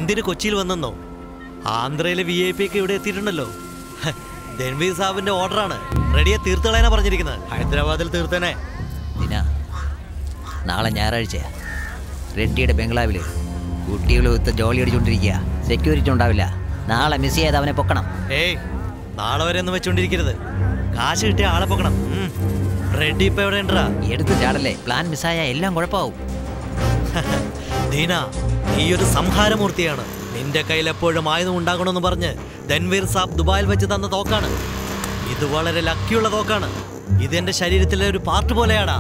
എന്തിന് കൊച്ചിയിൽ വന്നെന്നോ ആന്ധ്രയിലെ വി ഐ പി ഒക്കെ ഇവിടെ എത്തിയിട്ടുണ്ടല്ലോ ഹ, രൺവീർ സാബിന്റെ ഓർഡറാണ് റെഡിയെ തീർത്തളയാനാ പറഞ്ഞിരിക്കുന്നത് ഹൈദരാബാദിൽ തീർത്തനെ ദിന നാളെ ഞായറാഴ്ചയാ റെഡ്ഡിയുടെ ബംഗ്ലാവിൽ കുട്ടികൾ ഒത്ത് ജോലി അടിച്ചുകൊണ്ടിരിക്കുക സെക്യൂരിറ്റി ഉണ്ടാവില്ല നാളെ മിസ് ചെയ്ത് അവനെ പൊക്കണം ഏയ് നാളെ വരെ ഒന്നും വെച്ചോണ്ടിരിക്കരുത് കാശ് കിട്ടിയ ആളെ പൊക്കണം ഉം. റെഡി ഇപ്പൊ എവിടെ ഉണ്ടാ എടുത്ത് ചാടല്ലേ പ്ലാൻ മിസ്സായ എല്ലാം കുഴപ്പമാവും ദീന നീ ഒരു സംഹാരമൂർത്തിയാണ് നിന്റെ കയ്യിൽ എപ്പോഴും ആയുധം ഉണ്ടാകണമെന്ന് പറഞ്ഞ് ധൻവീർ സാബ് ദുബായിൽ വെച്ച് തന്ന തോക്കാണ് ഇത് വളരെ ലക്കിയുള്ള തോക്കാണ് ഇത് എന്റെ ശരീരത്തിലെ ഒരു പാർട്ട് പോലെയാടാ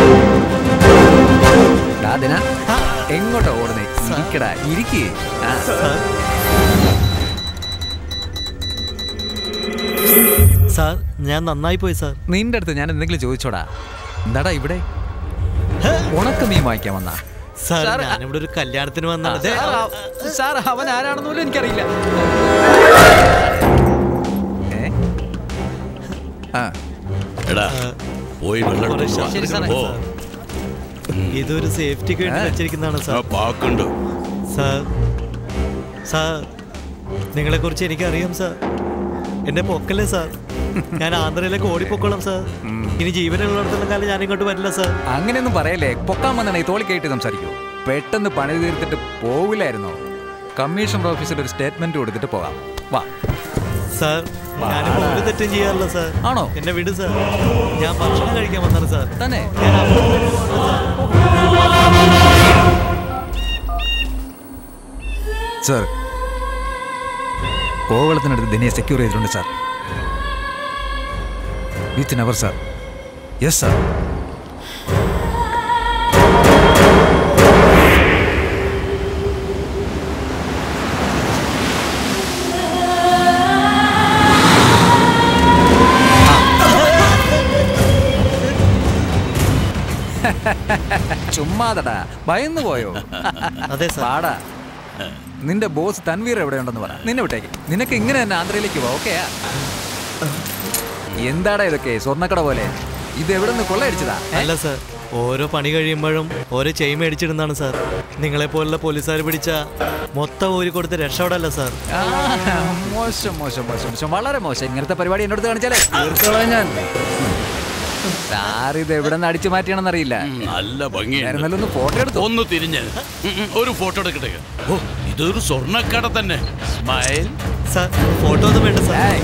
ഡാ ദിന എങ്ങോട്ടാ ഓടുന്നേ ഇരിക്കടാ ഇരിക്കേ സാർ ഞാൻ നന്നായി പോയി സാർ നിന്റെ അടുത്ത് ഞാൻ എന്തെങ്കിലും ചോദിച്ചോടാ എന്താടാ ഇവിടെ ഉണക്ക മീൻ വാങ്ങിക്കാൻ വന്നാ സാർ സാർ, ഞാനിവിടെ ഒരു കല്യാണത്തിന് വന്നാണ് ദേ, സാർ, ആ- സാർ അവൻ ആരാണെന്ന് പോലും എനിക്കറിയില്ല ഏ? ആ എടാ പോയി വെള്ളം കുറേ എടുത്ത് വാ. ശരി സാറേ. ഓ ഇതൊരു സേഫ്റ്റിക്ക് വേണ്ടി ഏ? വെച്ചിരിക്കുന്നതാണ് ആ സാർ പാക്കുണ്ട് സാർ സാർ നിങ്ങളെ കുറിച്ച് എനിക്കറിയാം സാർ എന്നെ പൊക്കല്ലേ സാർ ഞാൻ ആന്ധ്രയിലേക്ക് ഓടിപ്പൊക്കോളാം സാർ ഇനി ജീവനുള്ളിടത്തോളം കാലം ഞാൻ ഇങ്ങോട്ട് വരില്ല സാർ അങ്ങനെയൊന്നും പറയല്ലേ പൊക്കാൻ വന്നാണ് ഈ തോളി കേട്ട് സംസാരിക്കൂ പെട്ടെന്ന് പണി തീർത്തിട്ട് പോവില്ലായിരുന്നോ കമ്മീഷണർ ഓഫീസിൽ ഒരു സ്റ്റേറ്റ്മെന്റ് കൊടുത്തിട്ട് പോകാം വാ സാർ ഞാനിപ്പോ ഒരു തെറ്റും ചെയ്യാറില്ല സാർ ആണോ? എന്നെ വിട് സാർ ഞാൻ ഭക്ഷണം കഴിക്കാൻ വന്നാണ് സാർ തന്നെ ഞാൻ അപ്പോൾ വരാം സാർ. സർ കോവളത്തിനടുത്ത് ദിനെ സെക്യൂർ ചെയ്തിട്ടുണ്ട് sir within hour sir yes sir ചുമ്മാതടാ ഭയന്നു പോയോ അതെ സാർ പാടാ നിന്റെ ബോസ് തൻവീർ എവിടെയുണ്ടെന്ന് പറ നിന്നെ വിട്ടേക്ക് നിനക്ക് ഇങ്ങനെ തന്നെ ആന്ധ്രയിലേക്ക് പോവാ ഓക്കെയാ എന്താടാ ഇതൊക്കെ സ്വർണ്ണക്കട പോലെ ഇത് എവിടെ നിന്ന് കൊള്ളയടിച്ചതാ ഏ? അല്ല സാർ ഓരോ പണി കഴിയുമ്പോഴും ഓരോ ചെയിൻ മേടിച്ചിടുന്നതാണ് സാർ നിങ്ങളെ പോലുള്ള പോലീസുകാർ പിടിച്ച മൊത്തം ഊരി കൊടുത്ത് രക്ഷപ്പെടല്ല സാർ ആ, മോശം മോശം മോശം മോശം വളരെ മോശം ഇങ്ങനത്തെ പരിപാടി എന്നോട് കാണിച്ചാലേ തീർത്തോളാം ഞാൻ സാർ ഇത് എവിടെ നിന്ന് അടിച്ചു മാറ്റിയാണെന്ന് അറിയില്ല നല്ല ഭംഗിയുണ്ട് നേരം ഒന്ന് ഫോട്ടോ എടുത്തു ഒന്ന് തിരിഞ്ഞ് ഉം, ഉം, ഒരു ഫോട്ടോ എടുക്കട്ടെ ഓ ഇതൊരു സ്വർണ്ണക്കട തന്നെ സ്മൈൽ സാർ ഫോട്ടോ ഒന്നും വേണ്ട സാർ ഏയ്,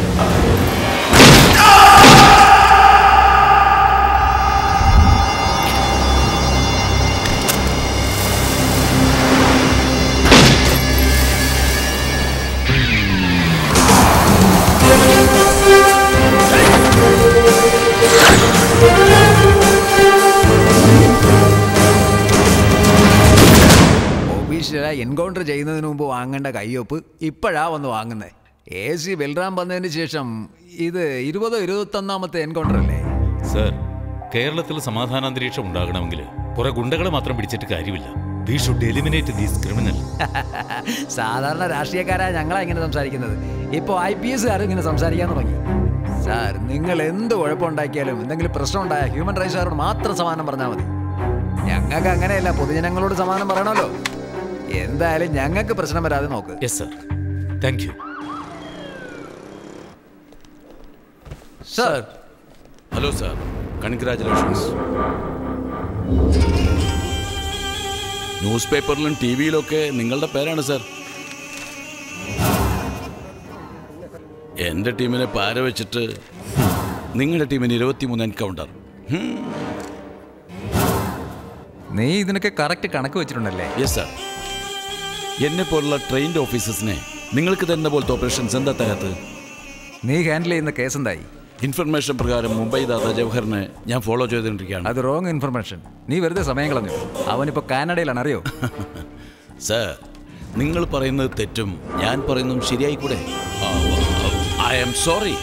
ഒഫീഷ്യലായി എൻകൗണ്ടർ ചെയ്യുന്നതിന് മുമ്പ് വാങ്ങേണ്ട കയ്യൊപ്പ് ഇപ്പോഴാ വന്ന് വാങ്ങുന്നത് എ സി ബൽറാം വന്നതിന് ശേഷം ഇത് ഇരുപതോ ഇരുപത്തൊന്നാമത്തെ എൻകൗണ്ടർ അല്ലേ സർ കേരളത്തിൽ സമാധാനാന്തരീക്ഷം ഉണ്ടാകണമെങ്കിൽ കുറെ ഗുണ്ടകളെ മാത്രം പിടിച്ചിട്ട് കാര്യമില്ല we should eliminate these criminal സാധാരണ രാഷ്ട്രീയക്കാരാ ഞങ്ങളാ ഇങ്ങനെ സംസാരിക്കുന്നത് ഇപ്പോൾ ഐ പി എസ് ഇങ്ങനെ സംസാരിക്കാൻ തുടങ്ങി സാർ നിങ്ങൾ എന്ത് കുഴപ്പമുണ്ടാക്കിയാലും എന്തെങ്കിലും പ്രശ്നം ഉണ്ടായ ഹ്യൂമൻ റൈറ്റ്സുകാരോട് മാത്രം സമാനം പറഞ്ഞാൽ മതി ഞങ്ങൾക്ക് അങ്ങനെയല്ല പൊതുജനങ്ങളോട് സമാനം പറയണമല്ലോ എന്തായാലും ഞങ്ങൾക്ക് പ്രശ്നം വരാതെ നോക്ക് yes sir thank you sir hello sir congratulations news പേപ്പറിലും ടി വിയിലൊക്കെ നിങ്ങളുടെ പേരാണ് സാർ എൻ്റെ ടീമിനെ പാര വെച്ചിട്ട് നിങ്ങളുടെ ടീമിന് ഇരുപത്തിമൂന്ന് എൻകൗണ്ടർ നീ ഇതിനൊക്കെ കറക്റ്റ് കണക്ക് വെച്ചിട്ടുണ്ടല്ലേ യെസ് സാർ എന്നെ പോലുള്ള ട്രെയിൻഡ് ഓഫീസേഴ്സിനെ നിങ്ങൾക്ക് തരുന്ന പോലത്തെ ഓപ്പറേഷൻസ് എന്താ തകർത്ത് നീ ഹാൻഡിൽ ചെയ്യുന്ന കേസ് എന്തായി ഇൻഫർമേഷൻ പ്രകാരം മുംബൈ ദാദ ജവഹറിനെ ഞാൻ ഫോളോ ചെയ്തുകൊണ്ടിരിക്കുകയാണ് അത് റോങ് ഇൻഫർമേഷൻ നീ വെറുതെ സമയം കളഞ്ഞു അവനിപ്പോ കാനഡയിലാണ് അറിയോ സർ നിങ്ങൾ പറയുന്നത് തെറ്റും ഞാൻ പറയുന്നതും ശരിയായി കൂടെ ഐ ആം സോറി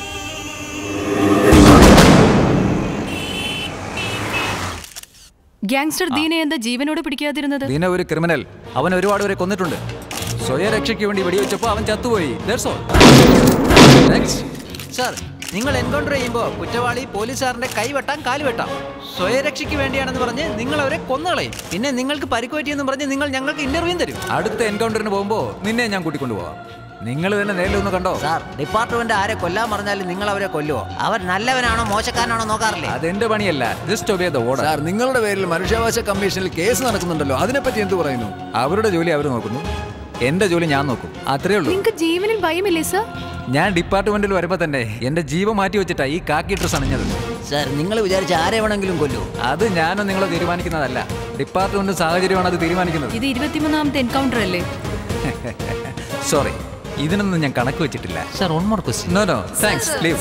ഗ്യാങ്സ്റ്റർ ദീനെ എന്താ ജീവനോട് പിടിക്കാതിരുന്നത് ദീന ഒരു ക്രിമിനൽ അവൻ ഒരുപാട് പേരെ കൊന്നിട്ടുണ്ട് സ്വയരക്ഷയ്ക്ക് വേണ്ടി വെടിവെച്ചപ്പോൾ അവൻ ചത്തുപോയി That's all. Next. Sir, നിങ്ങൾ എൻകൗണ്ടർ ചെയ്യുമ്പോൾ കുറ്റവാളി പോലീസുകാരന്റെ കൈ വെട്ടാം കാല് വെട്ടാം സ്വയരക്ഷയ്ക്ക് വേണ്ടിയാണെന്ന് പറഞ്ഞ് നിങ്ങൾ അവരെ കൊന്നുകളയും പിന്നെ നിങ്ങൾക്ക് പരിക്ക് പറ്റിയെന്ന് പറഞ്ഞ് നിങ്ങൾ ഞങ്ങൾക്ക് ഇന്റർവ്യൂ തരും അടുത്ത എൻകൗണ്ടറിന് പോകുമ്പോൾ നിന്നെ ഞാൻ കൂട്ടിക്കൊണ്ടു പോവാം നിങ്ങൾ തന്നെ നേരിലൊന്ന് കണ്ടോ സാർ ഡിപ്പാർട്ട്മെന്റ് ആരെ കൊല്ലാൻ പറഞ്ഞാലും നിങ്ങൾ അവരെ കൊല്ലുവോ അവർ നല്ലവനാണോ മോശക്കാരനാണോ നോക്കാറില്ലേ അതെന്റെ പണിയല്ല just obey the order sir നിങ്ങളുടെ പേരിൽ മനുഷ്യാവകാശ കമ്മീഷനിൽ കേസ് നടക്കുന്നുണ്ടല്ലോ അതിനെപ്പറ്റി എന്ത് പറയുന്നു അവരുടെ ജോലി അവർ നോക്കുന്നു എന്റെ ജോലി ഞാൻ നോക്കും അത്രേ ഉള്ളൂ നിങ്ങൾക്ക് ജീവനിൽ ഭയമില്ലേ സർ ഞാൻ ഡിപ്പാർട്ട്മെന്റിൽ വരുമ്പോ തന്നെ എന്റെ ജീവൻ മാറ്റി വെച്ചിട്ടാ ഈ കാക്കി ഡ്രസ് അണിഞ്ഞത് സാർ നിങ്ങൾ വിചാരിച്ച ആരെ വേണമെങ്കിലും കൊല്ലൂ അത് ഞാനോ നിങ്ങളോ തീരുമാനിക്കുന്നതല്ല ഡിപ്പാർട്ട്മെന്റ് സാഹചര്യമാണ് അത് തീരുമാനിക്കുന്നത് ഇത് ഇരുപത്തിമൂന്നാമത്തെ എൻകൗണ്ടർ അല്ലേ സോറി ഇതിനൊന്നും ഞാൻ കണക്ക് വെച്ചിട്ടില്ല sir one more question no no thanks leave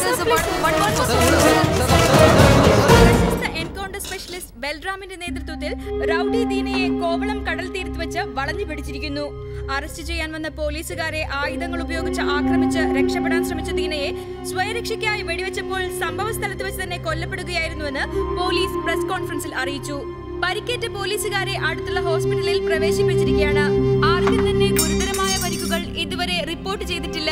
പ്രശസ്ത എൻകൗണ്ടർ സ്പെഷ്യലിസ്റ്റ് ബൽറാമിന്റെ നേതൃത്വത്തിൽ റൌഡി ദീനയെ കോവളം കടൽ തീരത്ത് വെച്ച് വളഞ്ഞു പിടിച്ചിരിക്കുന്നു അറസ്റ്റ് ചെയ്യാൻ വന്ന പോലീസുകാരെ ആയുധങ്ങൾ ഉപയോഗിച്ച് ആക്രമിച്ച് രക്ഷപ്പെടാൻ ശ്രമിച്ച ദീനയെ സ്വയരക്ഷയ്ക്കായി വെടിവെച്ചപ്പോൾ സംഭവ സ്ഥലത്ത് വെച്ച് തന്നെ കൊല്ലപ്പെടുകയായിരുന്നുവെന്ന് പോലീസ് പ്രസ് കോൺഫറൻസിൽ അറിയിച്ചു പരിക്കേറ്റ പോലീസുകാരെ അടുത്തുള്ള ഹോസ്പിറ്റലിൽ പ്രവേശിപ്പിച്ചിരിക്കുകയാണ് ആർക്കും തന്നെ ഗുരുതരമായ പരിക്കുകൾ ഇതുവരെ റിപ്പോർട്ട് ചെയ്തിട്ടില്ല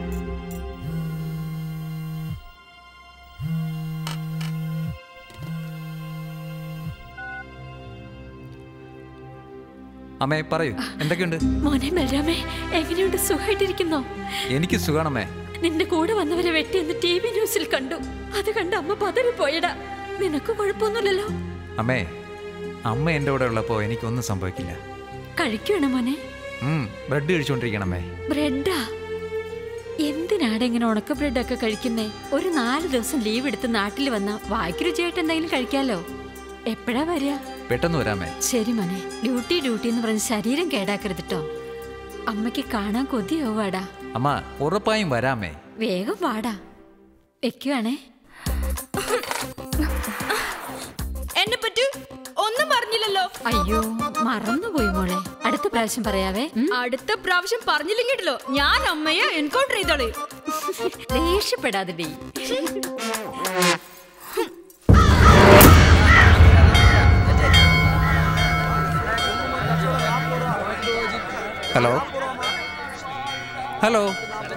അമ്മേ പറയൂ എന്തൊക്കെയുണ്ട് മോനെ ബലരാമേ എങ്ങനെയുണ്ട് സുഖമായിട്ടിരിക്കുന്നോ എനിക്ക് സുഖാണമ്മേ നിന്റെ കൂടെ വന്നവരെ വെട്ടിയെന്ന് ടി വി ന്യൂസിൽ കണ്ടു അത് കണ്ട് അമ്മ പതറിപ്പോയടാ നിനക്ക് കുഴപ്പമൊന്നുമില്ലല്ലോ അമ്മേ അമ്മ എൻ്റെ കൂടെ ഉള്ളപ്പോ എനിക്കൊന്നും സംഭവിക്കില്ല കഴിക്കണം മോനെ ഉം, ബ്രെഡ് കഴിച്ചുകൊണ്ടിരിക്കണമേ ബ്രെഡാ എന്തിനാടെ ഇങ്ങനെ ഉണക്ക ബ്രെഡൊക്കെ കഴിക്കുന്നേ ഒരു നാല് ദിവസം ലീവ് എടുത്ത് നാട്ടിൽ വന്ന വായ്ക്ക് രുചിയായിട്ട് എന്തെങ്കിലും കഴിക്കാലോ എപ്പോഴാ വരിക പെട്ടെന്ന് വരാമേ ശരി മോനെ ഡ്യൂട്ടി ഡ്യൂട്ടി എന്ന് പറഞ്ഞ് ശരീരം കേടാക്കരുത് ട്ടോ അമ്മയ്ക്ക് കാണാൻ കൊതിയാവാടാ അമ്മ ഉറപ്പായും വരാമേ വേഗം വാടാ വെക്കുവാണേ എന്നെ പറ്റൂ ഒന്നും പറഞ്ഞില്ലല്ലോ അയ്യോ മറന്നുപോയി മോളെ അടുത്ത പ്രാവശ്യം പറയാവേ ഉം? അടുത്ത പ്രാവശ്യം പറഞ്ഞില്ലെങ്കിട്ടല്ലോ ഞാൻ അമ്മയെ എൻകൗണ്ടർ ചെയ്തോളേ ദേഷ്യപ്പെടാതെ ഡീ ഹലോ ഹലോ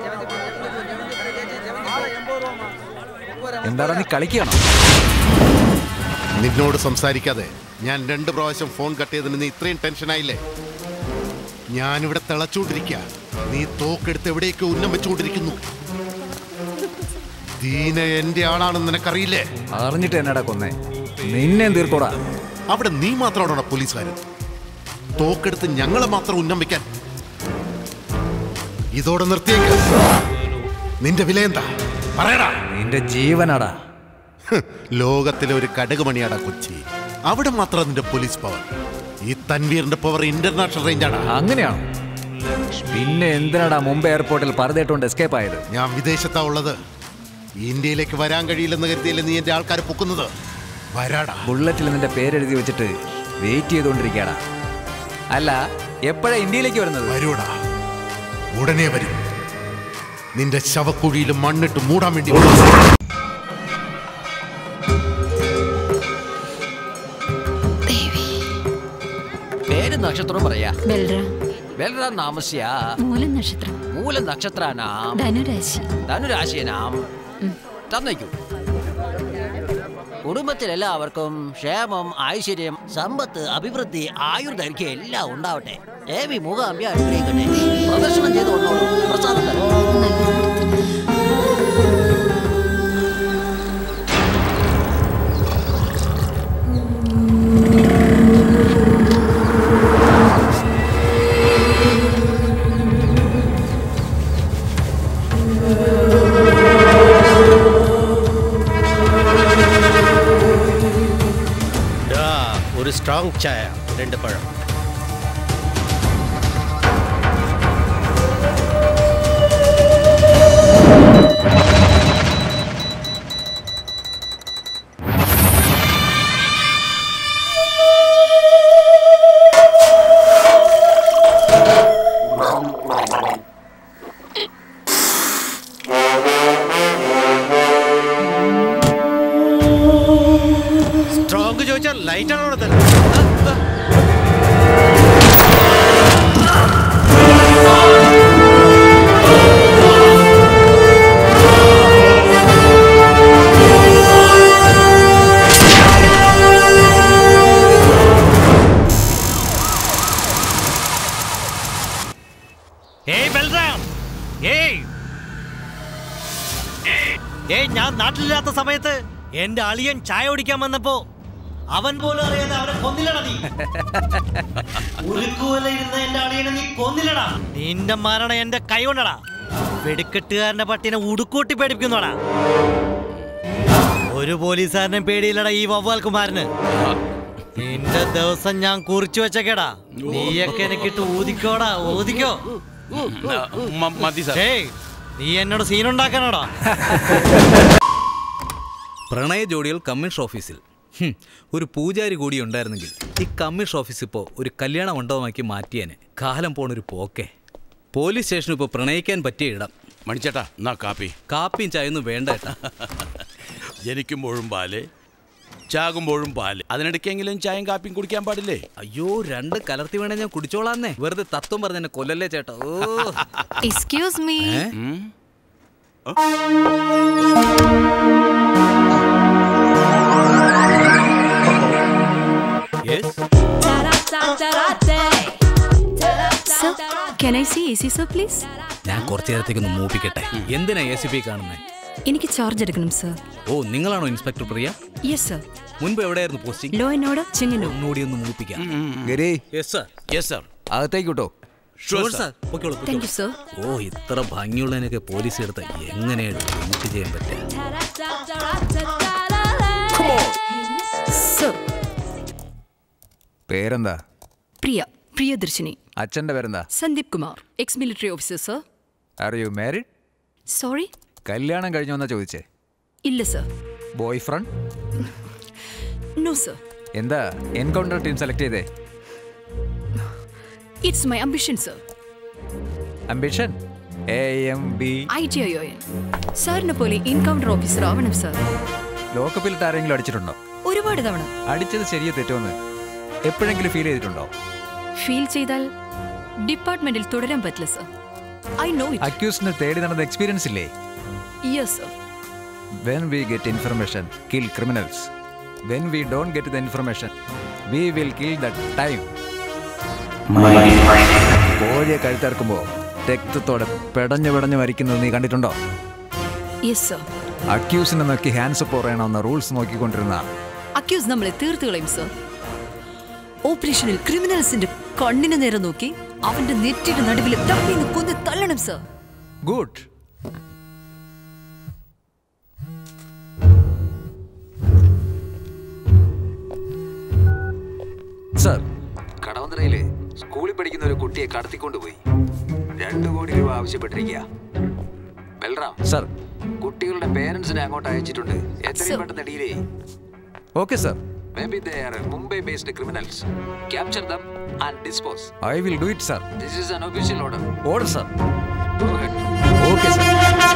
എന്താണ് നീ കളിക്കുകയാണോ നിന്നോട് സംസാരിക്കാതെ ഞാൻ രണ്ട് പ്രാവശ്യം ഫോൺ കട്ട് ചെയ്തതിന് നീ ഇത്രയും ടെൻഷനായില്ലേ ഞാനിവിടെ തിളച്ചുകൊണ്ടിരിക്കുക നീ തോക്കെടുത്ത് എവിടേക്ക് ഉന്നം വെച്ചുകൊണ്ടിരിക്കുന്നു ദീന എന്റെ ആളാണെന്ന് നിനക്കറിയില്ലേ അറിഞ്ഞിട്ട് എന്നടാ കൊന്നേ നിന്നെ തീർക്കോടാ അവിടെ നീ മാത്രമാണോ പോലീസുകാരൻ തോക്കെടുത്ത് ഞങ്ങളെ മാത്രം ഉന്നം വെക്കാൻ ഇതോടെ നിർത്തിയേക്ക് നിന്റെ വില എന്താ പറയടാ നിന്റെ ജീവനാടാ ഹ്, ലോകത്തിലെ ഒരു കടകുമണിയാടാ കൊച്ചി അവിടെ മാത്രം നിന്റെ പോലീസ് പവർ ഈ തൻവീറിന്റെ പവർ ഇന്റർനാഷണൽ റേഞ്ചാണ് അങ്ങനെയാണോ പിന്നെ എന്തിനാടാ മുംബൈ എയർപോർട്ടിൽ പറഞ്ഞിട്ടുകൊണ്ട് എസ്കേപ്പ് ആയത് ഞാൻ വിദേശത്താ ഉള്ളത് ഇന്ത്യയിലേക്ക് വരാൻ കഴിയില്ലെന്ന് കരുതിയല്ലേ നീ എന്റെ ആൾക്കാരെ പൊക്കുന്നത് വരാടാ ബുള്ളറ്റിൽ നിന്റെ പേരെഴുതി വെച്ചിട്ട് വെയിറ്റ് ചെയ്തുകൊണ്ടിരിക്കുകയാടാ അല്ല എപ്പോഴാ ഇന്ത്യയിലേക്ക് വരുന്നത് വരൂടാ ഉടനെ വരും നിന്റെ ശവക്കുഴിയിൽ മണ്ണിട്ട് മൂടാൻ വേണ്ടി വരും. പേര് നക്ഷത്രം പറയാ ബൽറാം വെൽറാം നാമസ്യ മൂലം നക്ഷത്രം മൂല നക്ഷത്രാനാം ധനുരാശി ധനുരാശിയനാം തന്നേക്കൂ കുടുംബത്തിലെല്ലാവർക്കും ക്ഷേമം ഐശ്വര്യം സമ്പത്ത് അഭിവൃദ്ധി ആയുർദൈർഘ്യം എല്ലാം ഉണ്ടാവട്ടെ ദേവി മൂകാംബി അനുഗ്രഹിക്കട്ടെ പ്രദർശനം ചെയ്ത് വന്നോളൂ പ്രസാദം തരാം ഒരു സ്ട്രോങ് ചായ രണ്ട് പഴം സ്ട്രോങ് ചോദിച്ചാൽ ലൈറ്റ് ആണോ അവിടെ തന്നെ ആ സമയത്ത് എന്റെ അളിയൻ ചായ കുടിക്കാൻ വന്നപ്പോ അവൻ പോലും അറിയാതെ അവനെ കൊന്നില്ലടാ നീ ഉരുക്കുവല ഇരുന്ന എന്റെ അളിയനെ നീ കൊന്നില്ലടാ നിന്റെ മരണം എന്റെ കൈ കൊണ്ടടാ വെടിക്കെട്ടുകാരന്റെ പട്ടിനെ ഉടുക്കൂട്ടി പേടിപ്പിക്കുന്നോടാ ഒരു പോലീസുകാരനെ പേടിയില്ലടാ ഈ വവ്വാൽ കുമാരന് നിന്റെ ദിവസം ഞാൻ കുറിച്ചു വെച്ചേക്കടാ നീയൊക്കെ എനിക്കിട്ട് ഊതിക്കോടാ ഊതിക്കോ മ- മതി സാർ ഏയ് നീ എന്നോട് സീനുണ്ടാക്കാനോടാ പ്രണയ ജോഡികൾ കമ്മീഷൻ ഓഫീസിൽ ഹും, ഒരു പൂജാരി കൂടി ഉണ്ടായിരുന്നെങ്കിൽ ഈ കമ്മീഷൻ ഓഫീസ് ഇപ്പോൾ ഒരു കല്യാണ മണ്ഡപമാക്കി മാറ്റിയേനെ കാലം പോണൊരു പോക്കെ പോലീസ് സ്റ്റേഷൻ ഇപ്പോൾ പ്രണയിക്കാൻ പറ്റിയ ഇടം മണിച്ചേട്ടാ എന്നാ കാപ്പി കാപ്പിയും ചായൊന്നും വേണ്ട ഏട്ടാ ജനിക്കുമ്പോഴും പാല് ചാകുമ്പോഴും പാല് അതിനിടയ്ക്കെങ്കിലും ചായയും കാപ്പിയും കുടിക്കാൻ പാടില്ലേ അയ്യോ രണ്ട് കലർത്തി വേണേ ഞാൻ കുടിച്ചോളാന്നേ വെറുതെ തത്വം പറഞ്ഞ എന്നെ കൊല്ലല്ലേ ചേട്ടാ ഓ എക്സ്ക്യൂസ് മീ ഏ? ഉം? Yes? Sir can I see A C sir please ഞാൻ കുറച്ചു നേരത്തേക്കൊന്ന് മൂപ്പിക്കട്ടെ എന്തിനാ എ സി പി കാണുന്നേ എനിക്ക് ചാർജ് എടുക്കണം സർ ഓ നിങ്ങളാണോ ഇൻസ്പെക്ടർ പ്രിയ യെസ് സർ മുൻപ് എവിടെയായിരുന്നു പോസ്റ്റിംഗ് ലോ എന്നോട് ചെങ്ങന്നൂർ ഒന്നുകൂടി ഒന്ന് മൂപ്പിക്കാം ഗരി യെസ് സർ യെസ് സാർ അകത്തേക്ക് വിട്ടോ ഷുവർ ഷുവർ സാർ സാർ പൊയ്ക്കോളൂ താങ്ക് യു പൊയ്ക്കോളൂ. സർ ഓ ഇത്ര ഭംഗിയുള്ളതിനൊക്കെ പോലീസ് എടുത്ത എങ്ങനെയാണ് നമുക്ക് ചെയ്യാൻ പറ്റുക സർ പേരെന്താ പ്രിയ പ്രിയദർശിനി അച്ഛന്റെ പേരെന്താ Sandeep Kumar ex military officer sir are you married sorry കല്യാണം കഴിഞ്ഞു എന്നാ ചോദിച്ചേ ഇല്ല sir boyfriend no sir എന്താ എൻകൗണ്ടർ ടീം സെലക്ട് ചെയ്തേ it's my ambition sir ambition A M B I T I O N സാറിനെ പോലെ എൻകൗണ്ടർ ഓഫീസർ ആവണം സർ ലോക്കപ്പിലിട്ട് ആരെങ്കിലും അടിച്ചിട്ടുണ്ടോ ഒരുപാട് തവണ അടിച്ചത് ശരിയോ തെറ്റോന്ന് എപ്പോഴെങ്കിലും ഫീൽ ചെയ്തിട്ടുണ്ടോ ഫീൽ ചെയ്താൽ ഡിപ്പാർട്ട്മെന്റിൽ തുടരാൻ പറ്റില്ല സർ ഐ നോ ഇറ്റ് അക്യൂസിനെ തേടി നടന്ന എക്സ്പീരിയൻസ് ഇല്ലേ yes sir when we get information kill criminals when we don't get the information we will kill the time കോഴിയെ കഴുത്തിറക്കുമ്പോൾ രക്തത്തോടെ പെടഞ്ഞു പെടഞ്ഞു മരിക്കുന്നത് നീ കണ്ടിട്ടുണ്ടോ യെസ് സർ അക്യൂസിനെ നോക്കി ഹാൻഡ്സ് അപ്പ് പറയണമെന്ന റൂൾസ് നോക്കിക്കൊണ്ടിരുന്ന അക്യൂസ് നമ്മളെ തീർത്തു കളയും സർ ഓപ്പറേഷനിൽ ക്രിമിനൽസിന്റെ കണ്ണിന് നേരെ നോക്കി അവന്റെ നെറ്റിയുടെ നടുവിൽ തപ്പിന്ന് കൊന്ന് തള്ളണം സർ ഗുഡ് സർ കടവന്തറയില് സ്കൂളിൽ പഠിക്കുന്ന ഒരു കുട്ടിയെ കടത്തിക്കൊണ്ടുപോയി രണ്ടു കോടി രൂപ ആവശ്യപ്പെട്ടിരിക്കുക ബൽറാം സർ കുട്ടികളുടെ പേരൻസിനെ അങ്ങോട്ട് അയച്ചിട്ടുണ്ട് എത്രയും പെട്ടെന്ന് ഡീൽ ചെയ്യും okay sir maybe they are Mumbai based criminals capture them and dispose I will do it sir this is an official order order sir okay sir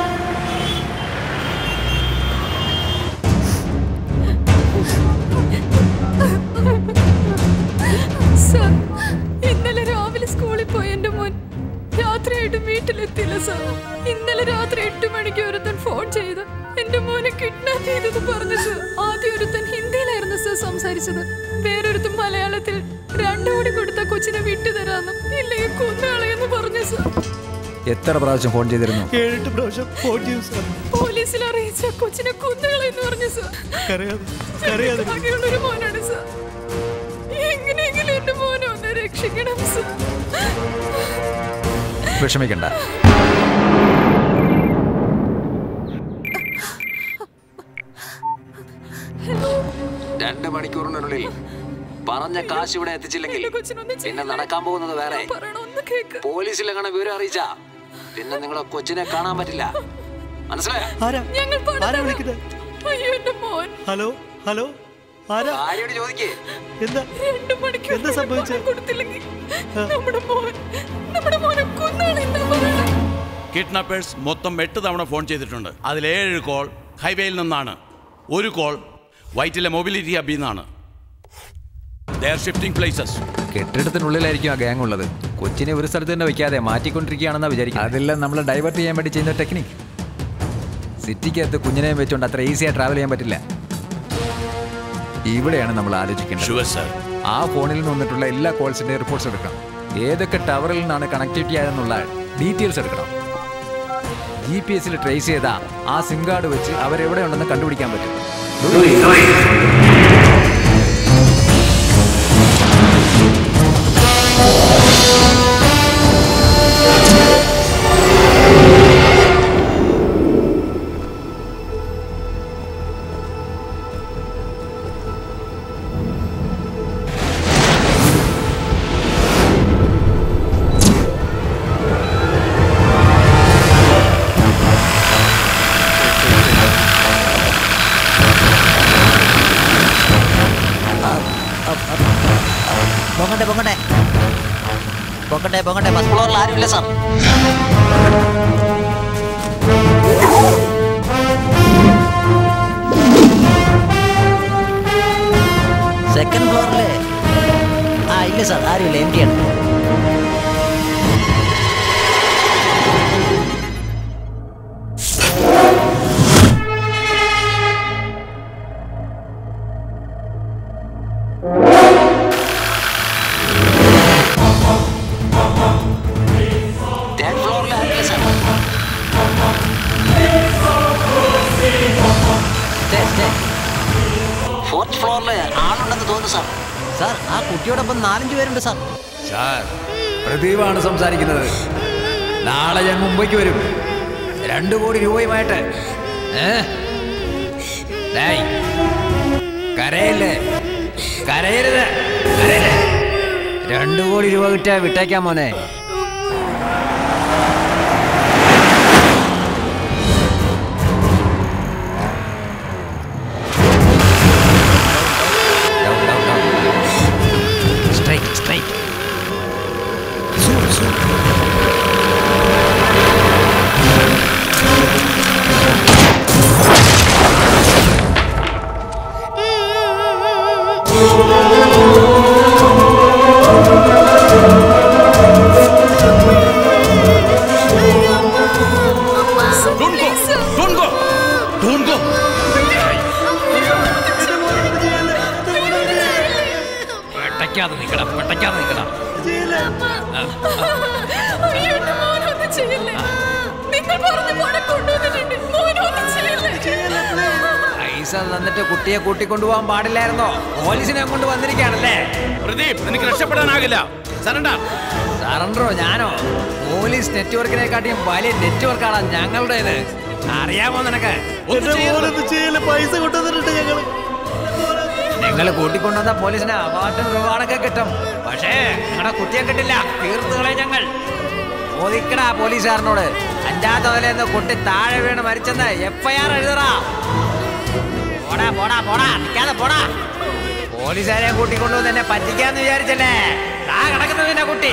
sir ഇന്നലെ രാവിലെ സ്കൂളിൽ പോയ എന്റെ മോൻ രാത്രിയായിട്ട് വീട്ടിലെത്തിയില്ല സർ ഇന്നലെ രാത്രി എട്ട് മണിക്ക് ഒരുത്തൻ ഫോൺ ചെയ്ത് എന്റെ മോനെ കിഡ്നാപ്പ് ചെയ്തെന്ന് പറഞ്ഞു സർ ആദ്യം ഒരുത്തൻ ഹിന്ദിയിലായിരുന്നു സർ സംസാരിച്ചത് വേറൊരുത്തൻ മലയാളത്തിൽ രണ്ടു കോടി കൊടുത്ത കൊച്ചിനെ വിട്ടുതരാന്നും ഇല്ലെങ്കിൽ കൊന്നുകളയെന്ന് പറഞ്ഞു സർ എത്ര പ്രാവശ്യം ഫോൺ ചെയ്തിരുന്നു ഏഴെട്ട് പ്രാവശ്യം ഫോൺ ചെയ്തു സാർ പോലീസിൽ അറിയിച്ച കൊച്ചിനെ കൊന്നുകളയെന്ന് പറഞ്ഞു സർ കരയാതെ കരയാതെ ആകെയുള്ളൊരു മോനാണ് സർ എങ്ങനെയെങ്കിലും എന്റെ മോനെ ഒന്ന് രക്ഷിക്കണം സർ വിഷമിക്കണ്ട രണ്ട് മണിക്കൂറിനുള്ളിൽ പറഞ്ഞ കാശ് ഇവിടെ എത്തിച്ചില്ലെങ്കിൽ പിന്നെ നടക്കാൻ പോകുന്നത് വേറെ പോലീസിലെങ്ങനെ വിവരം അറിയിച്ചാ പിന്നെ നിങ്ങളെ കൊച്ചിനെ കാണാൻ പറ്റില്ല മനസ്സിലായോ ആരാ ഞങ്ങൾ പണം ആരാ തരാം. വിളിക്കുന്നത് അയ്യോ എന്റെ മോൻ ഹലോ ഹലോ ആരാ ആരോട് ചോദിക്കേ എന്താ രണ്ടു മണിക്കൂർ എന്താ സംഭവിച്ചത്? കൊടുത്തില്ലെങ്കിൽ നമ്മുടെ മോൻ നമ്മുടെ മോനെ കൊന്നാണെന്നാ പറയണേ കിഡ്നാപ്പേഴ്സ് മൊത്തം എട്ട് തവണ ഫോൺ ചെയ്തിട്ടുണ്ട് അതിൽ ഏഴ് കോൾ ഹൈവേയിൽ നിന്നാണ് ഒരു കോൾ വൈറ്റിലെ മൊബിലിറ്റി ഹബിൽ നിന്നാണ് ദേ ആർ ഷിഫ്റ്റിംഗ് പ്ലേസസ് കെട്ടിടത്തിനുള്ളിലായിരിക്കും ആ ഗ്യാങ് ഉള്ളത് കൊച്ചിനെ ഒരു സ്ഥലത്ത് തന്നെ വെക്കാതെ മാറ്റിക്കൊണ്ടിരിക്കുകയാണെന്നാ വിചാരിക്കും അതെല്ലാം നമ്മൾ ഡൈവേർട്ട് ചെയ്യാൻ വേണ്ടി ചെയ്യുന്ന ടെക്നിക് സിറ്റിക്കകത്ത് കുഞ്ഞിനെയും വെച്ചുകൊണ്ട് അത്ര ഈസിയായി ട്രാവൽ ചെയ്യാൻ പറ്റില്ല ഇവിടെയാണ് നമ്മൾ ആലോചിക്കേണ്ടത് ഷുവർ സർ ആ ഫോണിൽ നിന്ന് വന്നിട്ടുള്ള എല്ലാ കോൾസിന്റെയും റിപ്പോർട്ട്സ് എടുക്കണം ഏതൊക്കെ ടവറിൽ നിന്നാണ് കണക്ടിവിറ്റി ആയതെന്നുള്ള ഡീറ്റെയിൽസ് എടുക്കണം ജി പി എസിൽ ട്രേസ് ചെയ്താ ആ സിം കാർഡ് വെച്ച് അവരെവിടെ ഉണ്ടെന്ന് കണ്ടുപിടിക്കാൻ പറ്റും പൊങ്ങട്ടെ പൊങ്ങട്ടെ പൊങ്ങട്ടെ പൊങ്ങട്ടെ ഫസ്റ്റ് ഫ്ലോറിൽ ആരുമില്ല സാർ സെക്കൻഡ് ഫ്ലോറില് ആ ഇല്ല സാർ ആരുമില്ല എം ആണ് തേർഡ് ഫ്ലോറിൽ ആരുമില്ല സാർ ഫോർത്ത് ഫ്ലോറിൽ ആളുണ്ടെന്ന് തോന്നുന്നു സാർ സാർ ആ കുട്ടിയോടൊപ്പം നാലഞ്ച് പേരുണ്ട് സാർ സാർ പ്രദീപാണ് സംസാരിക്കുന്നത് നാളെ ഞാൻ മുംബൈക്ക് വരും രണ്ടു കോടി രൂപയുമായിട്ട് ഏ? ഡേയ്, കരയല്ലേ കരയരുത് കരയല്ലേ രണ്ടു കോടി രൂപ കിട്ടിയാ വിട്ടേക്കാം മോനെ straight straight Don't go! Don't go! Don't go! പെട്ടയ്ക്കാതെ നിൽക്കണം പെട്ടയ്ക്കാതെ നിൽക്കണം അയ്യോ, എന്റെ മോനൊന്നും ചെയ്യല്ലേ. നിങ്ങൾ പറഞ്ഞ മോനെ കൊണ്ടുവന്നിട്ടുണ്ട്. മോനൊന്നും ചെയ്യല്ലേ. പൈസ തന്നിട്ട് കുട്ടിയെ കൂട്ടിക്കൊണ്ടുപോകാൻ പാടില്ലായിരുന്നോ പോലീസിനെ കൊണ്ട് വന്നിരിക്കുകയാണല്ലേ പ്രദീപ് നിനക്ക് രക്ഷപ്പെടാനാകില്ല സരണ്ടാ സറണ്ടറോ ഞാനോ പോലീസ് നെറ്റ്വർക്കിനെക്കാട്ടിയും വലിയ നെറ്റ്വർക്കാണ് ഞങ്ങളുടേത് അറിയാമോ നിനക്ക് പൈസ കൊണ്ടുവന്നിട്ടുണ്ട് ഞങ്ങള് നിങ്ങൾ കൂട്ടിക്കൊണ്ടുവന്ന പോലീസിന് അവാർഡും റിവാർഡൊക്കെ കിട്ടും പക്ഷേ നിങ്ങളുടെ കുട്ടിയെ കിട്ടില്ല തീർത്തുകളെ ഞങ്ങൾ ചോദിക്കടാ പോലീസുകാരനോട് അഞ്ചാത്ത നിലയെന്ന് കുട്ടി താഴെ വീണ് മരിച്ചെന്ന് എഫ് ഐ ആർ എഴുതറാ പോടാ പോടാ പോടാ നിൽക്കാതെ പോടാ പോലീസുകാരെ കൂട്ടിക്കൊണ്ടുവന്ന് എന്നെ പറ്റിക്കാന്ന് വിചാരിച്ചല്ലേ ആ കിടക്കുന്നത് പിന്നെ കുട്ടി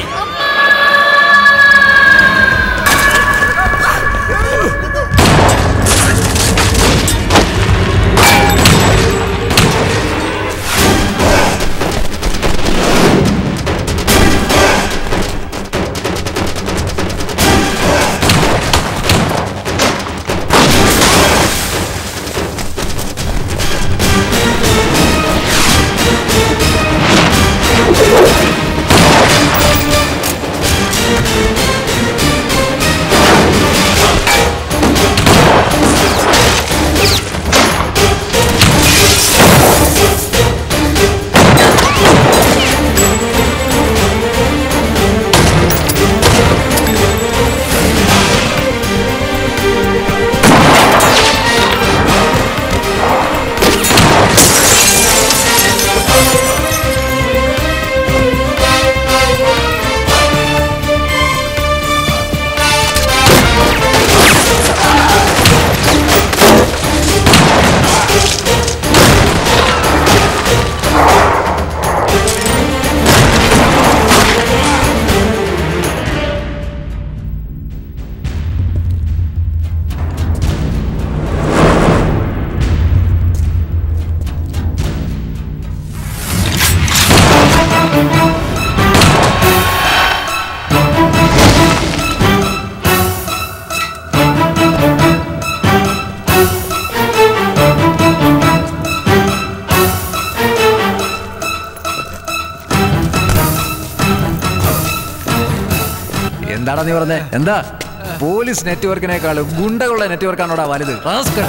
എന്താടാ നീ പറഞ്ഞേ എന്താ പോലീസ് നെറ്റ്വർക്കിനേക്കാളും ഗുണ്ടകളുടെ നെറ്റ്വർക്കാണോടാ വലുത് റാസ്കൽ.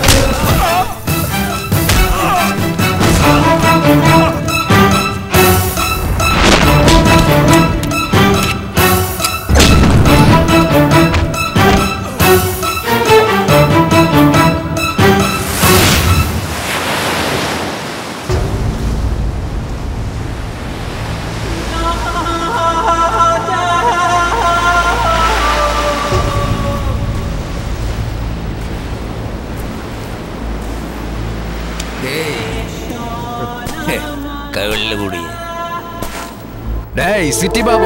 കവിളിൽ ഡേയ് സിറ്റി ബാബു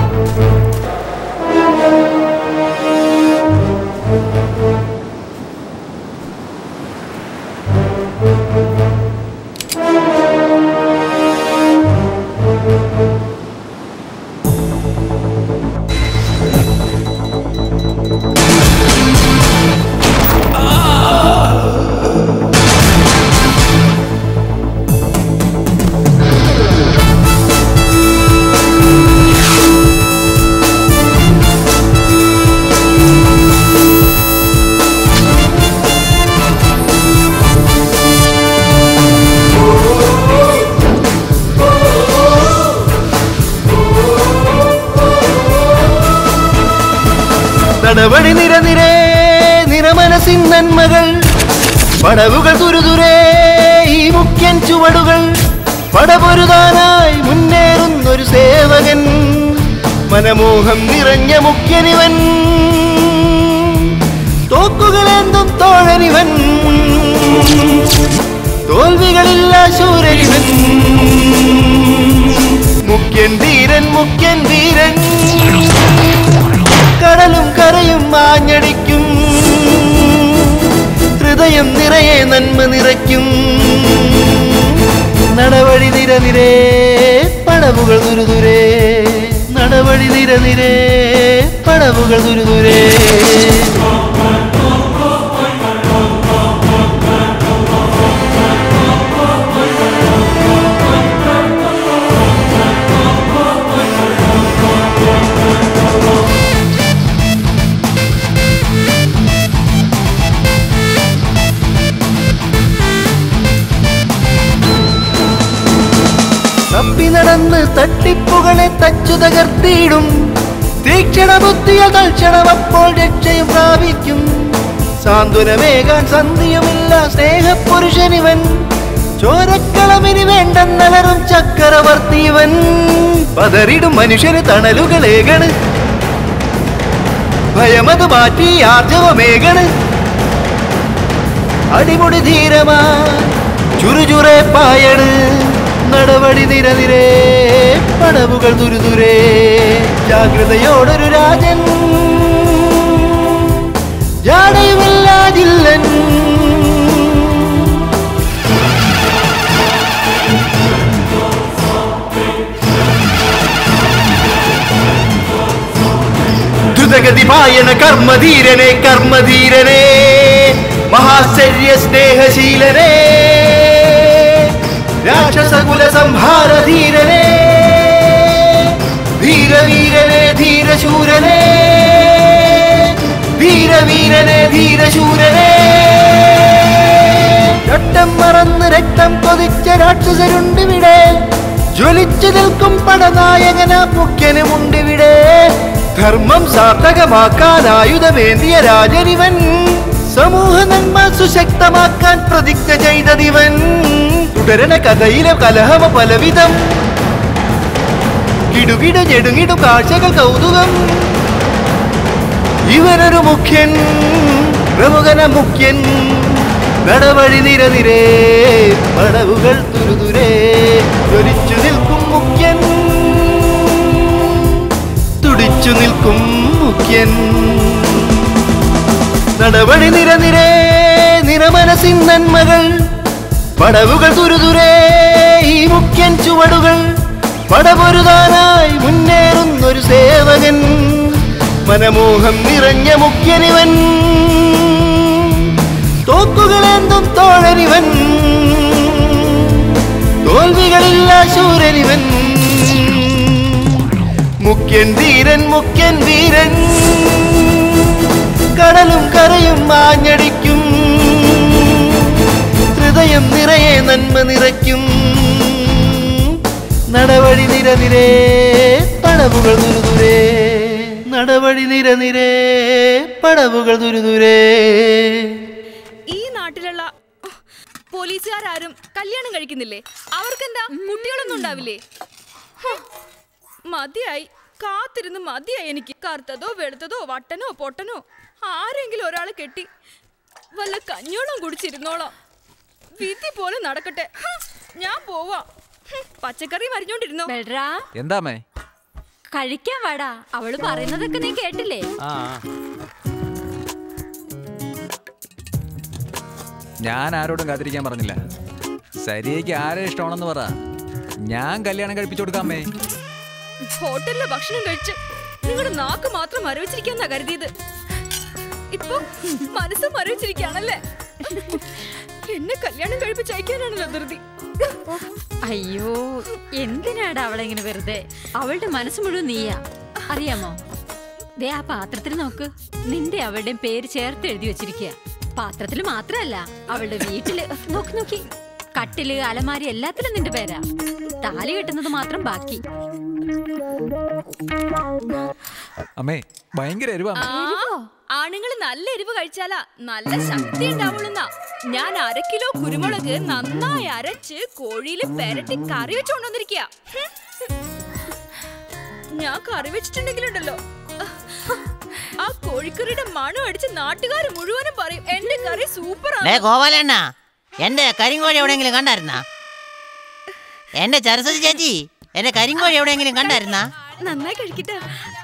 നടപടി നിരനിരേ നിരമനസിൻ നന്മകൾ പടവുകൾ തുരുതുരേ ഈ മുഖ്യൻ ചുവടുകൾ പടപൊരുതാനായി മുന്നേറുന്നൊരു സേവകൻ മനമോഹം നിറഞ്ഞ മുഖ്യനിവൻ തോക്കുകളെന്തും തോഴനിവൻ തോൽവികളില്ല ശൂരനിവൻ മുഖ്യൻ ധീരൻ മുഖ്യൻ ധീരൻ കടലും കരയും മാഞ്ഞടിക്കും ഹൃദയം നിറയെ നന്മ നിറയ്ക്കും നടവഴി നിരനിരേ പടവുകൾ ദുരുതുരേ നടവഴി നിരനിരേ പടവുകൾ ദുരുതുരേ തപ്പി നടന്ന് തട്ടിപ്പുകളെ തച്ചു തകർത്തിയിടും തീക്ഷണ ബുദ്ധിയ തൽക്ഷണം അപ്പോൾ രക്ഷയും പ്രാപിക്കും സാന്ത്വനമേകാൻ സന്ധിയുമില്ല സ്നേഹപുരുഷനിവൻ ചോരക്കളമിനി വേണ്ടെന്നലറും ചക്രവർത്തിവൻ പതറിടും മനുഷ്യന് തണലുകളേകണ് ഭയമത് മാറ്റി ആർജവമേകണ് അടിമുടി ധീരമാ ചുറുചുറേ പായണ് നടവടി നിരനിരേ പടവുകൾ തുരുതുരേ ജാഗ്രതയോടൊരു രാജൻ ജാടയുമില്ലാതില്ലൻ ദ്രുതഗതി പായണ കർമ്മധീരനെ കർമ്മധീരനെ മഹാശര്യ സ്നേഹശീലനെ രാക്ഷസകുല സംഹാരധീരനെ ധീരവീരനെ ധീരശൂരനെ ധീരവീരനെ ധീരശൂരനെ രക്തം മറന്ന് രക്തം കൊതിച്ച രാക്ഷസരുണ്ടിവിടെ ജ്വലിച്ചു നിൽക്കും പടനായകന മുഖ്യനുമുണ്ടിവിടെ ധർമ്മം സാർത്ഥകമാക്കാൻ ആയുധമേന്തിയ രാജനിവൻ സമൂഹ നന്മ സുശക്തമാക്കാൻ പ്രതിജ്ഞ ചെയ്തതിവൻ തുടരണ കഥയിലെ കലഹമ പലവിധം കിടുകിട ഞെടുങ്ങിടും കാഴ്ചകൾ കൗതുകം ഇവനൊരു മുഖ്യൻ പ്രമുഖന മുഖ്യൻ നടവഴി നിരനിരേ പടവുകൾ തുരുതുരേ ജ്വലിച്ചു നിൽക്കും മുഖ്യൻ തുടിച്ചു നിൽക്കും മുഖ്യൻ നടവഴി നിരനിരേ നിരമനസിൻ നന്മകൾ പടവുകൾ തുരുതുരേ ഈ മുഖ്യൻ ചുവടുകൾ പടപൊരുതാനായി മുന്നേറുന്നൊരു സേവകൻ മനമോഹം നിറഞ്ഞ മുഖ്യനിവൻ തോക്കുകളെന്തും തോഴനിവൻ തോൽവികളില്ല ശൂരനിവൻ മുഖ്യൻ ധീരൻ മുഖ്യൻ വീരൻ കടലും കരയും മാഞ്ഞടിക്കും ഹൃദയം നിറയെ നന്മ നിറയ്ക്കും നടവഴി നിരനിരേ പടവുകൾ ദുരുദുരേ നടവഴി നിരനിരേ പടവുകൾ ദുരുദുരേ ഈ നാട്ടിലുള്ള പോലീസുകാരും കല്യാണം കഴിക്കുന്നില്ലേ അവർക്കെന്താ കുട്ടികളൊന്നും ഉണ്ടാവില്ലേ ഹ്, മതിയായി കാത്തിരുന്ന് മതിയായി എനിക്ക് കറുത്തതോ വെളുത്തതോ വട്ടനോ പൊട്ടനോ ആരെങ്കിലും ഒരാളെ കെട്ടി വല്ല കഞ്ഞോളം കുടിച്ചിരുന്നോളാം വിധി പോലെ നടക്കട്ടെ ഹ്, ഞാൻ പോവാ ഹ്, പച്ചക്കറി മരിഞ്ഞോണ്ടിരുന്നോ എന്താമേ കഴിക്കാൻ വാടാ അവള് പറയുന്നതൊക്കെ നീ കേട്ടില്ലേ ആ ഞാൻ ആരോടും കാത്തിരിക്കാൻ പറഞ്ഞില്ല സരിയയ്ക്ക് ആരെ ഇഷ്ടമാണെന്ന് പറ ഞാൻ കല്യാണം കഴിപ്പിച്ചു കൊടുക്കാമേ ഹോട്ടലിലെ ഭക്ഷണം കഴിച്ച് നിങ്ങളുടെ നാക്ക് മാത്രം മരവിച്ചിരിക്കാന്നാ കരുതിയത് ഇപ്പൊ മനസ്സ് മരവിച്ചിരിക്കാണല്ലേ എന്നെ കല്യാണം കഴിപ്പിച്ചയക്കാനാണല്ലോ ധൃതി അയ്യോ എന്തിനാടാ അവളെ ഇങ്ങനെ വെറുതെ അവളുടെ മനസ്സ് മുഴുവൻ നീയാ അറിയാമോ ദേ ആ പാത്രത്തിൽ നോക്ക് നിന്റെ അവളുടെ പേര് ചേർത്ത് എഴുതി വെച്ചിരിക്കുക പാത്രത്തിൽ മാത്രമല്ല അവളുടെ വീട്ടില് നോക്കി നോക്കി കട്ടില് അലമാരി എല്ലാത്തിലും നിന്റെ പേരാ താലി കെട്ടുന്നത് മാത്രം ബാക്കി അമ്മേ ഭയങ്കര എരിവാ ആണുങ്ങൾ നല്ല എരിവ് കഴിച്ചാലാ നല്ല ശക്തി ഉണ്ടാവുള്ളൂന്നാ ഞാൻ അര കിലോ കുരുമുളക് നന്നായി അരച്ച് കോഴിയില് പെരട്ടി കറി വെച്ചുകൊണ്ടുവന്നിരിക്കുക ഞാൻ കറി വെച്ചിട്ടുണ്ടെങ്കിലുണ്ടല്ലോ ആ കോഴിക്കറിയുടെ മണം അടിച്ച് നാട്ടുകാർ മുഴുവനും പറയും എന്റെ കറി സൂപ്പർ ഡേ ഗോപാലണ്ണ എന്റെ കരിങ്കോഴി എവിടെയെങ്കിലും കണ്ടായിരുന്നാ എന്റെ ചരസ്വതി ചേച്ചി എന്റെ കരിങ്കോഴി എവിടെയെങ്കിലും കണ്ടായിരുന്നാ നന്നായി കഴിക്കട്ടെ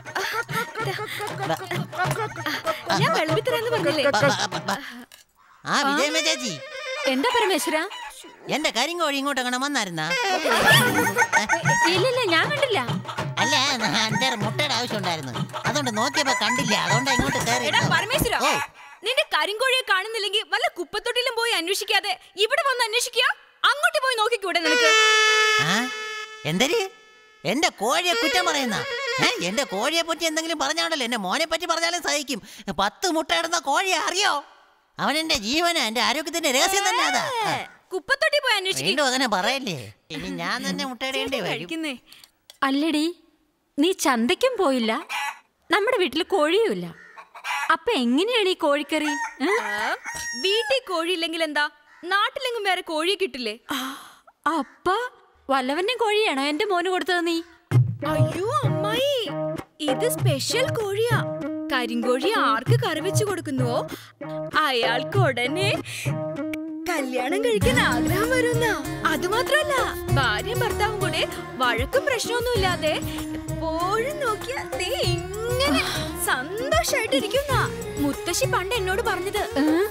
ഞാൻ വിളമ്പിത്തരാന്ന് പറഞ്ഞില്ലേ ആ വിജയമ്മ ചേച്ചി എന്താ പരമേശ്വര എന്റെ കരിങ്കോഴി ഇങ്ങോട്ട് അങ്ങനെ വന്നായിരുന്നാ ഇല്ലില്ല ഞാൻ കണ്ടില്ല അല്ല എന്റെ മുട്ടയുടെ ആവശ്യം ഉണ്ടായിരുന്നു അതുകൊണ്ട് നോക്കിയപ്പോ കണ്ടില്ല അതുകൊണ്ട് ഇങ്ങോട്ട് കയറി എടാ പരമേശ്വര നിന്റെ കരിങ്കോഴിയെ കാണുന്നില്ലെങ്കിൽ വല്ല കുപ്പത്തൊട്ടിലും പോയി അന്വേഷിക്കാതെ ഇവിടെ വന്ന് അന്വേഷിക്കുക അങ്ങോട്ട് പോയി നോക്കിക്കൂടെ നിനക്ക് ആ? എന്തര് എന്റെ കോഴിയെ കുറ്റം പറയുന്ന എന്റെ കോഴിയെ പറ്റി എന്തെങ്കിലും പറഞ്ഞാണല്ലോ എന്റെ മോനെ പറ്റി പറഞ്ഞാലും സഹിക്കും പത്ത് മുട്ട ഇടുന്ന കോഴിയെ അറിയോ അവൻ എന്റെ ജീവനാ എന്റെ ആരോഗ്യത്തിന്റെ രഹസ്യം തന്നെ അതാ കുപ്പത്തൊട്ടി പോയി അന്വേഷിക്കും വീണ്ടും അങ്ങനെ പറയല്ലേ ഇനി ഞാൻ തന്നെ മുട്ടയിടേണ്ടി വരും കഴിക്കുന്നേ അല്ലടി നീ ചന്തയ്ക്കും പോയില്ല നമ്മുടെ വീട്ടിൽ കോഴിയുമില്ല അപ്പൊ എങ്ങനെയാണ് ഈ കോഴിക്കറി ഏ? വീട്ടിൽ കോഴി ഇല്ലെങ്കിൽ എന്താ നാട്ടിലെങ്ങും വേറെ കോഴിയെ കിട്ടില്ലേ അപ്പ വല്ലവന്റെ കോഴിയാണോ എന്റെ മോന് കൊടുത്തത് നീ അയ്യോ അമ്മായി ഇത് സ്പെഷ്യൽ കോഴിയാ കരിങ്കോഴി ആർക്ക് കറി വെച്ച് കൊടുക്കുന്നുവോ അയാൾക്ക് ഉടനെ കല്യാണം കഴിക്കാൻ ആഗ്രഹം വരുന്ന അതുമാത്രല്ല ഭാര്യയും ഭർത്താവും കൂടെ വഴക്കും പ്രശ്നമൊന്നും ഇല്ലാതെ എപ്പോഴും നോക്കിയ ദേ ഇങ്ങനെ സന്തോഷായിട്ടിരിക്കുന്ന മുത്തശ്ശി പണ്ട് എന്നോട് പറഞ്ഞത്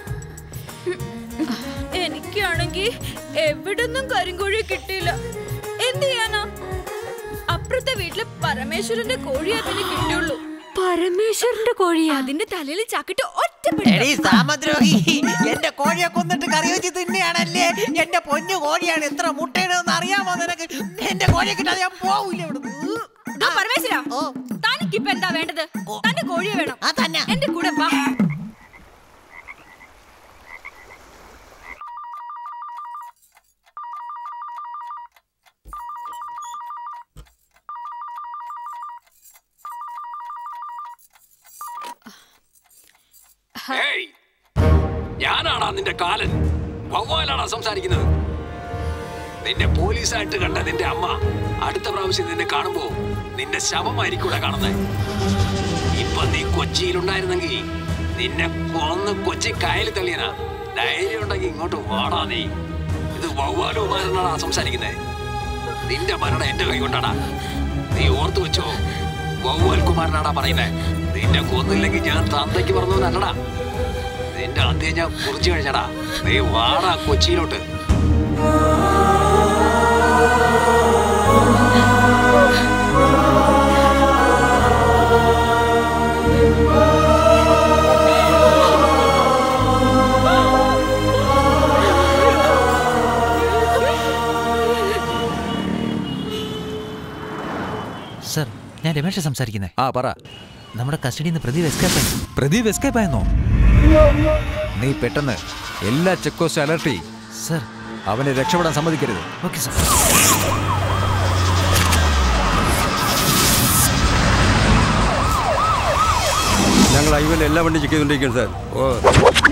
എനിക്കാണെങ്കിൽ എവിടുന്നും കരിങ്കോഴി കിട്ടിയില്ല എന്ത് ചെയ്യാനാ അപ്പുറത്തെ വീട്ടില് പരമേശ്വരന്റെ കോഴി അതിന് കിട്ടിയുള്ളൂ പരമേശ്വരന്റെ കോഴിയാ അതിന്റെ തലയിൽ ചക്കിട്ട് ഒറ്റ എടീ സാമദ്രോഹി എന്റെ കോഴിയെ കൊന്നിട്ട് കറി വെച്ച് തിന്നെയാണല്ലേ എന്റെ പൊന്നു കോഴിയാണ് എത്ര മുട്ടയിടുമെന്ന് അറിയാമോ നിനക്ക് എന്റെ കോഴിയെ കിട്ടാതെ ഞാൻ പോവില്ല ഇവിടുന്ന് പരമേശ്വര തനിക്കിപ്പൊ എന്താ വേണ്ടത് തന്റെ കോഴിയെ വേണം എന്റെ കൂടെ വാ ഏയ് ഞാനാടാ നിന്റെ കാലൻ വവ്വാലാടാ സംസാരിക്കുന്നത് നിന്നെ പോലീസായിട്ട് കണ്ട നിന്റെ അമ്മ അടുത്ത പ്രാവശ്യം നിന്നെ കാണുമ്പോ നിന്റെ ശവമായിരിക്കൂടെ കാണുന്നത് ഇപ്പൊ നീ കൊച്ചിയിലുണ്ടായിരുന്നെങ്കിൽ നിന്നെ കൊന്ന് കൊച്ചി കായലിൽ തള്ളിയനാ ധൈര്യം ഉണ്ടെങ്കിൽ ഇങ്ങോട്ട് വാടാ നീ ഇത് വവ്വാലുമാരനാടാ സംസാരിക്കുന്നത് നിന്റെ മരണം എന്റെ കൈ കൊണ്ടാടാ നീ ഓർത്തു വെച്ചോ വവ്വാൽ കുമാരനാടാ പറയുന്നത് നിന്നെ കൊന്നില്ലെങ്കിൽ ഞാൻ തന്തയ്ക്ക് പറഞ്ഞു നല്ലടാ നിന്റെ അന്ത്യം ഞാൻ കുറിച്ചു കഴിഞ്ഞടാ നീ വാടാ കൊച്ചിയിലോട്ട് സർ ഞാൻ രമേശ് സംസാരിക്കുന്നേ ആ പറ നമ്മുടെ കസ്റ്റഡിയിൽ നിന്ന് പ്രദീപ് എസ്കേപ്പ് ആയി പ്രദീപ് എസ്കേപ്പ് ആയെന്നോ നീ പെട്ടെന്ന് എല്ലാ ചെക്ക് പോസ്റ്റ് അലർട്ട് ചെയ്യും സർ അവനെ രക്ഷപ്പെടാൻ സമ്മതിക്കരുത് ഓക്കെ സർ ഞങ്ങൾ ഹൈവേയിൽ എല്ലാ വണ്ടി ചെക്ക് ചെയ്തുകൊണ്ടിരിക്കുകയാണ് സാർ ഓ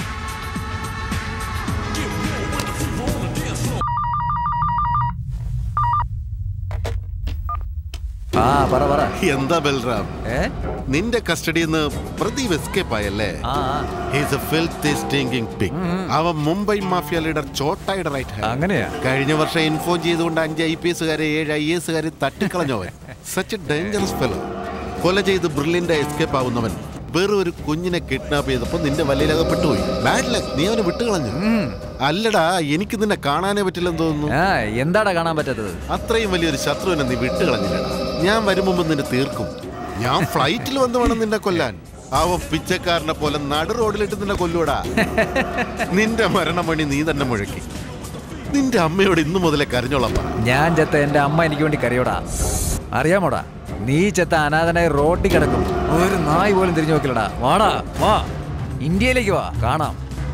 ആ പറ പറ എന്താ ബൽറാം നിന്റെ കസ്റ്റഡിയിൽ നിന്ന് പ്രദീപ് എസ്കേപ്പ് ആയല്ലേ He's a filthy stinking pig. അവൻ മുംബൈ മാഫിയ ലീഡർ ചോട്ടായുടെ റൈറ്റ് ഹാൻഡ് അങ്ങനെയാ കഴിഞ്ഞ വർഷം ഇൻഫോം ചെയ്തുകൊണ്ട് അഞ്ച് ഐ പി എസുകാരെ ഏഴ് ഐ എസ് കാരെ തട്ടിക്കളഞ്ഞവൻ സച്ച് ഡേഞ്ചറസ് ഫെലോ കൊല ചെയ്ത് ബ്രില്ലിന്റെ എസ്കേപ്പ് ആവുന്നവൻ വെറും ഒരു കുഞ്ഞിനെ കിഡ്നാപ്പ് ചെയ്തപ്പോ നിന്റെ വല്ലിലകപ്പെട്ടു പോയി ബാഡ് ലക്ക് നീ അവനെ വിട്ടുകളഞ്ഞു അല്ലടാ എനിക്ക് നിന്നെ കാണാനേ പറ്റില്ലെന്ന് തോന്നുന്നു എന്താടാ കാണാൻ പറ്റാത്തത് അത്രയും വലിയൊരു ശത്രുവിനെ നീ വിട്ടുകളഞ്ഞില്ലടാ ഞാൻ വരും മുമ്പ് നിന്നെ തീർക്കും ഞാൻ ഫ്ലൈറ്റിൽ വന്ന് വേണം നിന്നെ കൊല്ലാൻ അവൻ പിച്ചക്കാരനെ പോലെ നടു റോഡിലിട്ട് നിന്നെ കൊല്ലൂടാ നിന്റെ മരണമണി നീ തന്നെ മുഴക്കി നിന്റെ അമ്മയോട് ഇന്നു മുതലേ കരഞ്ഞോളാം പറ. ഞാൻ ചെത്ത എന്റെ അമ്മ എനിക്ക് വേണ്ടി കരയോടാ അറിയാമോടാ നീ ചെത്ത അനാഥനായി റോട്ടിൽ കിടക്കും ഒരു നായ് പോലും തിരിഞ്ഞു നോക്കില്ലടാ വാടാ വാ ഇന്ത്യയിലേക്ക് വാ കാണാം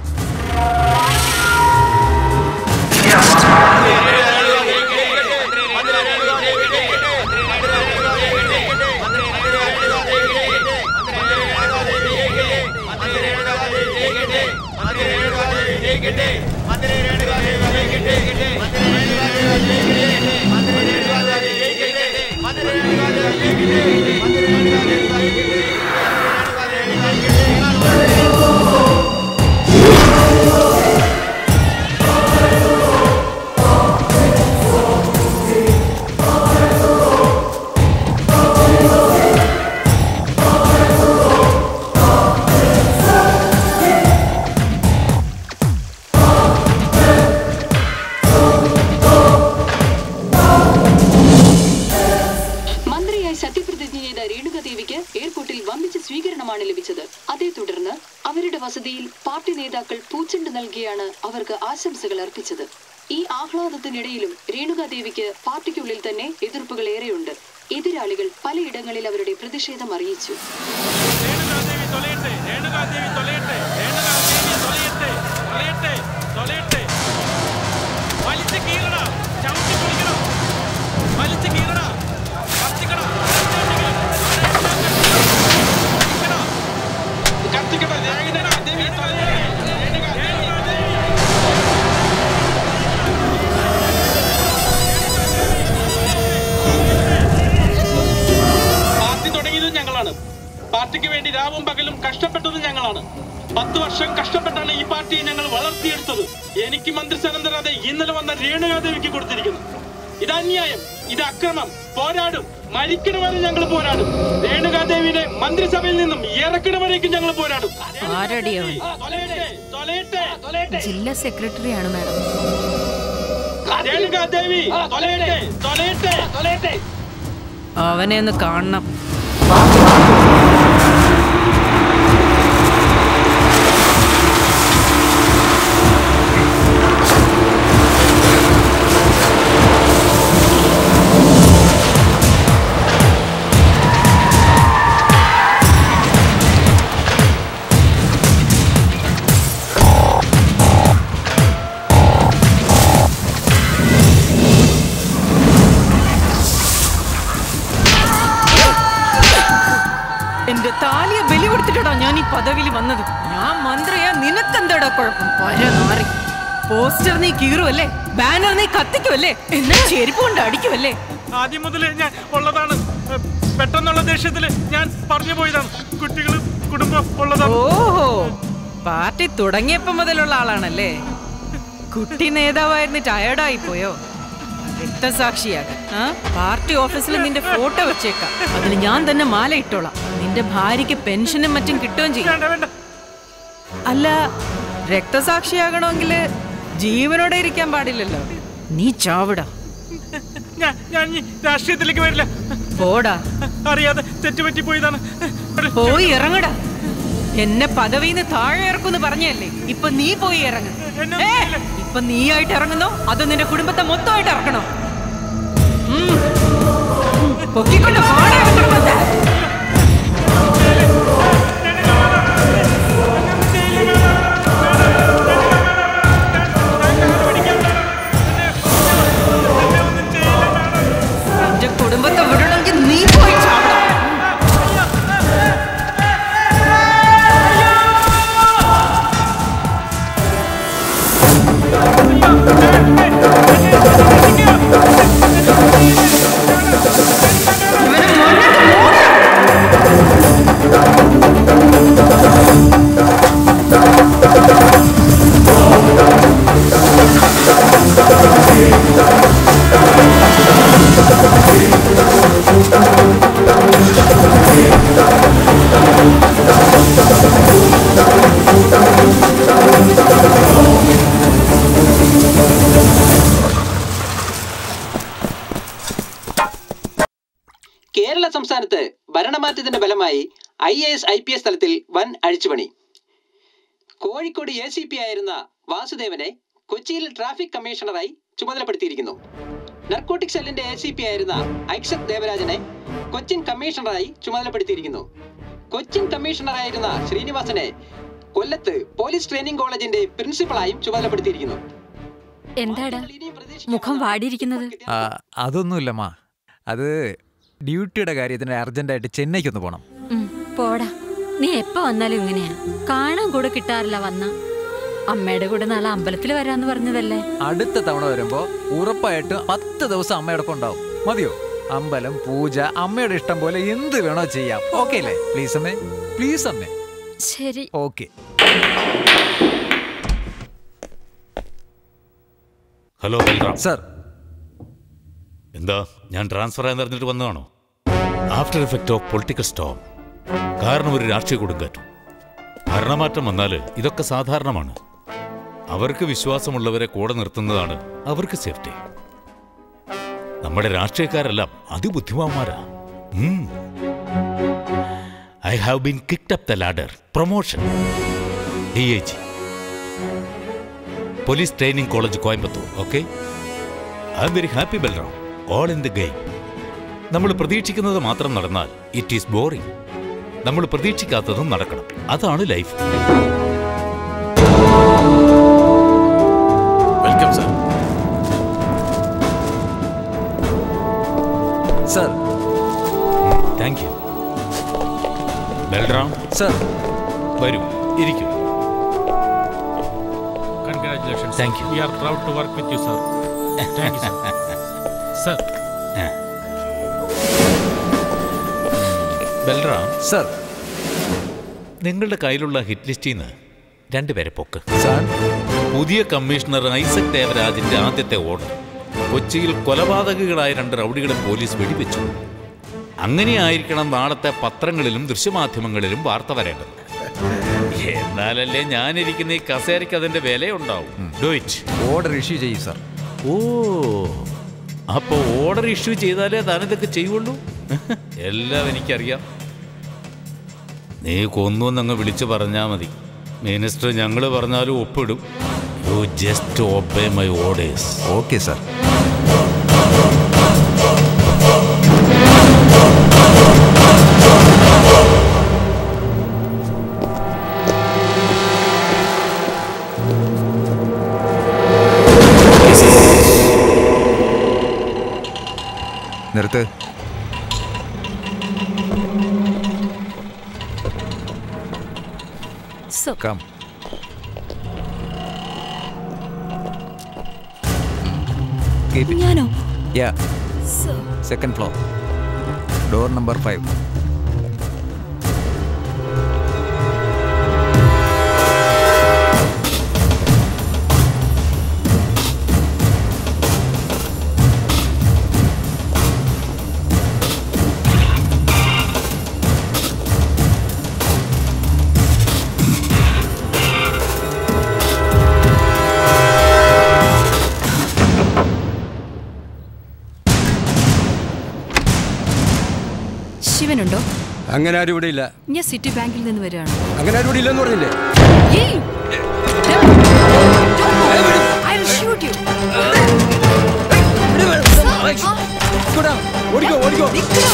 മന്ത്രിയായി സത്യപ്രതിജ്ഞ ചെയ്ത രേണുകദേവിക്ക് എയർപോർട്ടിൽ വമ്പിച്ച സ്വീകരണമാണ് ലഭിച്ചത് അതേ തുടർന്ന് അവരുടെ വസതിയിൽ പാർട്ടി നേതാക്കൾ പൂച്ചെണ്ട് നൽകിയാണ് അവർക്ക് ആശംസകൾ അർപ്പിച്ചത് ഈ ആഹ്ലാദത്തിനിടയിലും രേണുകാദേവിക്ക് പാർട്ടിക്കുള്ളിൽ തന്നെ എതിർപ്പുകൾ ഏറെയുണ്ട് എതിരാളികൾ പലയിടങ്ങളിൽ അവരുടെ പ്രതിഷേധം അറിയിച്ചു പാർട്ടി തുടങ്ങിയത് ഞങ്ങളാണ് പാർട്ടിക്ക് വേണ്ടി രാവും പകലും കഷ്ടപ്പെട്ടത് ഞങ്ങളാണ് പത്ത് വർഷം കഷ്ടപ്പെട്ടാണ് ഈ പാർട്ടിയെ ഞങ്ങൾ വളർത്തിയെടുത്തത് എനിക്ക് മന്ത്രിസ്ഥാനം തരാതെ ഇന്നലെ വന്ന രേണുകാദേവിക്ക് കൊടുത്തിരിക്കുന്നു ഇത് അന്യായം ഇത് അക്രമം പോരാടും മരിക്കണവരെ ഞങ്ങൾ പോരാടും രേണുകാദേവിനെ മന്ത്രിസഭയിൽ നിന്നും ഇറക്കണവരേക്കും ഞങ്ങൾ പോരാടും ആരടി അവൻ ജില്ലാ സെക്രട്ടറിയാണ് മാഡം രേണുകാദേവി തൊലയട്ടെ തൊലയട്ടെ തൊലയട്ടെ അവനെ ഒന്ന് കാണണം എന്റെ താലിയെ ബലി കൊടുത്തിട്ടാ ഞാൻ ഈ പദവിയിൽ വന്നത് ഞാൻ മന്ത്രിയാ നിനക്കെന്താടാ കുഴപ്പം പരനാറി പോസ്റ്റർ നീ കീറുമല്ലേ ബാനർ നീ കത്തിക്കുമല്ലേ എന്നെ ചെരുപ്പ് കൊണ്ട് അടിക്കുമല്ലേ ആദ്യം മുതലേ ഞാൻ ഉള്ളതാണ് എ, പെട്ടെന്നുള്ള ദേഷ്യത്തില് ഞാൻ പറഞ്ഞു പോയതാണ് കുട്ടികളും കുടുംബം ഉള്ളതാണ് ഓഹോ പാർട്ടി തുടങ്ങിയപ്പോ മുതലുള്ള ആളാണല്ലേ കുട്ടി നേതാവായിരുന്നു ടയർഡായി പോയോ രക്തസാക്ഷിയാകാൻ ആ പാർട്ടി ഓഫീസിൽ നിന്റെ ഫോട്ടോ വെച്ചേക്കാം അതിൽ ഞാൻ തന്നെ മാല ഇട്ടോളാം നിന്റെ ഭാര്യയ്ക്ക് പെൻഷനും മറ്റും കിട്ടുകയും ചെയ്യും അല്ല രക്തസാക്ഷിയാകണമെങ്കിൽ ജീവനോടെ ഇരിക്കാൻ പാടില്ലല്ലോ നീ ചാവിടാ ഞാൻ ഞാൻ ഇനി രാഷ്ട്രീയത്തിലേക്ക് വരില്ല പോടാ അറിയാതെ തെറ്റുപറ്റി പോയതാണ് പോയി ഇറങ്ങടാ എന്നെ പദവിന്ന് താഴെ ഇറക്കുന്ന് പറഞ്ഞല്ലേ ഇപ്പൊ നീ പോയി ഇറങ്ങ ഏ, ഇപ്പൊ നീയായിട്ട് ഇറങ്ങുന്നോ അതോ നിന്റെ കുടുംബത്തെ മൊത്തമായിട്ട് ഇറക്കണോ ഉം. ഉം. പൊക്കിക്കൊണ്ട് പോടാ അവന്റെ കുടുംബത്തെ. സംസ്ഥാനത്ത് ഭരണമാറ്റത്തിന്റെ ഫലമായി I A S I P S തലത്തിൽ വൻ അഴിച്ചുപണി കോഴിക്കോട് എ സി പി ആയിരുന്ന വാസുദേവനെ കൊച്ചിയിൽ ട്രാഫിക് കമ്മീഷണറായി ചുമതലപ്പെടുത്തിയിരിക്കുന്നു നർക്കോട്ടിക് സെല്ലിന്റെ എ സി പി ആയിരുന്ന ഐക്ഷത് ദേവരാജനെ കൊച്ചിൻ കമ്മീഷണറായി ചുമതലപ്പെടുത്തിയിരിക്കുന്നു കൊച്ചിൻ കമ്മീഷണറായിരുന്ന ശ്രീനിവാസനെ കൊല്ലത്ത് പോലീസ് ട്രെയിനിംഗ് കോളേജിന്റെ പ്രിൻസിപ്പളായും ചുമതലപ്പെടുത്തിയിരിക്കുന്നു എന്താടാ മുഖം വാടിയിരിക്കുന്നത് ആ, അതൊന്നുമില്ലമ്മ അത് ഡ്യൂട്ടിയുടെ കാര്യത്തിന് അർജന്റായിട്ട് ചെന്നൈക്കൊന്ന് പോകണം ഉം, പോടാ നീ എപ്പോ വന്നാലും ഇങ്ങനെയാ കാണാൻ കൂടെ കിട്ടാറില്ല വന്ന അമ്മയുടെ കൂടെ നാളെ അമ്പലത്തിൽ വരാന്ന് പറഞ്ഞതല്ലേ അടുത്ത തവണ വരുമ്പോ ഉറപ്പായിട്ടും പത്ത് ദിവസം അമ്മയോടൊപ്പം ഉണ്ടാവും മതിയോ അമ്പലം പൂജ അമ്മയുടെ ഇഷ്ടം പോലെ എന്ത് വേണോ ചെയ്യാം ഓക്കെ അല്ലേ പ്ലീസ് അമ്മേ പ്ലീസ് അമ്മേ ശരി ഓക്കെ ഹലോ ബൽറാം സർ എന്താ ഞാൻ ട്രാൻസ്ഫർ ആയി നിറഞ്ഞിട്ട് വന്നതാണോ after effect of political storm കാരണം ഒരു രാഷ്ട്രീയ കൊടുങ്കാറ്റും ഭരണമാറ്റം വന്നാൽ ഇതൊക്കെ സാധാരണമാണ് അവർക്ക് വിശ്വാസമുള്ളവരെ കൂടെ നിർത്തുന്നതാണ് അവർക്ക് സേഫ്റ്റി നമ്മുടെ രാഷ്ട്രീയക്കാരെല്ലാം അതിബുദ്ധിമാന്മാരാ I have been kicked up the ladder promotion D I G police training college Coimbatore okay I'm very happy Balram all in the game നമ്മൾ പ്രതീക്ഷിക്കുന്നത് മാത്രം നടന്നാൽ ഇറ്റ് ഈസ് ബോറിംഗ് നമ്മൾ പ്രതീക്ഷിക്കാത്തതും നടക്കണം അതാണ് life welcome sir sir thank you Balram sir വരൂ ഇരിക്കൂ Congratulations. Thank you. We are proud to work with you, sir. Thank you, sir. sir. Balram sir നിങ്ങളുടെ കയ്യിലുള്ള ഹിറ്റ് ലിസ്റ്റിൽ നിന്ന് രണ്ടുപേരെ പൊക്ക് സാർ പുതിയ കമ്മീഷണർ ഐസക് ദേവരാജിന്റെ ആദ്യത്തെ ഓർഡർ കൊച്ചിയിൽ കൊലപാതകികളായ രണ്ട് റൗഡികളെ പോലീസ് വെടിവെച്ചു അങ്ങനെയായിരിക്കണം നാളത്തെ പത്രങ്ങളിലും ദൃശ്യമാധ്യമങ്ങളിലും വാർത്ത വരേണ്ടത് എന്നാലല്ലേ ഞാനിരിക്കുന്ന ഈ കസേരയ്ക്ക് അതിന്റെ വിലയുണ്ടാവും ഡു ഇറ്റ് ഓർഡർ ഇഷ്യൂ ചെയ്യും സർ ഓ അപ്പൊ ഓർഡർ ഇഷ്യൂ ചെയ്താലേ താനിതൊക്കെ ചെയ്യുള്ളൂ എല്ലാം എനിക്കറിയാം നീ കൊന്നു എന്നങ്ങ് വിളിച്ചു പറഞ്ഞാൽ മതി മിനിസ്റ്റർ ഞങ്ങൾ പറഞ്ഞാലും ഒപ്പിടും you just obey my orders okay sir നിർത്ത് So, കം ഞാനോ yeah So, second floor door number five ശിവനുണ്ടോ അങ്ങനെ ആരും ഇവിടെ ഇല്ല ഞാൻ സിറ്റി ബാങ്കിൽ നിന്ന് വരികയാണ് അങ്ങനെ ആരും ഇവിടെ ഇല്ലെന്ന് പറഞ്ഞില്ലേ ഏയ്! I will shoot you. ഓടിക്കോ ഓടിക്കോ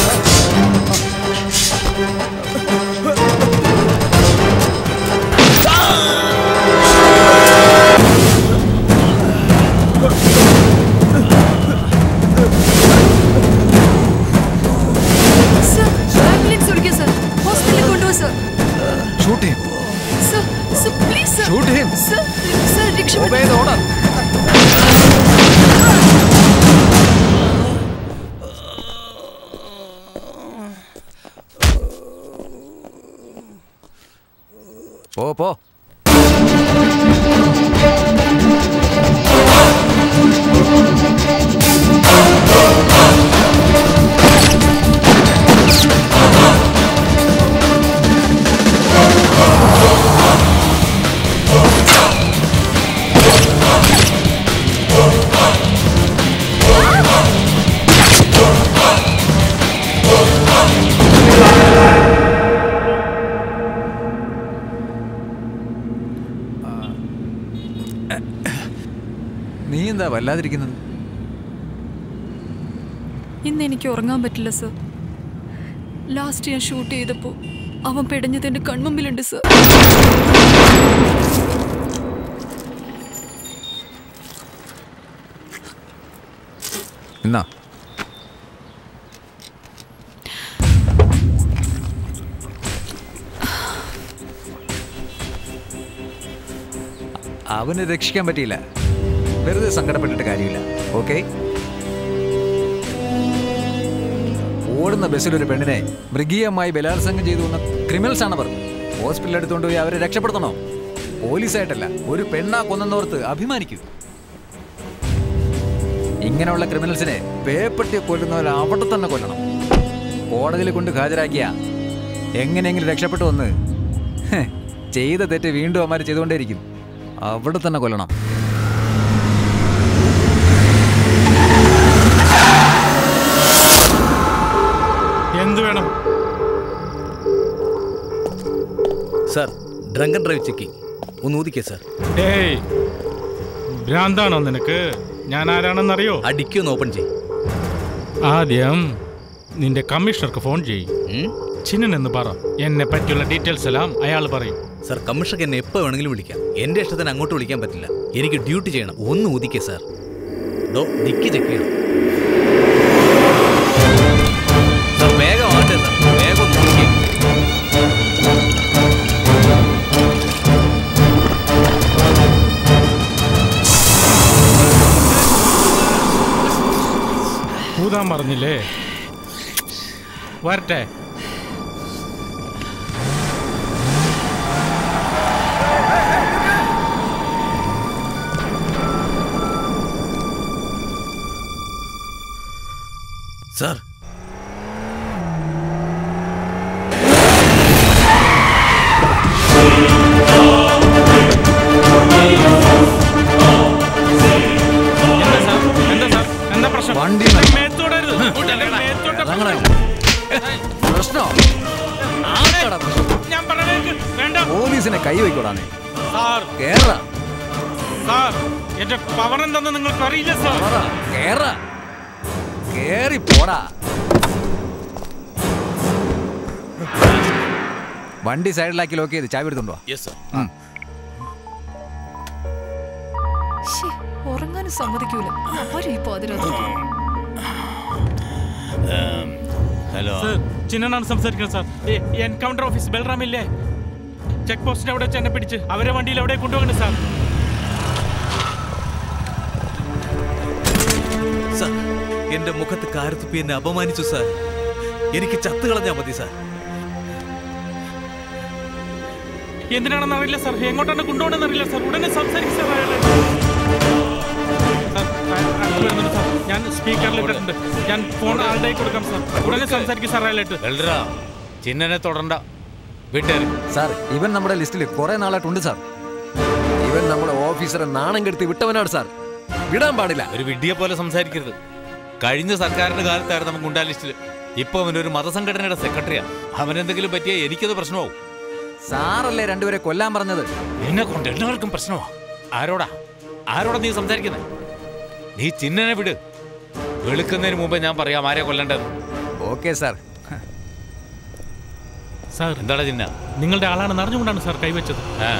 Sir, ambulance വിളിക്കൂ, sir. Hospital ൽ കൊണ്ടുപോ, sir. ഷൂട്ട് ചെയ്യും Sir, sir, please, sir. Shoot him. Sir, sir, രക്ഷപ്പെട്ട്. Obey the order. പോ പോ Ah! വല്ലാതിരിക്കുന്നത് ഇന്ന് എനിക്ക് ഉറങ്ങാൻ പറ്റില്ല സർ ലാസ്റ്റ് ഞാൻ ഷൂട്ട് ചെയ്തപ്പോൾ അവൻ പെടഞ്ഞത് എൻ്റെ കൺമുമ്പിലുണ്ട് സർ എന്നാ അവന് രക്ഷിക്കാൻ പറ്റിയില്ല വെറുതെ സങ്കടപ്പെട്ടിട്ട് കാര്യമില്ല ഓക്കെ ഓടുന്ന ബസ്സിൽ ഒരു പെണ്ണിനെ മൃഗീയമായി ബലാത്സംഗം ചെയ്തു വന്ന ക്രിമിനൽസ് ആണ് അവർ ഹോസ്പിറ്റലിൽ എടുത്തുകൊണ്ട് പോയി അവരെ രക്ഷപ്പെടുത്തണോ പോലീസായിട്ടല്ല ഒരു പെണ്ണാ കൊന്നെന്നോർത്ത് അഭിമാനിക്കൂ ഇങ്ങനെയുള്ള ക്രിമിനൽസിനെ പേപ്പട്ടി കൊല്ലുന്നവർ അവിടെ തന്നെ കൊല്ലണം കോടതിയിൽ കൊണ്ട് ഹാജരാക്കിയ എങ്ങനെയെങ്കിലും രക്ഷപ്പെട്ടു വന്ന് ഹ്, ചെയ്ത തെറ്റ് വീണ്ടും അവന്മാർ ചെയ്തുകൊണ്ടേയിരിക്കും അവിടെ തന്നെ കൊല്ലണം എന്ത് വേണം സാർ ഡ്രങ്കൻ ഡ്രൈവ് ചെക്കിംഗ് ഒന്ന് ഊതിക്കേ സാർ ഏയ് ഭ്രാന്താണോ നിനക്ക് ഞാൻ ആരാണെന്നറിയോ അടിക്കൊന്ന് ഓപ്പൺ ചെയ് ആദ്യം നിന്റെ കമ്മീഷണർക്ക് ഫോൺ ചെയ്യും ചിന്നൻ എന്ന് പറ എന്നെ പറ്റിയുള്ള ഡീറ്റെയിൽസ് എല്ലാം അയാൾ പറയും സാർ കമ്മീഷണർക്ക് എന്നെ എപ്പോൾ വേണമെങ്കിലും വിളിക്കാം എൻ്റെ ഇഷ്ടത്തിന് അങ്ങോട്ട് വിളിക്കാൻ പറ്റില്ല എനിക്ക് ഡ്യൂട്ടി ചെയ്യണം ഒന്ന് ഊതിക്കേ സാർ ഡോ ഡിക്കി ചെക്ക് ചെയ്യണം സാർ വേഗം ആട്ടെ സാർ വേഗം ഒന്ന് ഊതിക്കേ ഊതാൻ പറഞ്ഞില്ലേ വരട്ടെ സാർ എന്താ സാർ എന്താ പ്രശ്നം വണ്ടി മേത്തോടരുത് മേത്തോട്ട് പ്രശ്നോ ഞാൻ പറഞ്ഞേക്ക് വേണ്ട പോലീസിനെ കൈവയ്ക്കൂടാന്നേ സാർ കേറ സാർ എന്റെ പവർ എന്തെന്ന് നിങ്ങൾക്ക് അറിയില്ല സാർ കേറ കേറി പോടാ വണ്ടി സൈഡിലാക്കി ലോക്ക് ചെയ്ത് ചാവി എടുത്തുണ്ടോ യെസ് സാർ ശ്ശേ, ഉറങ്ങാനും സമ്മതിക്കൂല ആരും ഈ പാതിരാത്രിക്ക് ഹലോ സാർ ചിന്നനാണ് സംസാരിക്കുന്നത് സാർ എൻകൗണ്ടർ ഓഫീസ് ബൽറാം ഇല്ലേ ചെക്ക് പോസ്റ്റിന്റെ അവിടെ വെച്ച് എന്നെ പിടിച്ച് അവരെ വണ്ടിയിൽ എവിടെ കൊണ്ടുപോകണം സാർ സാർ എന്റെ മുഖത്ത് കാരത്തുപ്പി എന്നെ അപമാനിച്ചു സാർ എനിക്ക് ചത്തു കളഞ്ഞാ മതി സാർ എന്തിനാണെന്ന് അറിയില്ല സാർ എങ്ങോട്ടാണ് കൊണ്ടുപോകണമെന്ന് അറിയില്ല സാർ ഉടനെ സംസാരിക്കും സാർ അയാളെ സാർ, അയാൾ- അയാൾ വരുന്നുണ്ട് സാർ. ഞാൻ സ്പീക്കറിൽ ഇട്ടിട്ടുണ്ട് ഞാൻ ഫോൺ ആളുടെ കൊടുക്കാം സാർ ഉടനെ സംസാരിക്കും സാർ അയാളായിട്ട് വെള്ളരാ ചിന്നനെ തുടണ്ട വിട്ടേര് സാർ ഇവൻ നമ്മുടെ ലിസ്റ്റിൽ കുറെ നാളായിട്ടുണ്ട് സാർ ഇവൻ നമ്മുടെ ഓഫീസറെ നാണം കെടുത്തി വിട്ടവനാണ് സാർ വിടാൻ പാടില്ല ഒരു വിഡ്ഢിയെ പോലെ സംസാരിക്കരുത് കഴിഞ്ഞ സർക്കാരിന്റെ കാലത്തായിരുന്നു നമുക്ക് ഗുണ്ടാ ലിസ്റ്റിൽ ഇപ്പൊ അവനൊരു മതസംഘടനയുടെ സെക്രട്ടറിയാ അവനെന്തെങ്കിലും പറ്റിയ എനിക്കത് പ്രശ്നമാവും സാറല്ലേ രണ്ടുപേരെ കൊല്ലാൻ പറഞ്ഞത് എന്നെ കൊണ്ട് എല്ലാവർക്കും പ്രശ്നമാ ആരോടാ ആരോടാ നീ സംസാരിക്കുന്നത് നീ ചിന്നനെ വിട് വെളുക്കുന്നതിന് മുമ്പ് ഞാൻ പറയാം ആരെ കൊല്ലണ്ടത് ഓക്കെ സാർ സാർ എന്താടാ ചിന്ന നിങ്ങളുടെ ആളാണെന്ന് അറിഞ്ഞുകൊണ്ടാണ് സാർ കൈവച്ചത് ആ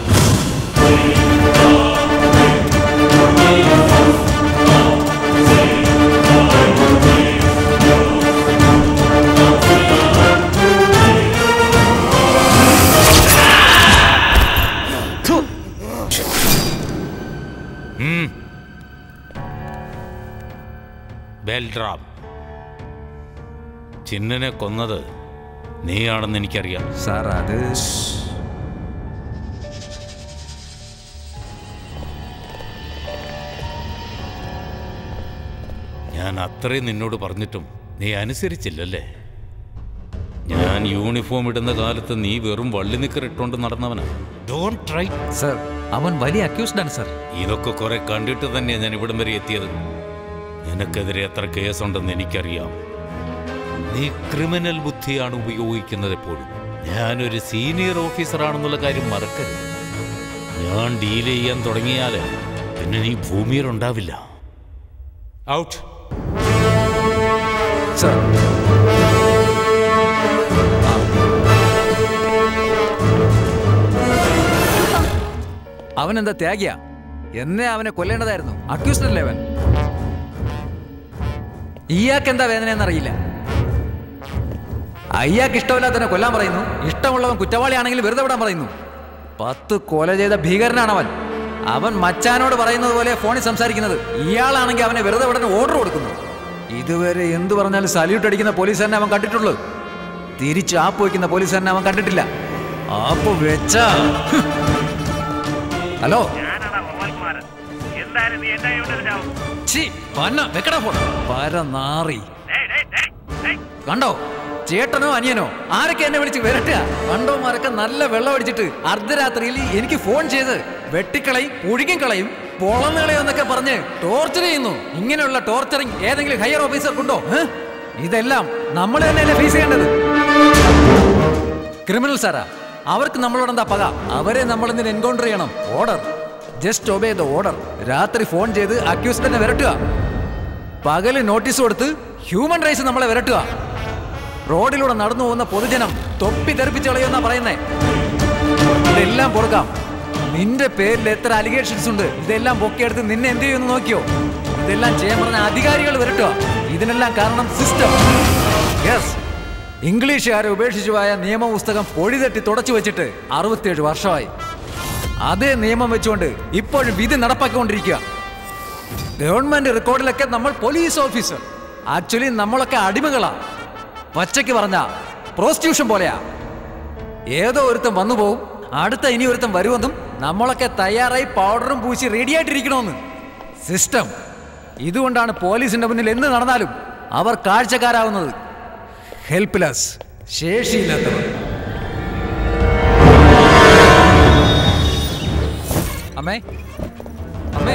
ഉം. ബൽറാം ചിന്നനെ കൊന്നത് നീയാണെന്ന് എനിക്കറിയാം സാർ അത് ഞാൻ അത്രയും നിന്നോട് പറഞ്ഞിട്ടും നീ അനുസരിച്ചില്ലല്ലേ ഞാൻ യൂണിഫോം ഇടുന്ന കാലത്ത് നീ വെറും വള്ളി നിക്കർ ഇട്ടുകൊണ്ട് നടന്നവനാ ഡോണ്ട് ട്രൈ സാർ അവൻ വലിയ അക്യൂസ്ഡ് ആണ് സാർ ഇതൊക്കെ കുറെ കണ്ടിട്ട് തന്നെയാണ് ഞാൻ ഇവിടം വരെ എത്തിയത് നിനക്കെതിരെ എത്ര കേസുണ്ടെന്ന് എനിക്കറിയാം നീ ക്രിമിനൽ ബുദ്ധിയാണ് ഉപയോഗിക്കുന്നത് എപ്പോഴും ഞാനൊരു സീനിയർ ഓഫീസറാണെന്നുള്ള കാര്യം മറക്കരുത് ഞാൻ ഡീൽ ചെയ്യാൻ തുടങ്ങിയാൽ പിന്നെ നീ ഭൂമിയിലുണ്ടാവില്ല ഔട്ട് സർ അവൻ എന്താ ത്യാഗിയ എന്നേ അവനെ കൊല്ലേണ്ടതായിരുന്നു അക്യൂസ്ഡ് അല്ലേ അവൻ ഇയാൾക്ക് എന്താ വേദന എന്നറിയില്ല അയ്യാക്ക് ഇഷ്ടമില്ലാത്തവനെ കൊല്ലാൻ പറയുന്നു ഇഷ്ടമുള്ളവൻ കുറ്റവാളിയാണെങ്കിൽ വെറുതെ വിടാൻ പറയുന്നു പത്ത് കൊല ചെയ്ത ഭീകരനാണ് അവൻ അവൻ മച്ചാനോട് പറയുന്നത് പോലെ ഫോണിൽ സംസാരിക്കുന്നത് ഇയാളാണെങ്കിൽ അവനെ വെറുതെ വിടാൻ ഓർഡർ കൊടുക്കുന്നു ഇതുവരെ എന്തു പറഞ്ഞാലും സല്യൂട്ട് അടിക്കുന്ന പോലീസുകാരനെ അവൻ കണ്ടിട്ടുള്ളൂ തിരിച്ച് ആപ്പ് വയ്ക്കുന്ന പോലീസുകാരനെ അവൻ കണ്ടിട്ടില്ല ആപ്പ് വെച്ച ഹലോ ഛീ, പന്ന, വെക്കടാ ഫോൺ. പരനാറി കണ്ടോ ചേട്ടനോ അനിയനോ ആരൊക്കെ എന്നെ വിളിച്ച് വരട്ടുക കണ്ടോമാരൊക്കെ നല്ല വെള്ളം അടിച്ചിട്ട് അർദ്ധരാത്രിയിൽ എനിക്ക് ഫോൺ ചെയ്ത് വെട്ടിക്കളയും പുഴുങ്ങിക്കളയും പൊളന്നുകളയും എന്നൊക്കെ പറഞ്ഞ് ടോർച്ചർ ചെയ്യുന്നു ഇങ്ങനെയുള്ള ടോർച്ചറിങ് ഏതെങ്കിലും ഹയർ ഓഫീസർക്കുണ്ടോ ഏ? ഇതെല്ലാം നമ്മൾ തന്നെയല്ലേ ഫേസ് ചെയ്യേണ്ടത് ക്രിമിനൽ സാറാ അവർക്ക് നമ്മളോട് എന്താ പക അവരെ നമ്മൾ എന്തിന് എൻകൗണ്ടർ ചെയ്യണം order just obey the order രാത്രി ഫോൺ ചെയ്ത് അക്യൂസ്ഡിനെ വിരട്ടുക പകല് നോട്ടീസ് കൊടുത്ത് ഹ്യൂമൻ റൈറ്റ്സ് നമ്മളെ വിരട്ടുക റോഡിലൂടെ നടന്നു പോകുന്ന പൊതുജനം തൊപ്പി തെറിപ്പിച്ച് കളയുമെന്നാ പറയുന്നേ ഇതെല്ലാം പൊറുക്കാം നിന്റെ പേരിൽ എത്ര അലിഗേഷൻസ് ഉണ്ട് ഇതെല്ലാം പൊക്കിയെടുത്ത് നിന്നെ എന്ത് ചെയ്യുമെന്ന് നോക്കിയോ ഇതെല്ലാം ചെയ്യാൻ പറഞ്ഞ അധികാരികൾ വരട്ടുക ഇതിനെല്ലാം കാരണം സിസ്റ്റം യെസ് ഇംഗ്ലീഷുകാരെ ഉപേക്ഷിച്ചു പോയ നിയമപുസ്തകം പൊടിതട്ടി തുടച്ചു വെച്ചിട്ട് അറുപത്തിയേഴ് വർഷമായി അതേ നിയമം വെച്ചുകൊണ്ട് ഇപ്പോഴും വിധി നടപ്പാക്കിക്കൊണ്ടിരിക്കുക ഗവൺമെന്റ് റെക്കോർഡിലൊക്കെ നമ്മൾ പോലീസ് ഓഫീസർ ആക്ച്വലി നമ്മളൊക്കെ അടിമകളാ പച്ചയ്ക്ക് പറഞ്ഞ പ്രോസ്റ്റിറ്റ്യൂഷൻ പോലെയാ ഏതോ ഒരുത്തൻ വന്നു പോവും അടുത്ത ഇനി ഒരുത്തൻ വരുമെന്നും നമ്മളൊക്കെ തയ്യാറായി പൗഡറും പൂശി റെഡി ആയിട്ടിരിക്കണമെന്ന് സിസ്റ്റം ഇതുകൊണ്ടാണ് പോലീസിന്റെ മുന്നിൽ എന്ത് നടന്നാലും അവർ കാഴ്ചക്കാരാവുന്നത് ഹെൽപ്ലെസ് ശേഷിയില്ലാത്തവർ അമ്മേ അമ്മേ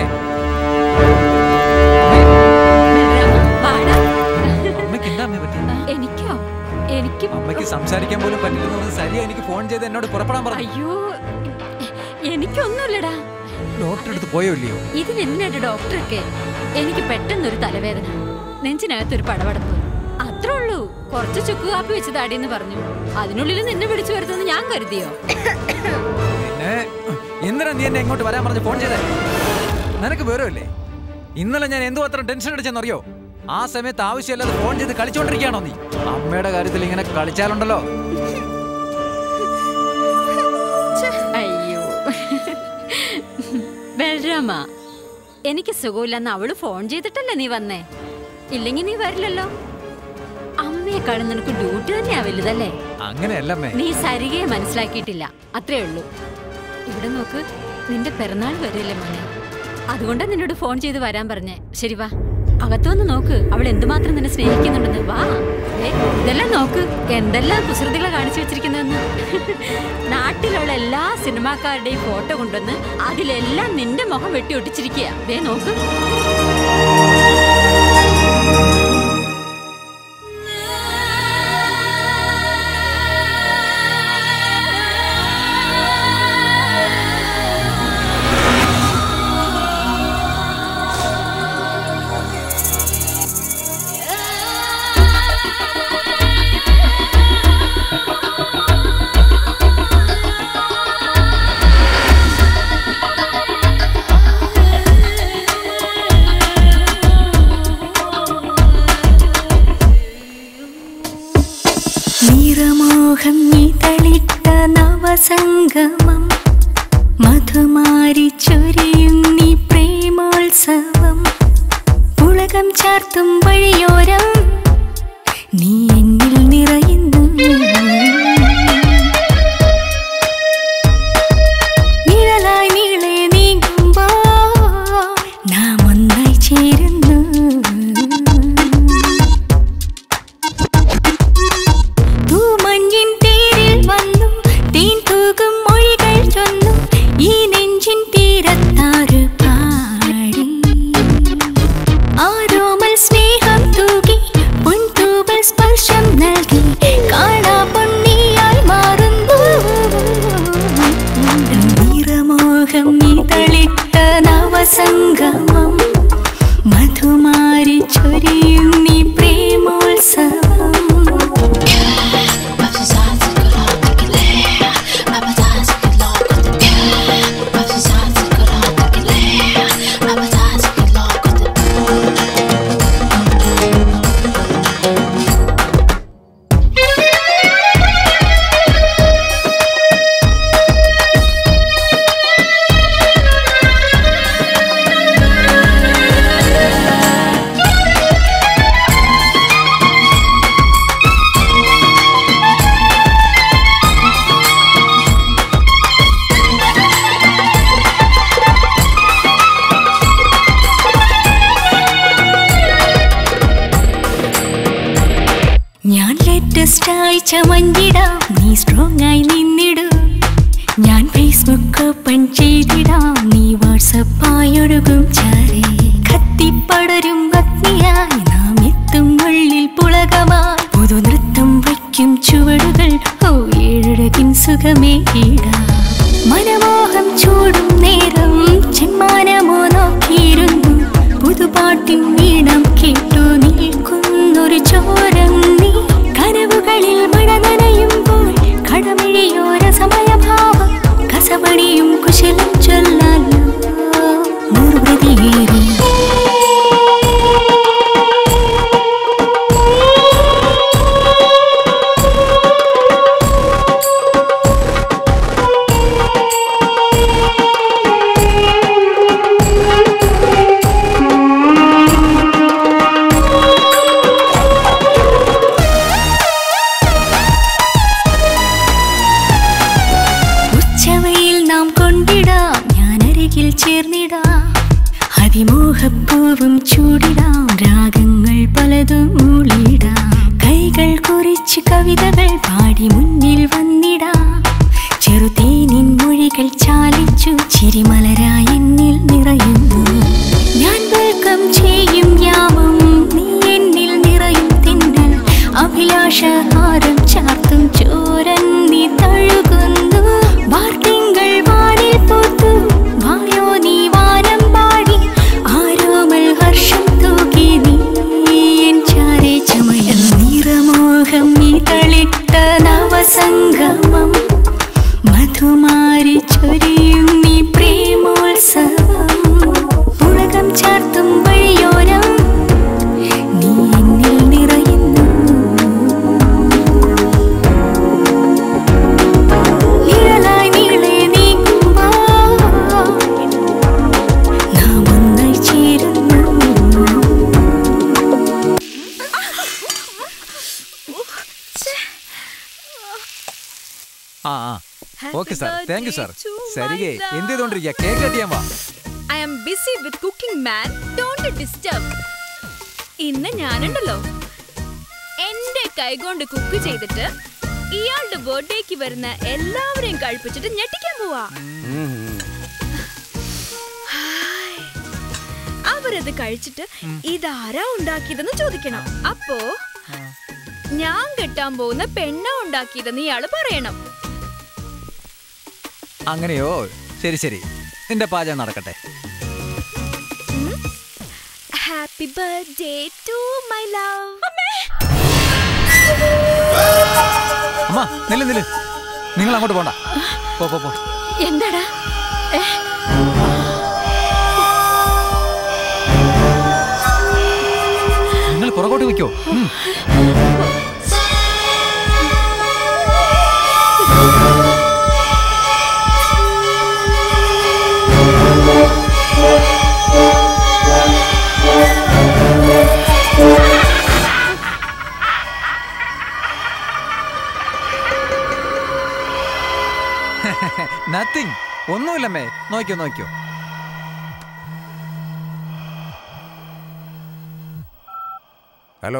അമ്മയ്ക്ക് എന്താ അമ്മേ പറ്റി എനിക്കോ എനിക്ക് അമ്മയ്ക്ക് സംസാരിക്കാൻ പോലും പറ്റില്ലെന്ന് സരിയ എനിക്ക് ഫോൺ ചെയ്ത് എന്നോട് പുറപ്പെടാൻ പറഞ്ഞു അയ്യോ എനിക്കൊന്നുമില്ലടാ ഡോക്ടറെ അടുത്ത് പോയോ ഇല്ലയോ ഇതിനെന്തിനായിട്ട് ഡോക്ടറൊക്കെ എനിക്ക് പെട്ടെന്നൊരു തലവേദന നെഞ്ചിനകത്തൊരു പടവടപ്പ് അത്രേ ഉള്ളൂ കുറച്ച് ചുക്ക് കാപ്പി വെച്ച് താടിയെന്ന് പറഞ്ഞു അതിനുള്ളിൽ നിന്നെ വിളിച്ചു വരുത്തുമെന്ന് ഞാൻ കരുതിയോ പിന്നെ എന്തിനാ നീ എന്നെ ഇങ്ങോട്ട് വരാൻ പറഞ്ഞ് ഫോൺ ചെയ്തേ നിനക്ക് വിവരമില്ലേ ഇന്നലെ ഞാൻ എന്തോ അത്ര ടെൻഷൻ അടിച്ചെന്നറിയോ ആ സമയത്ത് ആവശ്യമില്ലാതെ ഫോൺ ചെയ്ത് കളിച്ചോണ്ടിരിക്കുകയാണോ നീ അമ്മയുടെ കാര്യത്തിൽ ഇങ്ങനെ കളിച്ചാലുണ്ടല്ലോ അയ്യോ ബലരാമ എനിക്ക് സുഖമില്ലെന്ന് അവള് ഫോൺ ചെയ്തിട്ടല്ലേ നീ വന്നേ ഇല്ലെങ്കിൽ നീ വരില്ലല്ലോ അമ്മയെക്കാളും നിനക്ക് ഡ്യൂട്ടി തന്നെയാ വലുതല്ലേ അങ്ങനെയല്ലമ്മേ നീ സരികയെ മനസ്സിലാക്കിയിട്ടില്ല അത്രേ ഉള്ളൂ ഇവിടെ നോക്ക് നിന്റെ പിറന്നാൾ വരില്ലേ മോനെ അതുകൊണ്ടാ നിന്നോട് ഫോൺ ചെയ്ത് വരാൻ പറഞ്ഞേ ശരി വാ അകത്തു വന്ന് നോക്ക് അവൾ എന്തുമാത്രം നിന്നെ സ്നേഹിക്കുന്നുണ്ടെന്ന് വാ ദേ, ഇതെല്ലാം നോക്ക് എന്തെല്ലാം കുസൃതികളെ കാണിച്ചു വെച്ചിരിക്കുന്നതെന്ന് നാട്ടിലുള്ള എല്ലാ സിനിമാക്കാരുടെയും ഫോട്ടോ കൊണ്ടുവന്ന് അതിലെല്ലാം നിന്റെ മുഖം വെട്ടി ഒട്ടിച്ചിരിക്കുക ദേ നോക്ക് നിറമോഹം ഇതളിട്ട നവസംഗമം മധുമാരി ചൊരിയുന്നി പ്രേമോത്സവം പുളകം ചാർത്തും വഴിയോരം നീ എന്നിൽ നിറയുന്നു നിഴലായി നീളെ നീങ്ങുമ്പോ നാം ഒന്നായി ചേരുന്നു തൂമഞ്ഞിൻ തേരിൽ വന്നു തേൻ തൂകും മൊഴികൾ ചൊന്നു ഈ നെഞ്ചിൻ തീരത്താറ് പാടി ആരോമൽ സ്നേഹം തൂകി പൊൻതൂവൽ സ്പർശ ഗസ്റ്റായി ചമഞ്ഞിടാം നീ സ്ട്രോങ് ആയി നിന്നിടൂ ഞാൻ ഫേസ്ബുക്ക് ഓപ്പൺ ചെയ്തിടാം നീ വാട്സപ്പായി ഒഴുകും ചാരേ കത്തിപ്പടരും അഗ്നിയായി നാം എത്തും ഉള്ളിൽ പുളകമായി പുതു നൃത്തം വയ്ക്കും ചുവടുകൾ ഓ ഏഴഴകിൻ സുഖമേ ഈടാ മനമോഹം ചൂടും നേരം ചെമ്മാനമോ നോക്കിയിരുന്നു പുതുപാട്ടിൻ വീണം കേട്ടു നിൽക്കുന്നൊരു ചോരം നീ കനവുകളിൽ മഴ നനയുമ്പോൾ കടമിഴിയോര സമയഭാവം കസമണിയും കുശലം ചൊല്ലാലോ നിർവൃതിയേറി ഉച്ചവയിൽ നാം കൊണ്ടിടാം ഞാൻ അരികിൽ ചേർന്നിടാം അതിമോഹപ്പൂവും ചൂടിടാം രാഗങ്ങൾ പലതും മൂളിടാം കൈകൾ കുറിച്ച് കവിതകൾ പാടി മുന്നിൽ വന്നിടാം ചെറുതേനിൻ മൊഴികൾ ചാലിച്ചു ചിരിമലരായി എന്നിൽ നിറയുന്നു ഞാൻ വെൽക്കം ചെയ്യും യാമം നീ എന്നിൽ നിറയും തിന്നൽ അഭിലാഷഹാരം ചാർത്തും ചോരൻ നീ തഴുകുന്നു വാർത്തിങ്കൾ വാനിൽ പൂത്തു വായോ നീ വാനം പാടി ആരോമൽ ഹർഷം തൂക്കി നീ എൻ ചാരെ ചമയം നിറമോഹം നീ തളിട്ട നവസംഗമം മധുമാരി ചൊരിയും നീ പ്രേമോത്സവം പുളകം ചാർത്തും വഴിയോരം നീ എന്നിൽ നിറയുന്നു നിഴലായി നീളെ നീങ്ങുമ്പോൾ നാം ഒന്നായി ചേരുന്നു ആ ആ okay sir thank you sir സരികെ എന്ത് ചെയ്തോണ്ടിരിക്കുക കേക്ക് കട്ടിയാൻ വാ I am busy with cooking man don't disturb ഇന്ന് ഞാനുണ്ടല്ലോ എന്റെ കൈകൊണ്ട് കുക്ക് ചെയ്തിട്ട് ഇയാളുടെ ബർത്ത്ഡേക്ക് വരുന്ന എല്ലാവരെയും കഴിപ്പിച്ചിട്ട് ഞെട്ടിക്കാൻ പോവാ ഹായ്. അവരത് കഴിച്ചിട്ട് ഇതാരാ ഉണ്ടാക്കിയതെന്ന് ചോദിക്കണം അപ്പോ ഞാൻ കെട്ടാൻ പോകുന്ന പെണ്ണ ഉണ്ടാക്കിയതെന്ന് ഇയാള് പറയണം അങ്ങനെയോ ശരി ശരി നിന്റെ പാചകം നടക്കട്ടെ happy birthday to my love അമ്മ നില്ല് നില്ല് നിങ്ങൾ അങ്ങോട്ട് പോണ്ട പോ പോ പോ എന്താടാ ഏ, നിങ്ങൾ പുറകോട്ട് വയ്ക്കോ ഉം. നത്തിങ് ഒന്നുമില്ലമ്മേ നോക്കിയോ നോക്കിയോ ഹലോ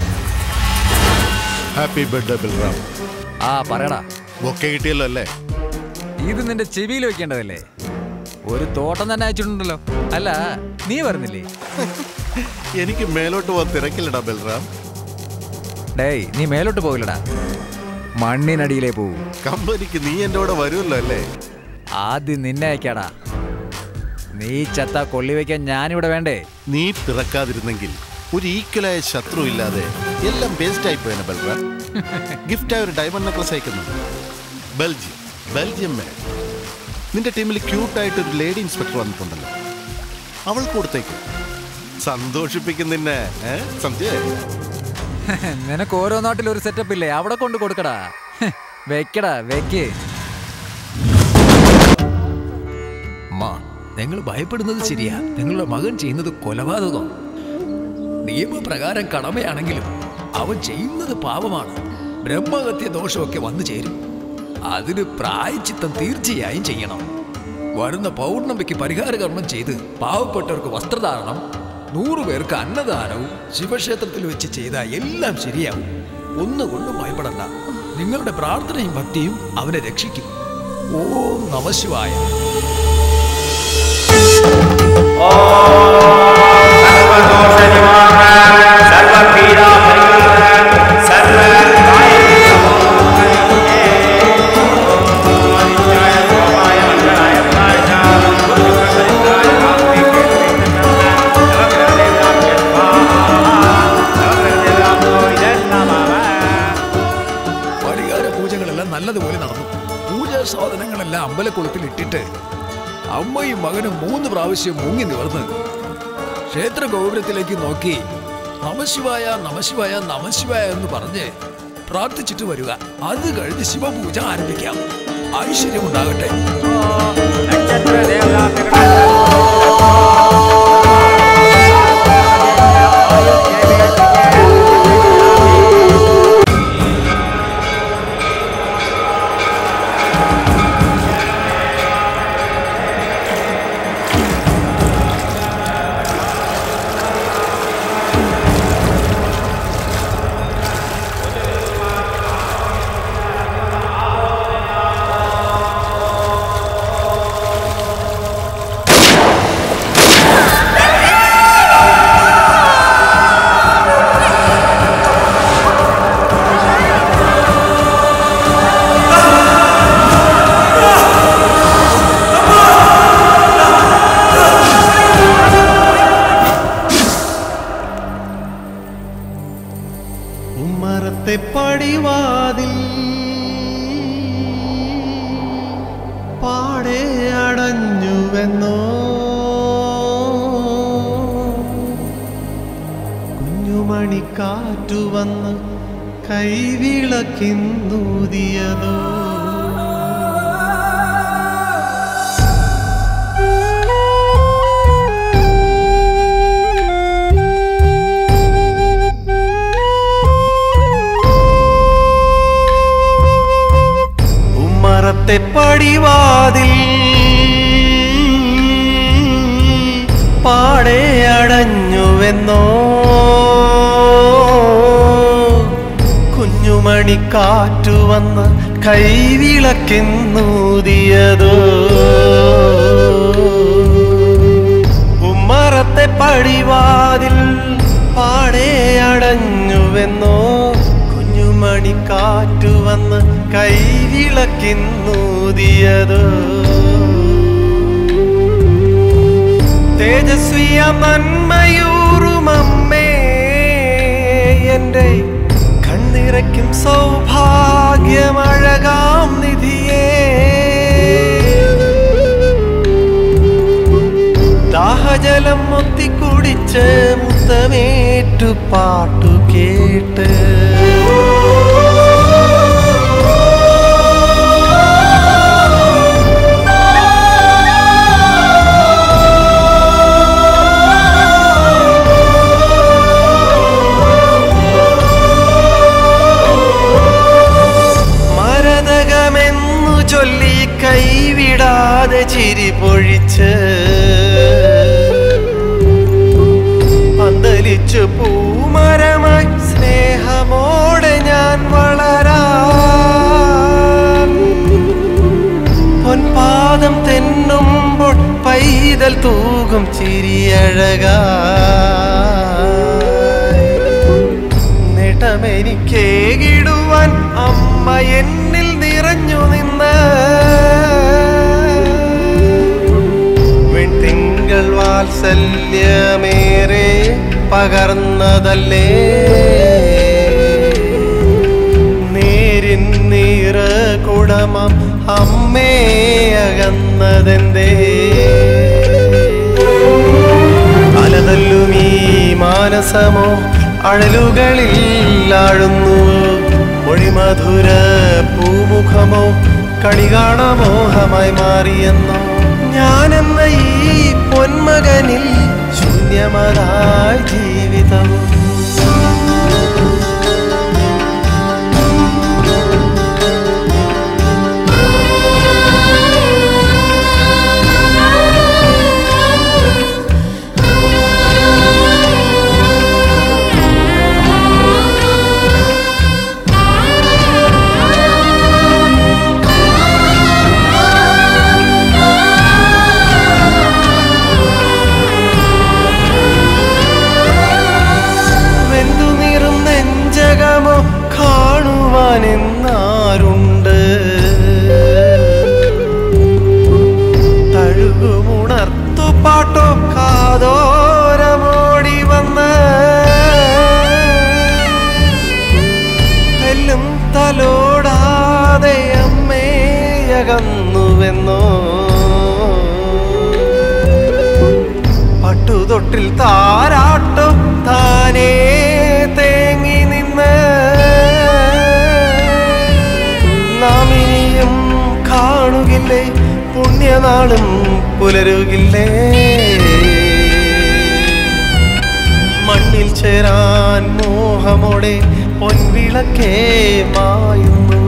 ഹാപ്പി ബർത്ത്ഡേ ബൽറാം ആ പറയടാ ബൊക്കെ കിട്ടിയല്ലോ അല്ലേ ഇത് നിന്റെ ചെവിയിൽ വെക്കേണ്ടതല്ലേ ഒരു തോട്ടം തന്നെ അയച്ചിട്ടുണ്ടല്ലോ അല്ല നീ വരുന്നില്ലേ എനിക്ക് മേലോട്ട് പോകാൻ തിരക്കില്ലടാ ബൽറാം ഡേയ് നീ മേലോട്ട് പോകില്ലടാ മണ്ണിനടിയിലേ പോകൂ കമ്പനിക്ക് നീ എൻ്റെ കൂടെ വരുമല്ലോ അല്ലേ ആദ്യം നിന്നെ അയക്കാടാ നീ ചത്ത കൊള്ളി വെക്കാൻ ഞാനിവിടെ വേണ്ടേ നീ പിറക്കാതിരുന്നെങ്കിൽ ഒരു ഈക്വലായ ശത്രു ഇല്ലാതെ എല്ലാം വേസ്റ്റ് ആയി പോയനെ ബൽറാം ഗിഫ്റ്റായ ഒരു ഡയമണ്ട് നെക്ലസ് അയക്കുന്നുണ്ട് ബെൽജിയം ബെൽജിയം മേഡ് നിന്റെ ടീമിൽ ക്യൂട്ടായിട്ട് ഒരു ലേഡി ഇൻസ്പെക്ടർ വന്നിട്ടുണ്ടല്ലോ അവൾ കൊടുത്തേക്ക് സന്തോഷിപ്പിക്കും നിന്നെ ഏ? സന്ധ്യ നിനക്ക് ഓരോ നാട്ടിൽ ഒരു സെറ്റപ്പ് ഇല്ലേ അവിടെ കൊണ്ട് കൊടുക്കടാ ഹ്, വെക്കടാ വെക്ക് അമ്മ നിങ്ങൾ ഭയപ്പെടുന്നത് ശരിയാ നിങ്ങളുടെ മകൻ ചെയ്യുന്നത് കൊലപാതകം നിയമപ്രകാരം കടമയാണെങ്കിലും അവൻ ചെയ്യുന്നത് പാപമാണ് ബ്രഹ്മഹത്യ ദോഷമൊക്കെ വന്നു ചേരും അതിന് പ്രായച്ചിത്തം തീർച്ചയായും ചെയ്യണം വരുന്ന പൗർണമിക്ക് പരിഹാര കർമ്മം ചെയ്ത് പാവപ്പെട്ടവർക്ക് വസ്ത്രധാരണം നൂറു പേർക്ക് അന്നദാനവും ശിവക്ഷേത്രത്തിൽ വെച്ച് ചെയ്താൽ എല്ലാം ശരിയാവും ഒന്നുകൊണ്ടും ഭയപ്പെടണ്ട നിങ്ങളുടെ പ്രാർത്ഥനയും ഭക്തിയും അവനെ രക്ഷിക്കും ഓം നമശിവായ പരിഹാര പൂജകളെല്ലാം നല്ലതുപോലെ നടന്നു പൂജാ സാധനങ്ങളെല്ലാം അമ്പലക്കുളത്തിൽ ഇട്ടിട്ട് അമ്മയും മകനും മൂന്ന് പ്രാവശ്യം മുങ്ങി നിവർന്ന് ക്ഷേത്ര ഗോപുരത്തിലേക്ക് നോക്കി നമശിവായ നമശിവായ നമശിവായ എന്ന് പറഞ്ഞ് പ്രാർത്ഥിച്ചിട്ട് വരിക അത് കഴിഞ്ഞ് ശിവപൂജ ആരംഭിക്കാം ഐശ്വര്യം ഉണ്ടാകട്ടെ ഉമ്മറത്തെ പടിവാതിൽ പാടെ അടഞ്ഞുവെന്നോ കുഞ്ഞുമണിക്കാറ്റു വന്ന് കൈവിളക്കിന്നൂതിയതോ ഉമ്മറത്തെ പടിവാതിൽ പാടെ അടഞ്ഞുവെന്നോ കുഞ്ഞുമണിക്കാറ്റു വന്ന് കൈവിളക്കെന്നൂതിയതോ ഉമ്മറത്തെ പടിവാതിൽ പാടെ അടഞ്ഞുവെന്നോ കുഞ്ഞുമണിക്കാറ്റു വന്ന് കൈവിളക്കിന്നൂതിയതോ തേജസ്വിയ നന്മയൂറുമമ്മേ എൻ്റെ കണ്ണിറയ്ക്കും സൗഭാഗ്യമഴകാം നിധിയേ ദാഹജലം ഒത്തിക്കുടിച്ച് മുത്തമേറ്റു പാട്ടു കേട്ട് മരതകമെന്നു ചൊല്ലി കൈവിടാതെ ചിരി പൊഴിച്ച് പന്തലിച്ചു പൂമരമായി സ്നേഹമോടെ ഞാൻ വളരാ പൊൻപാദം തെന്നുമ്പോൾ പൈതൽ തൂകും ചിരിയഴകാ നേട്ടമെനിക്കേകിടുവാൻ അമ്മ എന്നിൽ നിറഞ്ഞു നിന്ന് വെൺതിങ്കൾ വാത്സല്യമേറെ പകർന്നതല്ലേ നേരിൻ നീറ കുടമം അമ്മേ അകന്നതെന്തേ അലതല്ലുമീ മാനസമോ അഴലുകളിൽ ആഴുന്നു മൊഴിമധുര പൂമുഖമോ കളി കാണമോഹമായി മാറിയെന്നോ ഞാനെന്ന ഈ പൊന്മകനിൽ ശൂന്യമതായി ജീവിതം ചുവട്ടിൽ താരാട്ടും താനേ തേങ്ങി നിന്ന് നാം ഇനിയും കാണുകില്ലേ പുണ്യനാളും പുലരുകില്ലേ മണ്ണിൽ ചേരാൻ മോഹമോടെ പൊൻവിളക്കേ മായുന്നു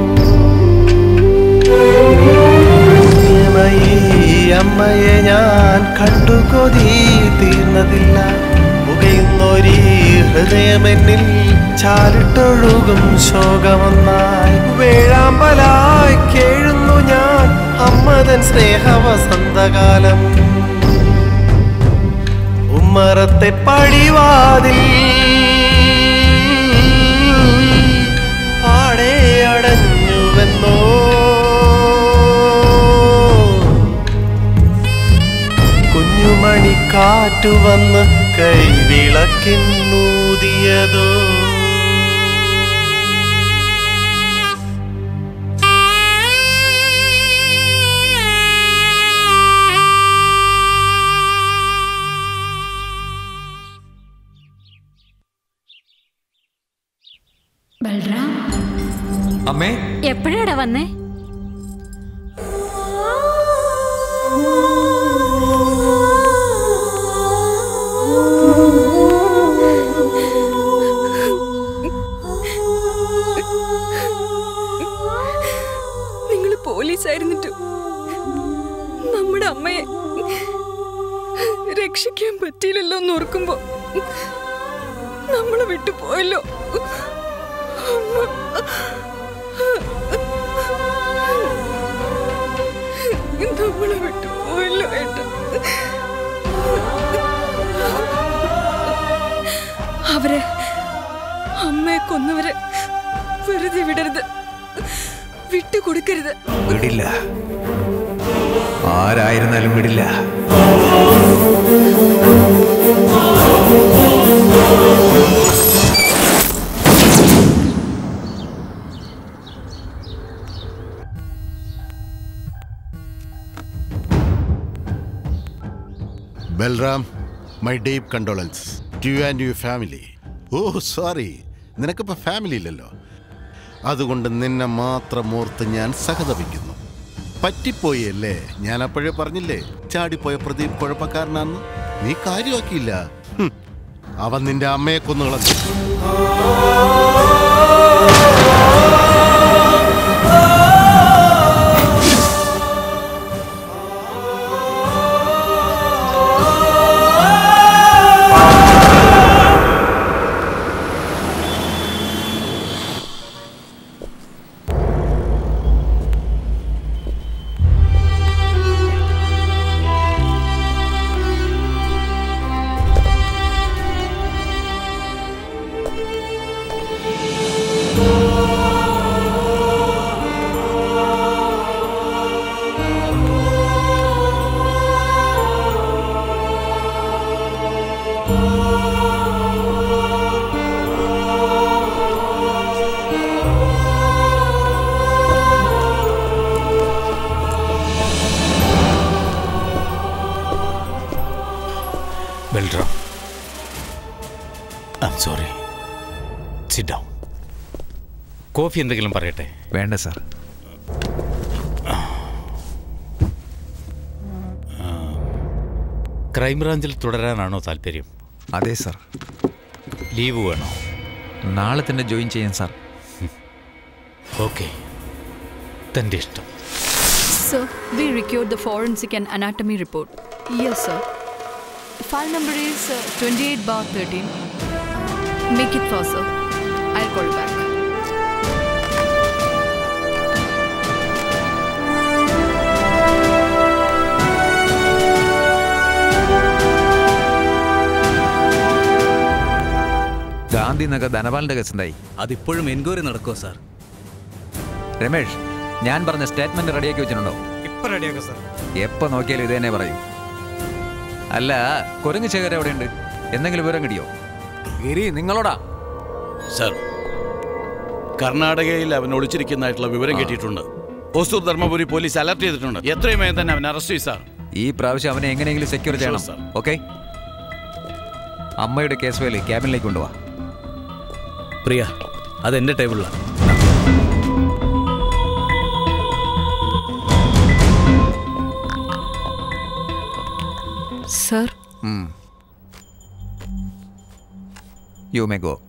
പുണ്യമയീ അമ്മയെ ഞാൻ കണ്ടു കൊതി തീർന്നതില്ല പുകയുന്നൊരീ ഹൃദയമെന്നിൽ ചാലിട്ടൊഴുകും ശോകമൊന്നായി വേഴാമ്പലായി കേഴുന്നു ഞാൻ അമ്മതൻ സ്നേഹവസന്തകാലം ഉമ്മറത്തെ പടിവാതിൽ പാടെ അടഞ്ഞുവെന്നോ കുഞ്ഞുമണി കാറ്റു വന്ന് കൈവിളക്കിന്നൂതിയതോ ബൽറാം അമ്മേ എപ്പോഴാടാ വന്നേ നിങ്ങൾ പോലീസായിരുന്നിട്ടും നമ്മുടെ അമ്മയെ രക്ഷിക്കാൻ പറ്റിയില്ലല്ലോ എന്ന് ഓർക്കുമ്പോ നമ്മളെ വിട്ടു പോയല്ലോ നമ്മളെ വിട്ടു പോയല്ലോ ഏട്ടാ അവരെ അമ്മയെ കൊന്നവരെ വെറുതെ വിടരുത് വിട്ടുകൊടുക്കരുത് വിടില്ല ആരായിരുന്നാലും വിടില്ല Balram my deep condolences to you and your family ഓ സോറി നിനക്കിപ്പോൾ ഫാമിലി ഇല്ലല്ലോ അതുകൊണ്ട് നിന്നെ മാത്രം ഓർത്ത് ഞാൻ സഹതപിക്കുന്നു പറ്റിപ്പോയി അല്ലേ ഞാൻ അപ്പോഴേ പറഞ്ഞില്ലേ ചാടിപ്പോയ പ്രദീപ് കുഴപ്പക്കാരനാന്ന് നീ കാര്യമാക്കിയില്ല ഹും. അവൻ നിന്റെ അമ്മയെ കൊന്നുകളഞ്ഞു Balram I'm sorry sit down coffee എന്തെങ്കിലും പറയട്ടെ വേണ്ട സാർ ക്രൈംബ്രാഞ്ചിൽ തുടരാനാണോ താല്പര്യം അതെ സാർ ലീവ് വേണോ നാളെ തന്നെ ജോയിൻ ചെയ്യാൻ സാർ ഓക്കെ തൻ്റെ ഇഷ്ടം Sir, we record the forensic and anatomy report. Yes, sir. File number is uh, 28 bar 13. Make it fast, sir. I'll call you back. Gandhinagar ധനപാലിന്റെ കേസ് എന്തായി അതിപ്പോഴും എൻക്വയറി നടക്കുമോ സാർ രമേഷ് ഞാൻ പറഞ്ഞ സ്റ്റേറ്റ്മെന്റ് റെഡിയാക്കി വെച്ചിട്ടുണ്ടോ ഇപ്പൊ റെഡിയാക്കാം സാർ എപ്പോ നോക്കിയാലും ഇത് തന്നെ പറയൂ അല്ല കുരങ്ങ് ശേഖരം എവിടെയുണ്ട് എന്തെങ്കിലും വിവരം കിട്ടിയോ ഗിരി നിങ്ങളോടാ സർ കർണാടകയിൽ അവൻ ഒളിച്ചിരിക്കുന്നതായിട്ടുള്ള വിവരം കിട്ടിയിട്ടുണ്ട് ഹൊസൂർ ധർമ്മപുരി പോലീസ് അലർട്ട് ചെയ്തിട്ടുണ്ട് എത്രയും വേഗം തന്നെ അവൻ അറസ്റ്റ് ചെയ്യും സാർ ഈ പ്രാവശ്യം അവനെ എങ്ങനെയെങ്കിലും സെക്യൂർ ചെയ്യണം ഓക്കെ അമ്മയുടെ കേസ് ഫയൽ ക്യാബിനിലേക്ക് കൊണ്ടുപോവാ പ്രിയ അതെന്റെ ടേബിളിലാണ് sir you may go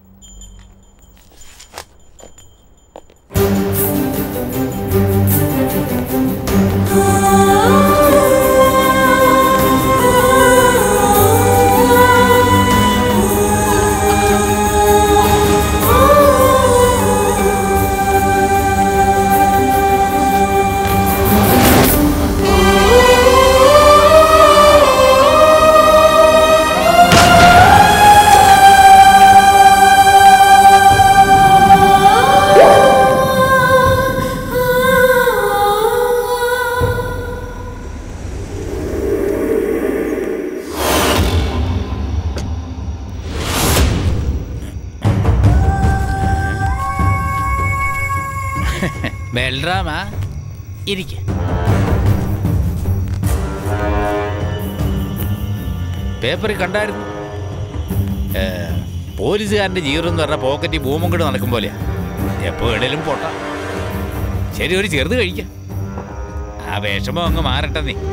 Balrama ഇരിക്ക പേപ്പറിൽ കണ്ടായിരുന്നു ഏ, പോലീസുകാരന്റെ ജീവൻ എന്ന് പറഞ്ഞ പോക്കറ്റിൽ ഭൂമും കൊണ്ട് നടക്കും പോലെയാ എപ്പോ എവിടെയും പോട്ട ശരി ഒരു ചെറുത് കഴിക്കാം ആ വിഷമം അങ്ങ് മാറട്ടെ നീ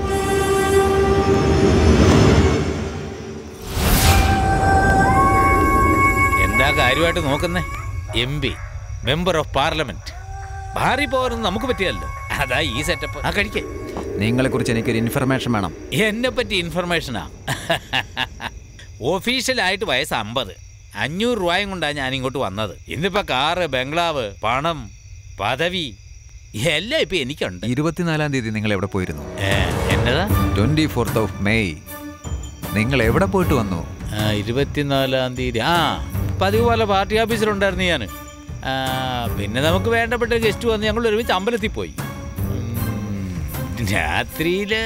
എന്താ കാര്യമായിട്ട് നോക്കുന്നേ M P member of parliament ഭാരി പോകാനൊന്നും നമുക്ക് പറ്റിയല്ലോ അതാ ഈ സെറ്റപ്പ് ആ കഴിക്കേ നിങ്ങളെക്കുറിച്ച് എനിക്കൊരു ഇൻഫർമേഷൻ വേണം എന്നെ പറ്റി ഇൻഫർമേഷനാ ഒഫീഷ്യലായിട്ട് വയസ്സ് അമ്പത് അഞ്ഞൂറ് രൂപയും കൊണ്ടാണ് ഞാൻ ഇങ്ങോട്ട് വന്നത് ഇന്നിപ്പോ കാറ് ബംഗ്ലാവ് പണം പദവി എല്ലാം ഇപ്പൊ എനിക്കുണ്ട് ഇരുപത്തിനാലാം തീയതി നിങ്ങൾ എവിടെ പോയിരുന്നു എന്നതാ ട്വന്റി ഫോർത്ത് ഓഫ് മെയ് നിങ്ങൾ എവിടെ പോയിട്ട് വന്നു ആ, ഇരുപത്തിനാലാം തീയതി ആ പതിവ് പോലെ പാർട്ടി ഓഫീസിലുണ്ടായിരുന്നു ഞാൻ ആ, പിന്നെ നമുക്ക് വേണ്ടപ്പെട്ട ഗസ്റ്റ് വന്ന് ഞങ്ങൾ ഒരുമിച്ച് അമ്പലത്തിൽ പോയി ഉം, രാത്രിയില്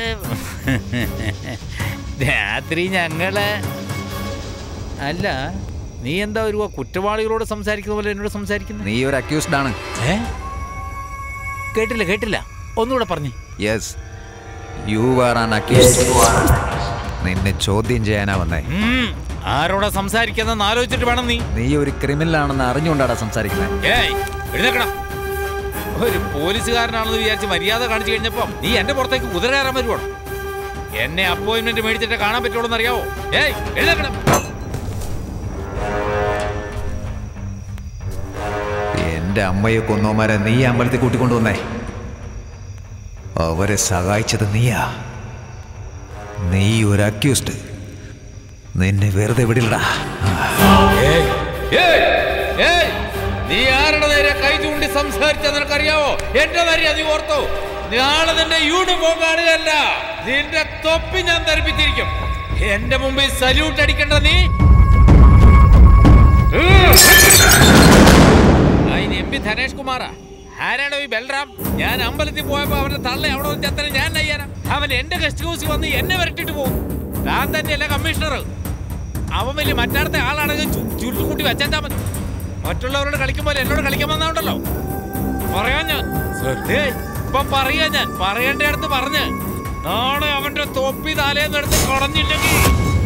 രാത്രി ഞങ്ങള് അല്ല നീ എന്താ ഒരു കുറ്റവാളികളോട് സംസാരിക്കുന്ന പോലെ എന്നോട് സംസാരിക്കുന്നത് നീ ഒരു അക്യൂസ്ഡ് ആണ് ഏ കേട്ടില്ല കേട്ടില്ല ഒന്നുകൂടെ പറഞ്ഞു yes you are an accused നിന്നെ ചോദ്യം ചെയ്യാനാ വന്നേ ആരോടാ സംസാരിക്കുന്ന ആലോചിച്ചിട്ട് വേണം നീ നീ ഒരു ക്രിമിനൽ ആണെന്ന് അറിഞ്ഞുകൊണ്ടാടാ സംസാരിക്കുന്നത് ഏയ് എഴുന്നേക്കണം ഒരു പോലീസുകാരനാണെന്ന് വിചാരിച്ച് മര്യാദ കാണിച്ചു കഴിഞ്ഞപ്പം നീ എന്റെ പുറത്തേക്ക് കുതിര കയറാൻ വരുവാണ് എന്നെ അപ്പോയിന്റ്മെന്റ് മേടിച്ചിട്ട് കാണാൻ പറ്റുള്ളൂ എന്നറിയാവോ ഏയ് എഴുന്നേക്കണം എന്റെ അമ്മയെ കൊന്നോമാരെ നീ അമ്പലത്തിൽ കൂട്ടിക്കൊണ്ടുവന്നേ അവരെ സഹായിച്ചത് നീയാ നീ ഒരു അക്യൂസ്ഡ് നിന്നെ വെറുതെ വിടില്ലടാ ഏയ്, ഏയ്, ഏയ്, നീ ആരുടെ നേരെ കൈ ചൂണ്ടി സംസാരിച്ച നിനക്കറിയാവോ എന്റെ നേരെയാ നീ ഓർത്തോ നാളെ നിന്റെ യൂണിഫോം കാണുകയല്ല നിന്റെ തൊപ്പി ഞാൻ ധരിപ്പിച്ചിരിക്കും എന്റെ മുമ്പിൽ സല്യൂട്ട് അടിക്കേണ്ട നീ എം പി ധനേഷ് കുമാറാ ആരാണോ ഈ ബൽറാം ഞാൻ അമ്പലത്തിൽ പോയപ്പോ അവന്റെ തള്ള അവിടെ വെച്ച് അത്ര ഞാൻ നയ്യാനാ അവൻ എന്റെ ഗസ്റ്റ് ഹൗസിൽ വന്ന് എന്നെ വരട്ടിട്ട് പോകും താൻ തന്നെയല്ല കമ്മീഷണർ അവൻ വലിയ മറ്റാടത്തെ ആളാണെങ്കിൽ ചു- ചുരുട്ടുകൂട്ടി വെച്ചാ മതി മറ്റുള്ളവരോട് കളിക്കുമ്പോൾ എന്നോട് കളിക്കാൻ വന്നോണ്ടല്ലോ പറയാൻ ഞാൻ ഏയ്, ഇപ്പൊ പറയാ ഞാൻ പറയേണ്ട അടുത്ത് പറഞ്ഞ് നാളെ അവന്റെ തൊപ്പി തലേന്ന് എടുത്ത് കളഞ്ഞില്ലെങ്കിൽ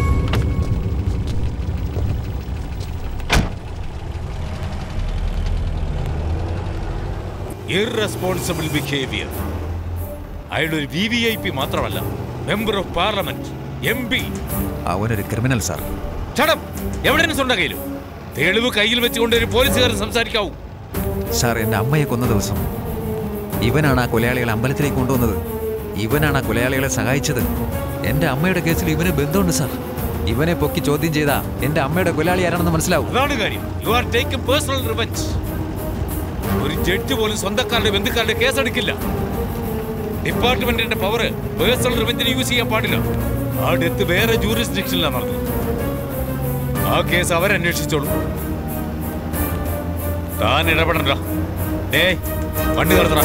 ഇറസ്പോൺസിബിൾ ബിഹേവിയർ അയാളൊരു വി വി ഐ പി മാത്രമല്ല member of parliament M P അവനൊരു ക്രിമിനൽ സാർ ചടം എവിഡൻസ് ഉണ്ട കയ്യിലും തെളിവ് കയ്യിൽ വെച്ചുകൊണ്ട് ഒരു പോലീസുകാരൻ സംസാരിക്കാവൂ സാർ എൻ്റെ അമ്മയെ കൊന്ന ദിവസം ഇവനാണ് ആ കൊലയാളികളെ അമ്പലത്തിലേക്ക് കൊണ്ടുവന്നത് ഇവനാണ് ആ കൊലയാളികളെ സഹായിച്ചത് എൻ്റെ അമ്മയുടെ കേസിൽ ഇവന് ബന്ധമുണ്ട് സാർ ഇവനെ പൊക്കി ചോദ്യം ചെയ്താ എൻ്റെ അമ്മയുടെ കൊലയാളി ആരാണെന്ന് മനസ്സിലാവും അതാണ് കാര്യം you are taking personal revenge ഒരു ജഡ്ജ് പോലും സ്വന്തക്കാരുടെ ബന്ധുക്കാരുടെ കേസെടുക്കില്ല ഡിപ്പാർട്ട്മെന്റിന്റെ പവർ പേഴ്സണൽ റിവഞ്ചിന് യൂസ് ചെയ്യാൻ പാടില്ല ആ ഡെത്ത് വേറെ ജൂറിസ്ഡിക്ഷനിലാണ് നടന്നത് ആ കേസ് അവരന്വേഷിച്ചോളൂ താൻ ഇടപെടണ്ട ഡേ വണ്ടി നടത്തണ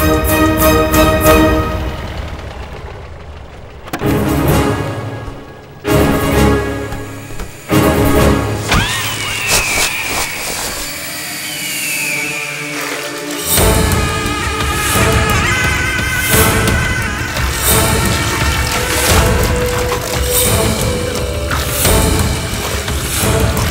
ആ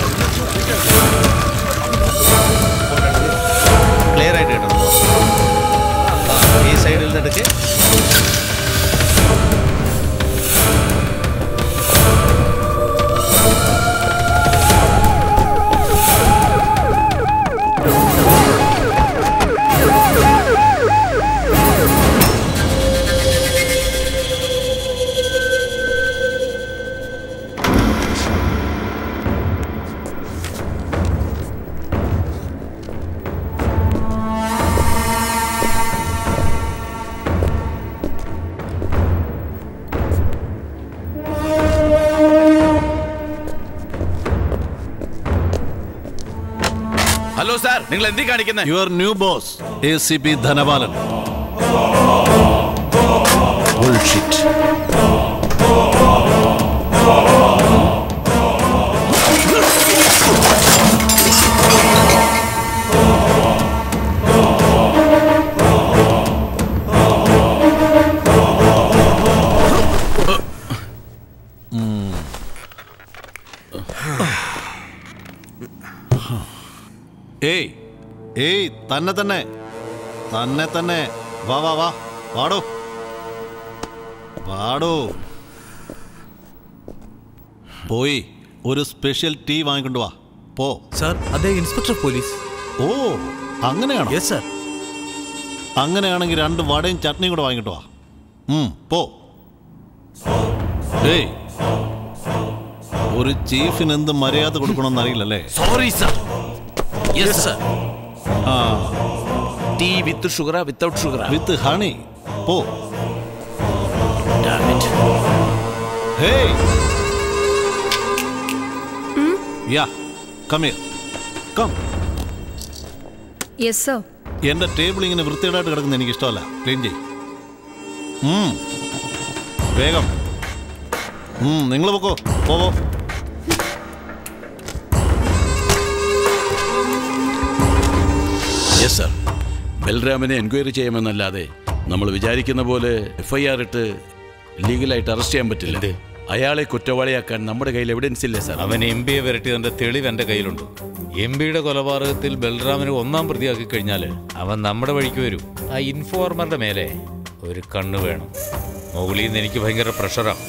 ഹലോ സാർ നിങ്ങൾ എന്തി കാണിക്കുന്നത് your new boss A C P Dhanapalan Bullshit. ഉം. ഏയ് ഏയ് തന്നെ തന്നെ തന്നെ തന്നെ വാ വാ വാ വാടോ വാടോ പോയി ഒരു സ്പെഷ്യൽ ടീ വാങ്ങിക്കൊണ്ട് വാ പോ സാർ അദ്ദേഹം ഇൻസ്പെക്ടർ പോലീസ് ഓ അങ്ങനെയാണോ യെസ് സാർ അങ്ങനെയാണെങ്കിൽ രണ്ട് വടയും ചട്നിയും കൂടെ വാങ്ങിട്ട് വാ ഉം, പോ ഏയ് ഒരു ചീഫിന് എന്ത് മര്യാദ കൊടുക്കണമെന്ന് അറിയില്ലല്ലേ സോറി സാർ യെസ് സാർ ആ ടീ വിത്ത് ഷുഗറാ വിത്തൗട്ട് ഷുഗറാ വിത്ത് ഹണി പോ hey yeah come here come yes sir എന്റെ ടേബിൾ ഇങ്ങനെ വൃത്തികേടായിട്ട് കിടക്കുന്ന എനിക്ക് ഇഷ്ടമല്ല ക്ലീൻ ചെയ് ഉം. വേഗം നിങ്ങൾ പൊക്കോ പോവോ യെസ് സാർ ബൽറാമിനെ എൻക്വയറി ചെയ്യാമെന്നല്ലാതെ നമ്മൾ വിചാരിക്കുന്ന പോലെ എഫ് ഐ ആർ ഇട്ട് ലീഗലായിട്ട് അറസ്റ്റ് ചെയ്യാൻ പറ്റില്ല അയാളെ കുറ്റവാളിയാക്കാൻ നമ്മുടെ കയ്യിൽ എവിഡൻസ് ഇല്ല സാർ അവൻ എം ബിയെ വരട്ടിയതിന്റെ തെളിവ് എന്റെ കയ്യിലുണ്ട് എം ബിയുടെ കൊലപാതകത്തിൽ ബൽറാമിനെ ഒന്നാം പ്രതിയാക്കി കഴിഞ്ഞാൽ അവൻ നമ്മുടെ വഴിക്ക് വരും ആ ഇൻഫോർമറുടെ മേലെ ഒരു കണ്ണ് വേണം മുകളിൽ നിന്ന് എനിക്ക് ഭയങ്കര പ്രഷറാണ്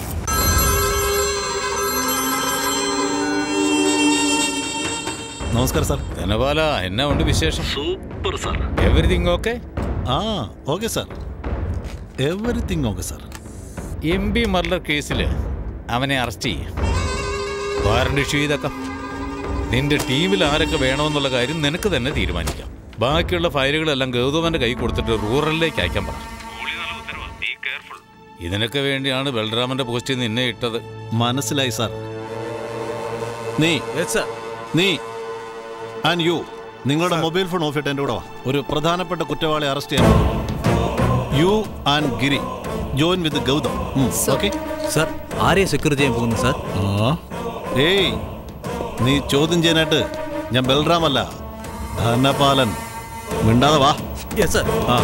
നമസ്കാരം സാർ ധനപാല എന്നാ ഉണ്ട് വിശേഷം സൂപ്പർ സാർ എവറിഥിങ് ഓക്കെ ആ okay sir everything okay sir M B murder കേസിൽ അവനെ അറസ്റ്റ് ചെയ്യാം വാറണ്ട് ഇഷ്യൂ ചെയ്തേക്കാം നിന്റെ ടീമിൽ ആരൊക്കെ വേണമെന്നുള്ള കാര്യം നിനക്ക് തന്നെ തീരുമാനിക്കാം ബാക്കിയുള്ള ഫയലുകളെല്ലാം ഗൗതമന്റെ കൈ കൊടുത്തിട്ട് റൂറലിലേക്ക് അയക്കാൻ പറ ഇതിനൊക്കെ വേണ്ടിയാണ് ബൽറാമന്റെ പോസ്റ്റിൽ നിന്നെ ഇട്ടത് മനസ്സിലായി സാർ നീ നീ ആൻഡ് യു നിങ്ങളുടെ മൊബൈൽ ഫോൺ ഓഫ് ചെയ്തിട്ട് എൻ്റെ കൂടെ വാ ഒരു പ്രധാനപ്പെട്ട കുറ്റവാളി അറസ്റ്റ് ചെയ്യാൻ you and Giri join with Gautham okay sir ആരെയെ സെക്യൂർ ചെയ്യാൻ പോകുന്നു സാർ ഏയ് നീ ചോദ്യം ചെയ്യാനായിട്ട് ഞാൻ ബൽറാം അല്ല ധനപാലൻ മിണ്ടാതെ വാ യെസ് സാർ ആ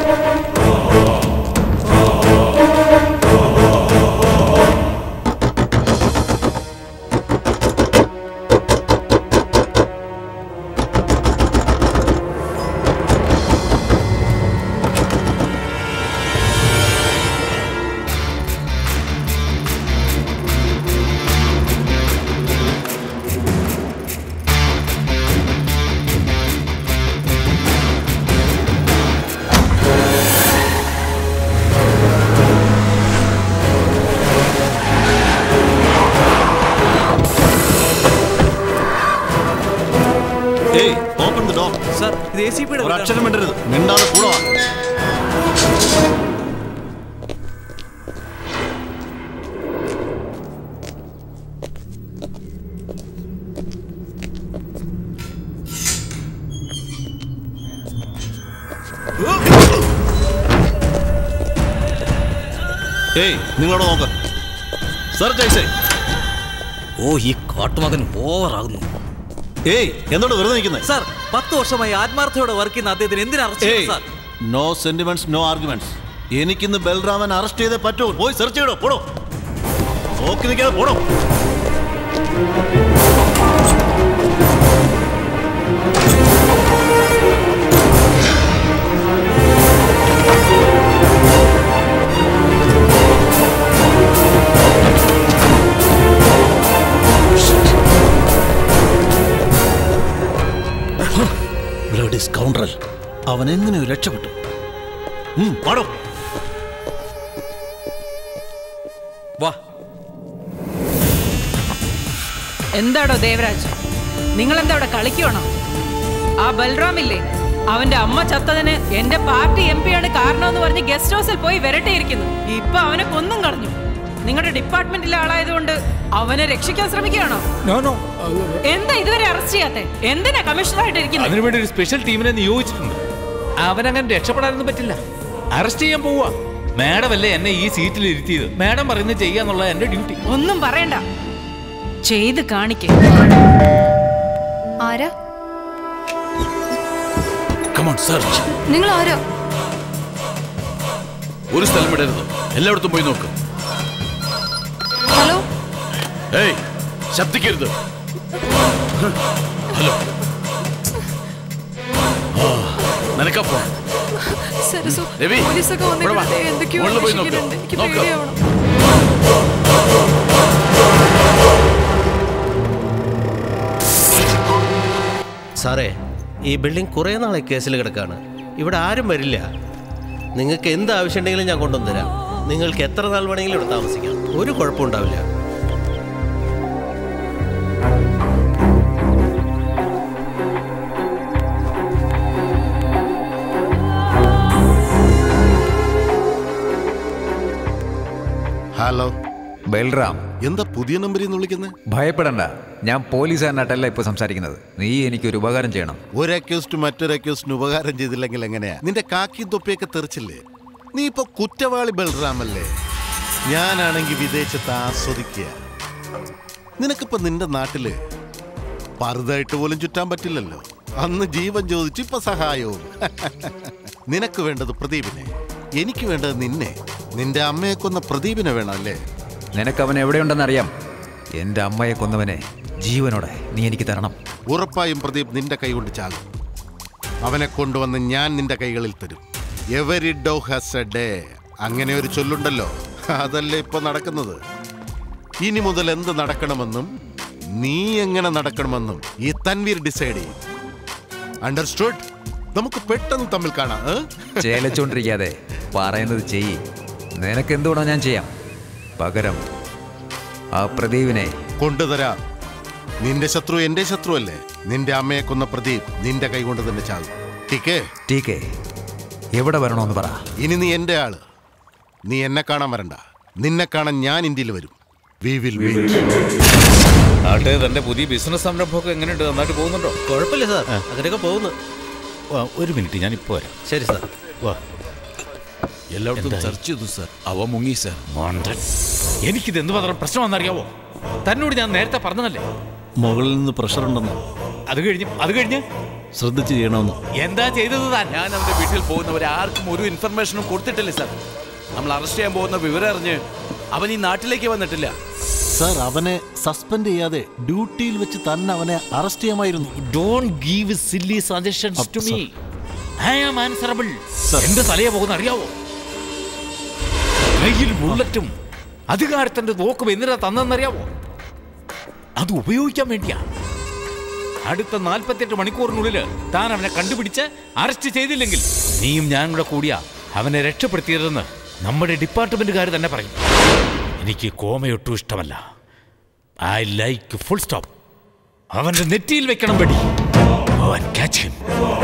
hey open the door sir ഇത് എ സി പിയുടെ ഒരു അക്ഷരം മിണ്ടരുത് മിണ്ടാതെ കൂടെ വാ ഏയ് നിങ്ങളോട് നോക്ക് സർ ജയ്സേ ഓ ഈ കാട്ടുമകൻ ഓവറാകുന്നു ഏയ് എന്നോട് വെറുതെ നിൽക്കുന്നത് സാർ പത്ത് വർഷമായി ആത്മാർത്ഥയോടെ വർക്ക് ചെയ്യുന്ന അദ്ദേഹത്തിന് എന്തിനാ അറസ്റ്റ് ഏയ് ചെയ്തത് sir no sentiments no arguments എനിക്കിന്ന് ബൽറാമൻ അറസ്റ്റ് ചെയ്തേ പറ്റൂ പോയി സെർച്ച് ചെയ്യടോ പോടോ നോക്കി നിൽക്കാതെ പോടോ ബ്ലഡി സ്കൗണ്ടറൽ അവൻ എങ്ങനെയോ രക്ഷപ്പെട്ടു ഉം, പാടോ വാ എന്താടോ ദേവരാജ് നിങ്ങൾ എന്താ അവിടെ കളിക്കുവാണോ ആ ബൽറാം ഇല്ലേ അവന്റെ അമ്മ ചത്തതിന് എന്റെ പാർട്ടി എം പിയാണ് കാരണമെന്ന് പറഞ്ഞ് ഗസ്റ്റ് ഹൗസിൽ പോയി വരട്ടിയിരിക്കുന്നു ഇപ്പൊ അവനെ കൊന്നും കളഞ്ഞു നിങ്ങളുടെ ഡിപ്പാർട്ട്മെന്റിലെ ആളായതുകൊണ്ട് അവനെ രക്ഷിക്കാൻ ശ്രമിക്കുകയാണോ നോ നോ എന്താ ഇതുവരെ അറസ്റ്റ് ചെയ്യാത്തെ എന്തിനാ കമ്മീഷണറായിട്ട് ഇരിക്കുന്നത് അതിനുവേണ്ടി ഒരു സ്പെഷ്യൽ ടീമിനെ നിയോഗിച്ചിട്ടുണ്ട് അവനങ്ങനെ രക്ഷപ്പെടാനൊന്നും പറ്റില്ല അറസ്റ്റ് ചെയ്യാൻ പോവാ മാഡം അല്ലേ എന്നെ ഈ സീറ്റിൽ ഇരുത്തിയത് മാഡം പറയുന്നത് ചെയ്യാന്നുള്ള എന്റെ ഡ്യൂട്ടി ഒന്നും പറയണ്ട ചെയ്ത് കാണിക്കേ ആരാ കമോൺ സെർച്ച് നിങ്ങൾ ആരാ ഒരു സ്ഥലം വിടരുത് എല്ലായിടത്തും പോയി നോക്ക് ഹലോ ഏയ് ശബ്ദിക്കരുത് ഹലോ ആ, നിനക്കാ ഫോൺ സരസു രവി, പോലീസൊക്കെ ഇവിടെ വാ. വന്നിട്ടുണ്ട് എന്തൊക്കെയോ മുകളിൽ പോയി നോക്ക്. അന്വേഷിക്കുന്നുണ്ട് എനിക്ക് നോക്ക്. പേടിയാവണം സാറേ ഈ ബിൽഡിംഗ് കുറേ നാളെ കേസിൽ കിടക്കാണ് ഇവിടെ ആരും വരില്ല നിങ്ങൾക്ക് എന്ത് ആവശ്യമുണ്ടെങ്കിലും ഞാൻ കൊണ്ടുവന്ന് തരാം നിങ്ങൾക്ക് എത്ര നാൾ വേണമെങ്കിലും ഇവിടെ താമസിക്കാം ഒരു കുഴപ്പമുണ്ടാവില്ല ഹലോ ബൽറാം എന്താ പുതിയ നമ്പറിൽ നിന്ന് വിളിക്കുന്നത് ഭയപ്പെടണ്ട ഞാൻ പോലീസുകാരനായിട്ടല്ല ഇപ്പൊ സംസാരിക്കുന്നത് നീ എനിക്കൊരു ഉപകാരം ചെയ്യണം ഒരു അക്യൂസ്റ്റ് മറ്റൊരു അക്യൂസ്റ്റിന് ഉപകാരം ചെയ്തില്ലെങ്കിൽ എങ്ങനെയാ നിന്റെ കാക്കി തൊപ്പിയൊക്കെ തെറിച്ചില്ലേ നീ ഇപ്പൊ കുറ്റവാളി ബൽറാമല്ലേ ഞാനാണെങ്കിൽ വിദേശത്ത് ആസ്വദിക്കുക നിനക്കിപ്പോ നിന്റെ നാട്ടില് പറുതായിട്ട് പോലും ചുറ്റാൻ പറ്റില്ലല്ലോ അന്ന് ജീവൻ ചോദിച്ചു ഇപ്പൊ സഹായവും നിനക്ക് വേണ്ടത് പ്രദീപിനെ എനിക്ക് വേണ്ടത് നിന്നെ നിന്റെ അമ്മയെ കൊന്ന പ്രദീപിനെ വേണം അല്ലേ നിനക്ക് അവൻ എവിടെയുണ്ടെന്നറിയാം എൻ്റെ അമ്മയെ കൊന്നവനെ ജീവനോടെ നീ എനിക്ക് തരണം ഉറപ്പായും പ്രദീപ് നിന്റെ കൈകൊണ്ട് ചാകും അവനെ കൊണ്ടുവന്ന് ഞാൻ നിന്റെ കൈകളിൽ തരും every dog has a day അങ്ങനെ ഒരു ചൊല്ലുണ്ടല്ലോ അതല്ലേ ഇപ്പൊ നടക്കുന്നത് ഇനി മുതൽ എന്ത് നടക്കണമെന്നും നീ എങ്ങനെ നടക്കണമെന്നും ഈ തൻവീർ ഡിസൈഡ് ചെയ്യും അണ്ടർസ്റ്റുഡ് നമുക്ക് പെട്ടെന്ന് തമ്മിൽ കാണാം ഏ? ചേലച്ചോണ്ടിരിക്കാതെ പറയുന്നത് ചെയ്യ് നിനക്ക് എന്തുകൊണ്ടോ ഞാൻ ചെയ്യാം പകരം ആ പ്രദീപിനെ കൊണ്ടുതരാം നിന്റെ ശത്രു എന്റെ ശത്രു അല്ലേ നിന്റെ അമ്മയെ കൊന്ന പ്രദീപ് നിന്റെ കൈ കൊണ്ട് തന്നെ ചാകും ടീക്കേ ടീക്കേ എവിടെ വരണമെന്ന് പറ ഇനി നീ എന്റെ ആള് നീ എന്നെ കാണാൻ വരണ്ട നിന്നെ കാണാൻ ഞാൻ ഇന്ത്യയിൽ വരും വി വിൽ ആട്ടെ തന്റെ പുതിയ ബിസിനസ് സംരംഭമൊക്കെ എങ്ങനെയുണ്ട് നന്നായിട്ട് പോകുന്നുണ്ടോ കുഴപ്പമില്ല സാർ അങ്ങനെയൊക്കെ പോകുന്നു ഒരു മിനിറ്റ് ഞാൻ ഇപ്പോ വരാം ശരി സാർ വാ എല്ലായിടത്തും എന്തായി? സെർച്ച് ചെയ്തു സാർ അവ മുങ്ങി സാർ മണ്ടൻ. എനിക്കിത് എന്ത് മാത്രം പ്രശ്നമാണെന്നറിയാവോ തന്നോട് ഞാൻ നേരത്തെ പറഞ്ഞതല്ലേ മുകളിൽ നിന്ന് പ്രഷർ ഉണ്ടെന്ന് അത് കഴിഞ്ഞ് അത് കഴിഞ്ഞ് ശ്രദ്ധിച്ച് ചെയ്യണമെന്ന് എന്താ ചെയ്തത് താൻ ഞാൻ അവന്റെ വീട്ടിൽ പോകുന്നവരെ ആർക്കും ഒരു ഇൻഫർമേഷനും കൊടുത്തിട്ടില്ല സാർ നമ്മൾ അറസ്റ്റ് ചെയ്യാൻ പോകുന്ന വിവരം അറിഞ്ഞ് അവൻ ഈ നാട്ടിലേക്ക് വന്നിട്ടില്ല സാർ അവനെ സസ്പെൻഡ് ചെയ്യാതെ ഡ്യൂട്ടിയിൽ വെച്ച് തന്നെ അവനെ അറസ്റ്റ് ചെയ്യാമായിരുന്നു don't give silly suggestions to me I am answerable എന്റെ തലയെ പോകുന്ന അറിയാവോ കയ്യിൽ ബുള്ളറ്റും അധികാരത്തിന്റെ നോക്കും എന്തിനാ തന്നെന്നറിയാവോ അത് ഉപയോഗിക്കാൻ വേണ്ടിയാ അടുത്ത നാൽപ്പത്തിയെട്ട് മണിക്കൂറിനുള്ളിൽ താൻ അവനെ കണ്ടുപിടിച്ച് അറസ്റ്റ് ചെയ്തില്ലെങ്കിൽ നീയും ഞാനും കൂടെ കൂടിയാ അവനെ രക്ഷപ്പെടുത്തിയതെന്ന് നമ്മുടെ ഡിപ്പാർട്ട്മെന്റുകാർ തന്നെ പറയും എനിക്ക് കോമയൊട്ടും ഇഷ്ടമല്ല ഐ ലൈക്ക് ഫുൾ സ്റ്റോപ്പ് അവന്റെ നെറ്റിയിൽ വെക്കണം വെടി അവൻ ക്യാച്ച് ഹിം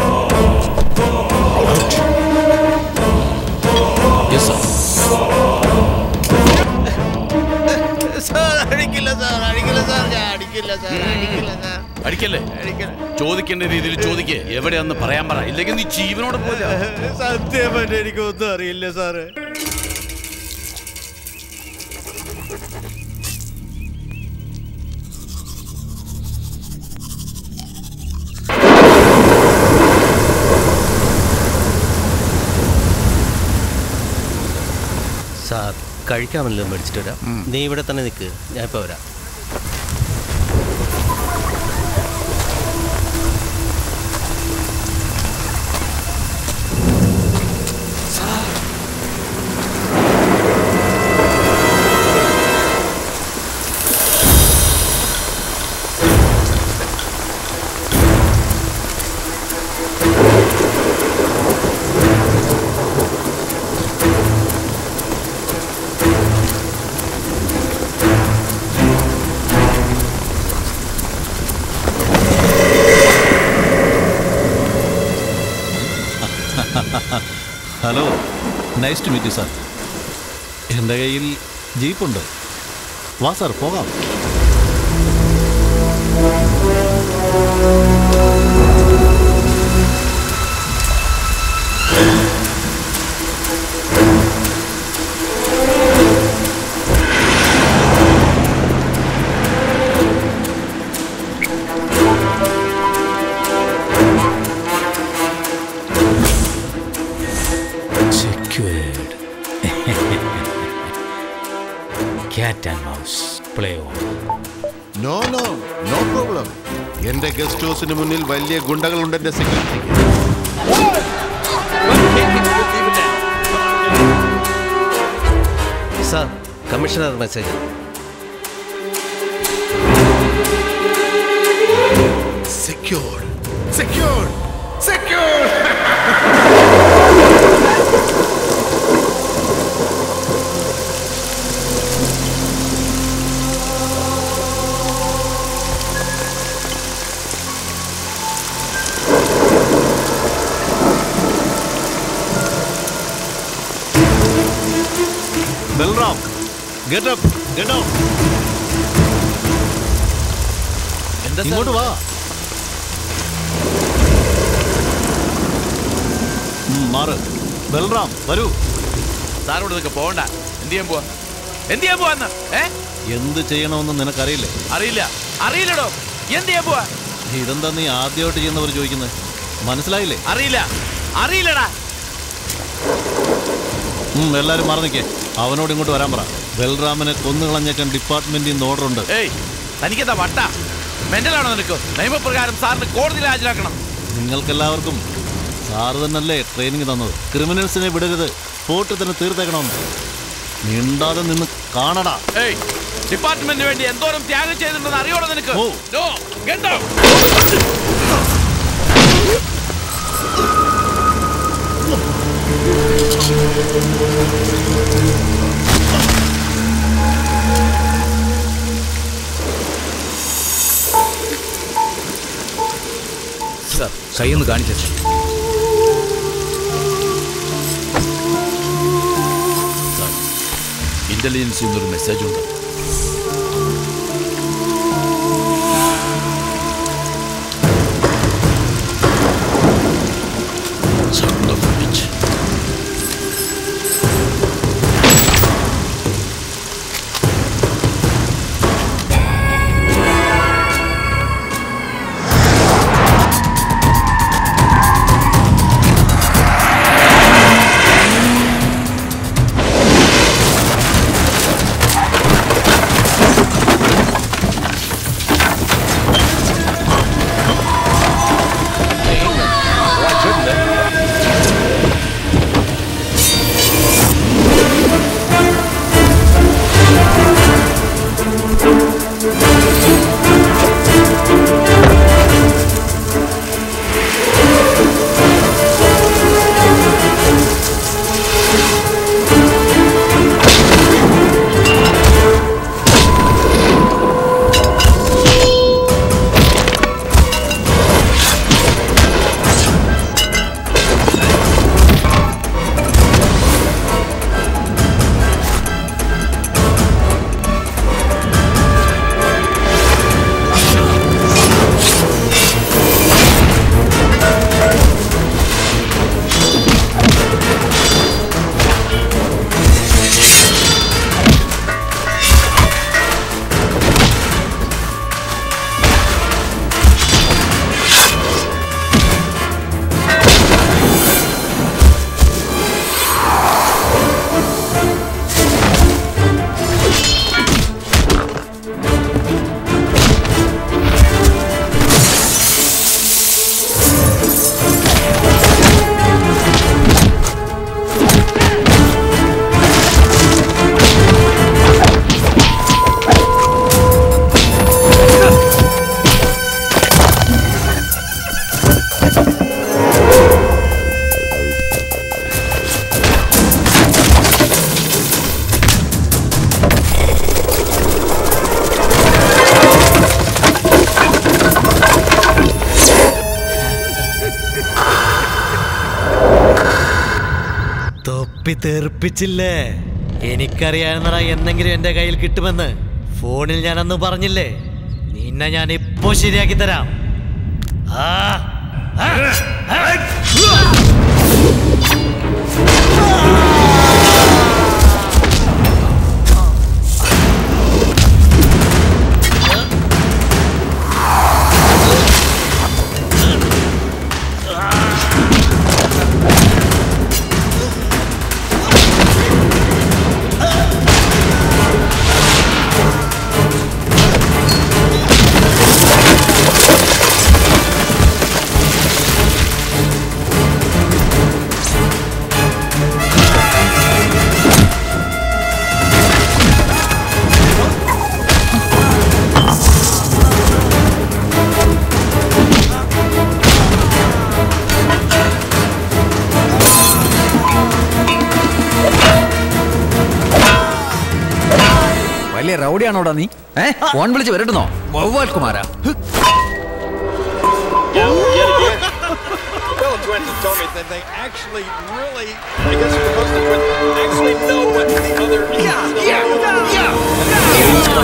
അടിക്കില്ല സാർ അടിക്കില്ല സാർ ഞാൻ അടിക്കില്ല സാർ അടിക്കില്ല സാർ അടിക്കല്ലേ ചോദിക്കേണ്ട രീതിയിൽ ചോദിക്കേ എവിടെയാന്ന് പറയാൻ പറ ഇല്ലെങ്കിൽ നീ ജീവനോട് പോലെ സത്യമായിട്ട് എനിക്കൊന്നും അറിയില്ല സാറ് സാർ കഴിക്കാൻ വല്ലതും മേടിച്ചിട്ട് വരാം നീ ഇവിടെ തന്നെ നിൽക്ക് ഞാൻ ഇപ്പോൾ വരാം hello nice to meet you sir എൻ്റെ കയ്യിൽ ജീപ്പുണ്ട് വാ സാർ പോകാം Secured. Cat and mouse play on. No no no problem എന്റെ ഗസ്റ്റ് ഹൗസിന് മുന്നിൽ വലിയ ഗുണ്ടകളുണ്ട് എന്റെ സെക്യൂരിറ്റിക്ക് sir commissioner message secured secured secured Balram get up get out ഇങ്ങോട്ട് വാ ഉം, മാറ് ബൽറാം വരൂ സാറോട് ഇതൊക്കെ പോകണ്ട എന്ത് ചെയ്യാൻ പോവാ എന്ത് ചെയ്യാൻ പോവാന്ന് ഏ എന്ത് ചെയ്യണമെന്ന് നിനക്കറിയില്ലേ അറിയില്ല അറിയില്ലടോ എന്ത് ചെയ്യാൻ പോവാ ഇതെന്താ നീ ആദ്യമായിട്ട് ചെയ്യുന്നവർ ചോദിക്കുന്നത് മനസ്സിലായില്ലേ അറിയില്ല അറിയില്ലടാ ഉം, എല്ലാരും മാറി നിൽക്കേ അവനോട് ഇങ്ങോട്ട് വരാൻ പറ ബൽറാമിനെ കൊന്നുകളഞ്ഞേക്കാൻ ഡിപ്പാർട്ട്മെന്റിൽ നിന്ന് ഓർഡർ ഉണ്ട് ഏയ് തനിക്കെന്താ വട്ട മെന്റലാണോ നിനക്ക് നിയമപ്രകാരം സാറിന് കോടതിയിൽ ഹാജരാക്കണം നിങ്ങൾക്കെല്ലാവർക്കും സാറ് തന്നല്ലേ ട്രെയിനിങ് തന്നത് ക്രിമിനൽസിനെ വിടരുത് സ്പോട്ടിൽ തന്നെ തീർത്തേക്കണമെന്ന് മിണ്ടാതെ നിന്ന് കാണടാ ഏയ് ഡിപ്പാർട്ട്മെന്റിന് വേണ്ടി എന്തോരം ത്യാഗം ചെയ്തിട്ടുണ്ടെന്ന് അറിയോളൂ നിനക്ക് ഓ. No, get down. സാർ കൈയൊന്ന് കാണിച്ചു ഇന്റലിജൻസിൽ നിന്നൊരു മെസ്സേജ് ഉണ്ട് Son of a bitch. തൊപ്പി തെറിപ്പിച്ചില്ലേ എനിക്കറിയാവുന്നടാ എന്തെങ്കിലും എന്റെ കയ്യിൽ കിട്ടുമെന്ന് ഫോണിൽ ഞാൻ അന്ന് പറഞ്ഞില്ലേ നിന്നെ ഞാൻ ഇപ്പോ ശരിയാക്കി തരാം ആ ആ, ആ. വലിയ റൗഡിയാണോടാ നീ ഏ ഫോൺ വിളിച്ച് വരട്ടുന്നോ വവ്വാൽ കുമാരാ ഹ്. Bill and Gwen have told me that they actually really, I guess you're supposed to actually know what the other. Yeah, yeah, yeah.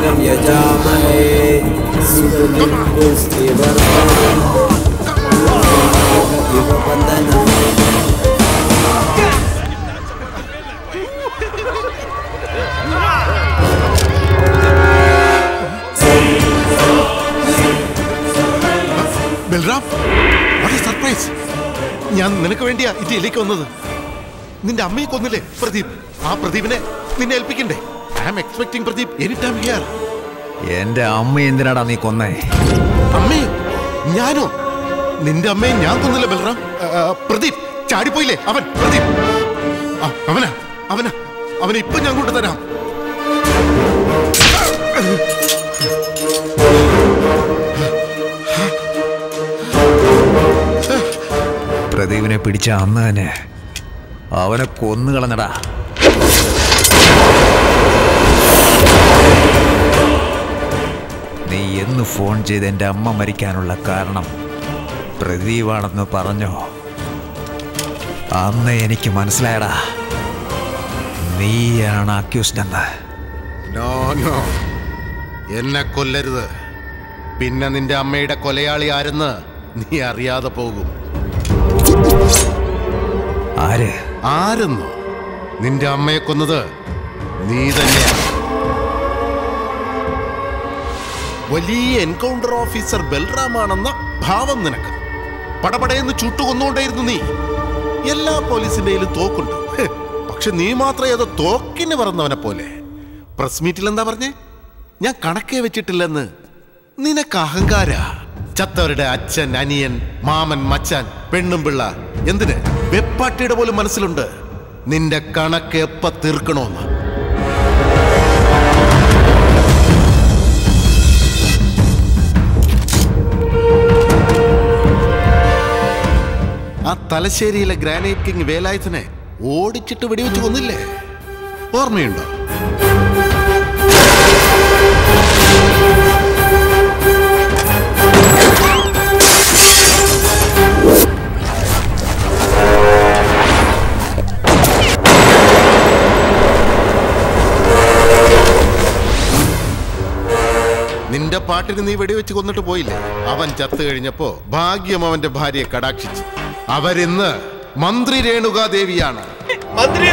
Balram what surprise ഞാൻ നിനക്ക് വേണ്ടിയാ ഈ ജയിലേക്ക് വന്നത് നിന്റെ അമ്മയെ കൊന്നില്ലേ പ്രദീപ് ആ പ്രദീപിനെ നിന്നെ ഏൽപ്പിക്കണ്ടേ I am expecting Pradeep any time here എന്റെ അമ്മ എന്തിനാടാ നീ കൊന്നേ അമ്മയോ ഞാനോ നിന്റെ അമ്മയെ ഞാൻ കൊന്നില്ല ബൽറാം ആ, ആ, പ്രദീപ് ചാടിപ്പോയില്ലേ അവൻ പ്രദീപ് ആ, അവനാ അവനാ അവനെ ഇപ്പൊ ഞാൻ കൊണ്ടുതരാം പ്രദീപിനെ പിടിച്ച അന്ന് തന്നെ അവനെ കൊന്നു കളഞ്ഞടാ നീ എന്ന് ഫോൺ ചെയ്ത് എൻ്റെ അമ്മ മരിക്കാനുള്ള കാരണം പ്രദീപാണെന്ന് പറഞ്ഞോ അന്ന് എനിക്ക് മനസ്സിലായടാ നീയാണ് അക്യൂസ്ഡ് എന്ന് നോ നോ എന്നെ കൊല്ലരുത് പിന്നെ നിന്റെ അമ്മയുടെ കൊലയാളി ആരെന്ന് നീ അറിയാതെ പോകും ആര് ആരെന്നോ നിന്റെ അമ്മയെ കൊന്നത് നീ തന്നെയാണ് വലിയ എൻകൗണ്ടർ ഓഫീസർ ബൽറാമാണെന്ന ഭാവം നിനക്ക് പടപടയെന്ന് ചുട്ടുകൊന്നുകൊണ്ടേയിരുന്നു നീ എല്ലാ പോലീസിന്റെയിലും തോക്കുണ്ട് ഹ്, പക്ഷെ നീ മാത്രമേ അത് തോക്കിന് പറന്നവനെ പോലെ പ്രസ് മീറ്റിൽ എന്താ പറഞ്ഞേ ഞാൻ കണക്കേ വെച്ചിട്ടില്ലെന്ന് നിനക്ക് അഹങ്കാര ചത്തവരുടെ അച്ഛൻ അനിയൻ മാമൻ മച്ചാൻ പെണ്ണും പിള്ള എന്തിന് വെപ്പാട്ടിയുടെ പോലും മനസ്സിലുണ്ട് നിന്റെ കണക്ക് എപ്പ തീർക്കണോന്ന് ആ തലശ്ശേരിയിലെ ഗ്രാനൈറ്റ് കിങ് വേലായുധനെ ഓടിച്ചിട്ട് വെടിവെച്ച് കൊന്നില്ലേ ഓർമ്മയുണ്ടോ നിന്റെ പാട്ടിന് നീ വെടിവെച്ച് കൊന്നിട്ട് പോയില്ലേ അവൻ ചത്തു കഴിഞ്ഞപ്പോ ഭാഗ്യം അവന്റെ ഭാര്യയെ കടാക്ഷിച്ചു അവരിന്ന് മന്ത്രി രേണുകാദേവിയാണ് മന്ത്രി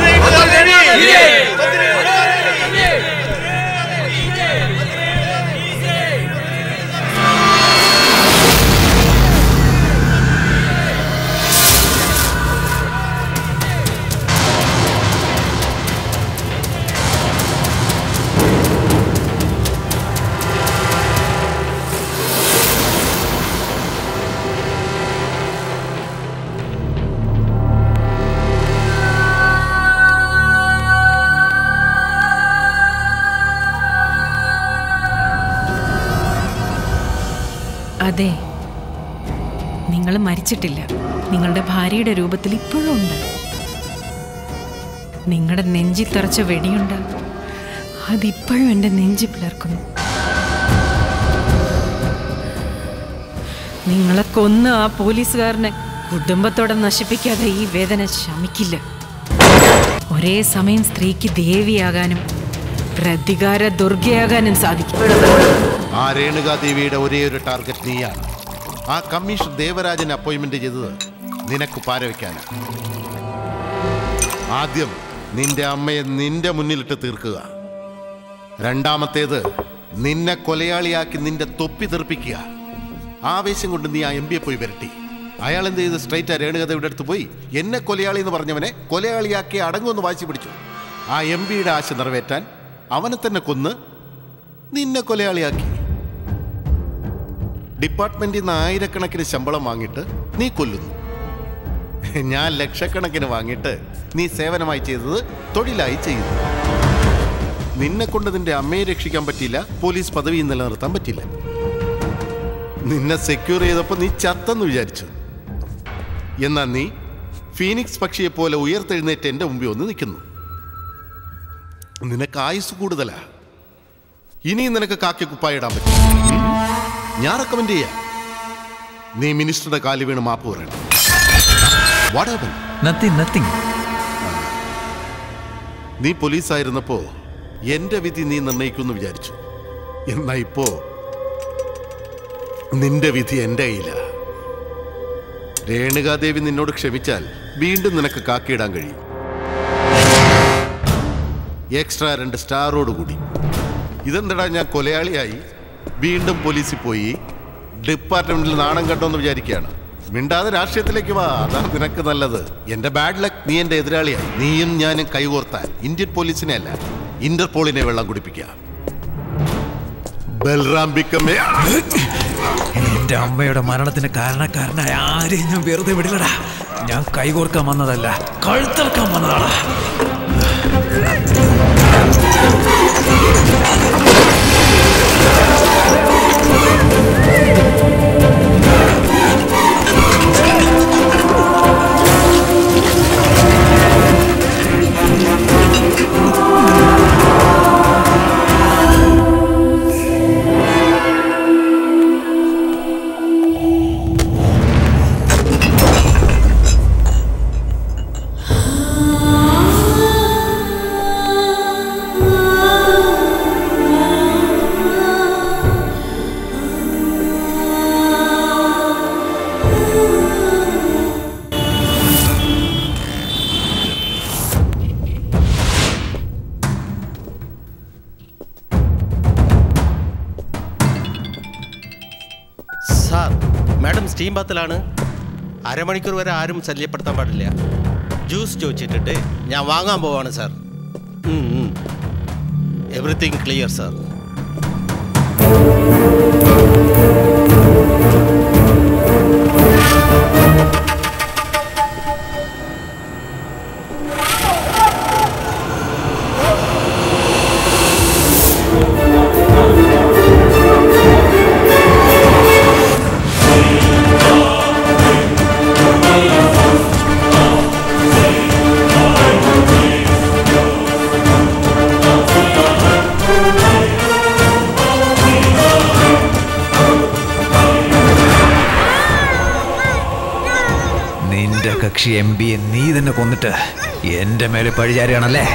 അതെ നിങ്ങൾ മരിച്ചിട്ടില്ല നിങ്ങളുടെ ഭാര്യയുടെ രൂപത്തിൽ ഇപ്പോഴും ഉണ്ട് നിങ്ങളുടെ നെഞ്ചി തെറച്ച വെടിയുണ്ട് അതിപ്പോഴും എൻ്റെ നെഞ്ചി പിളർക്കുന്നു നിങ്ങളെ കൊന്ന് ആ പോലീസുകാരനെ കുടുംബത്തോടെ നശിപ്പിക്കാതെ ഈ വേദന ശമിക്കില്ല ഒരേ സമയം സ്ത്രീക്ക് ദേവിയാകാനും പ്രതികാര ദുർഗയാകാനും സാധിക്കും ആ രേണുകാദേവിയുടെ ഒരേ ഒരു ടാർഗറ്റ് നീയാണ് ആ കമ്മീഷൻ ദേവരാജൻ അപ്പോയിന്റ്മെന്റ് ചെയ്തത് നിനക്ക് പാരവയ്ക്കാനാണ് ആദ്യം നിന്റെ അമ്മയെ നിന്റെ മുന്നിലിട്ട് തീർക്കുക രണ്ടാമത്തേത് നിന്നെ കൊലയാളിയാക്കി നിന്റെ തൊപ്പി തെറിപ്പിക്കുക ആവേശം കൊണ്ട് നീ ആ എം പിയെ പോയി വരട്ടി അയാൾ എന്ത് ചെയ്ത് സ്ട്രൈറ്റ് ആ രേണുകഥയുടെ അടുത്ത് പോയി എന്നെ കൊലയാളി എന്ന് പറഞ്ഞവനെ കൊലയാളിയാക്കി അടങ്ങുമെന്ന് വാശി പിടിച്ചു ആ എം പിയുടെ ആശ നിറവേറ്റാൻ അവനെ തന്നെ കൊന്ന് നിന്നെ കൊലയാളിയാക്കി ഡിപ്പാർട്ട്മെന്റിൽ നിന്ന് ആയിരക്കണക്കിന് ശമ്പളം വാങ്ങിയിട്ട് നീ കൊല്ലുന്നു ഞാൻ ലക്ഷക്കണക്കിന് വാങ്ങിയിട്ട് നീ സേവനമായി ചെയ്തത് തൊഴിലായി ചെയ്യുന്നു നിന്നെ കൊണ്ട് നിന്റെ അമ്മയെ രക്ഷിക്കാൻ പറ്റിയില്ല പോലീസ് പദവി നിലനിർത്താൻ പറ്റില്ല നിന്നെ സെക്യൂർ ചെയ്തപ്പോൾ നീ ചത്തെന്ന് വിചാരിച്ചു എന്നാ നീ ഫീനിക്സ് പക്ഷിയെ പോലെ ഉയർത്തെഴുന്നേറ്റ് എൻ്റെ മുമ്പിൽ ഒന്ന് നിൽക്കുന്നു നിനക്ക് ആയുസ് കൂടുതലാ ഇനിയും നിനക്ക് കാക്കി കുപ്പായിടാൻ പറ്റും ഉം? ഞാൻ റെക്കമെൻഡ് ചെയ്യാം നീ മിനിസ്റ്ററുടെ കാലി വീണ് മാപ്പ് പറയണം What happened? നത്തിങ് നത്തിങ് നീ പോലീസായിരുന്നപ്പോ എന്റെ വിധി നീ നിർണയിക്കുമെന്ന് വിചാരിച്ചു എന്നാ ഇപ്പോ നിന്റെ വിധി എന്റെ കയ്യില രേണുകാദേവി നിന്നോട് ക്ഷമിച്ചാൽ വീണ്ടും നിനക്ക് കാക്കിയിടാൻ കഴിയും എക്സ്ട്രാ രണ്ട് സ്റ്റാറോട് കൂടി ഇതെന്തടാ ഞാൻ കൊലയാളിയായി വീണ്ടും പോലീസിൽ പോയി ഡിപ്പാർട്ട്മെന്റിൽ നാണം കണ്ടോന്ന് വിചാരിക്കുകയാണ് മിണ്ടാതെ രാഷ്ട്രീയത്തിലേക്ക് വാ അതാണ് നിനക്ക് നല്ലത് എന്റെ ബാഡ് ലക്ക് നീ എന്റെ എതിരാളിയായി നീയും ഞാനും കൈകോർത്താൻ ഇന്ത്യൻ പോലീസിനെ അല്ല ഇന്റർപോളിനെ വെള്ളം കുടിപ്പിക്കുക ബൽറാം ബിക്കമേ എന്റെ അമ്മയുടെ മരണത്തിന് കാരണക്കാരനായ ആരെയും ഞാൻ വെറുതെ വിടില്ലടാ ഞാൻ കൈകോർക്കാൻ വന്നതല്ല കഴുത്തൽക്കാൻ വന്നതാണ് സാർ മാഡം സ്റ്റീം ബാത്തിലാണ് അരമണിക്കൂർ വരെ ആരും ശല്യപ്പെടുത്താൻ പാടില്ല ജ്യൂസ് ചോദിച്ചിട്ടുണ്ട് ഞാൻ വാങ്ങാൻ പോവാണ് സാർ എവറിത്തിങ് ക്ലിയർ സാർ നിന്റെ കക്ഷി എം ബി എ നീ തന്നെ കൊന്നിട്ട് എന്റെ മേലെ പഴിചാരിയാണല്ലേ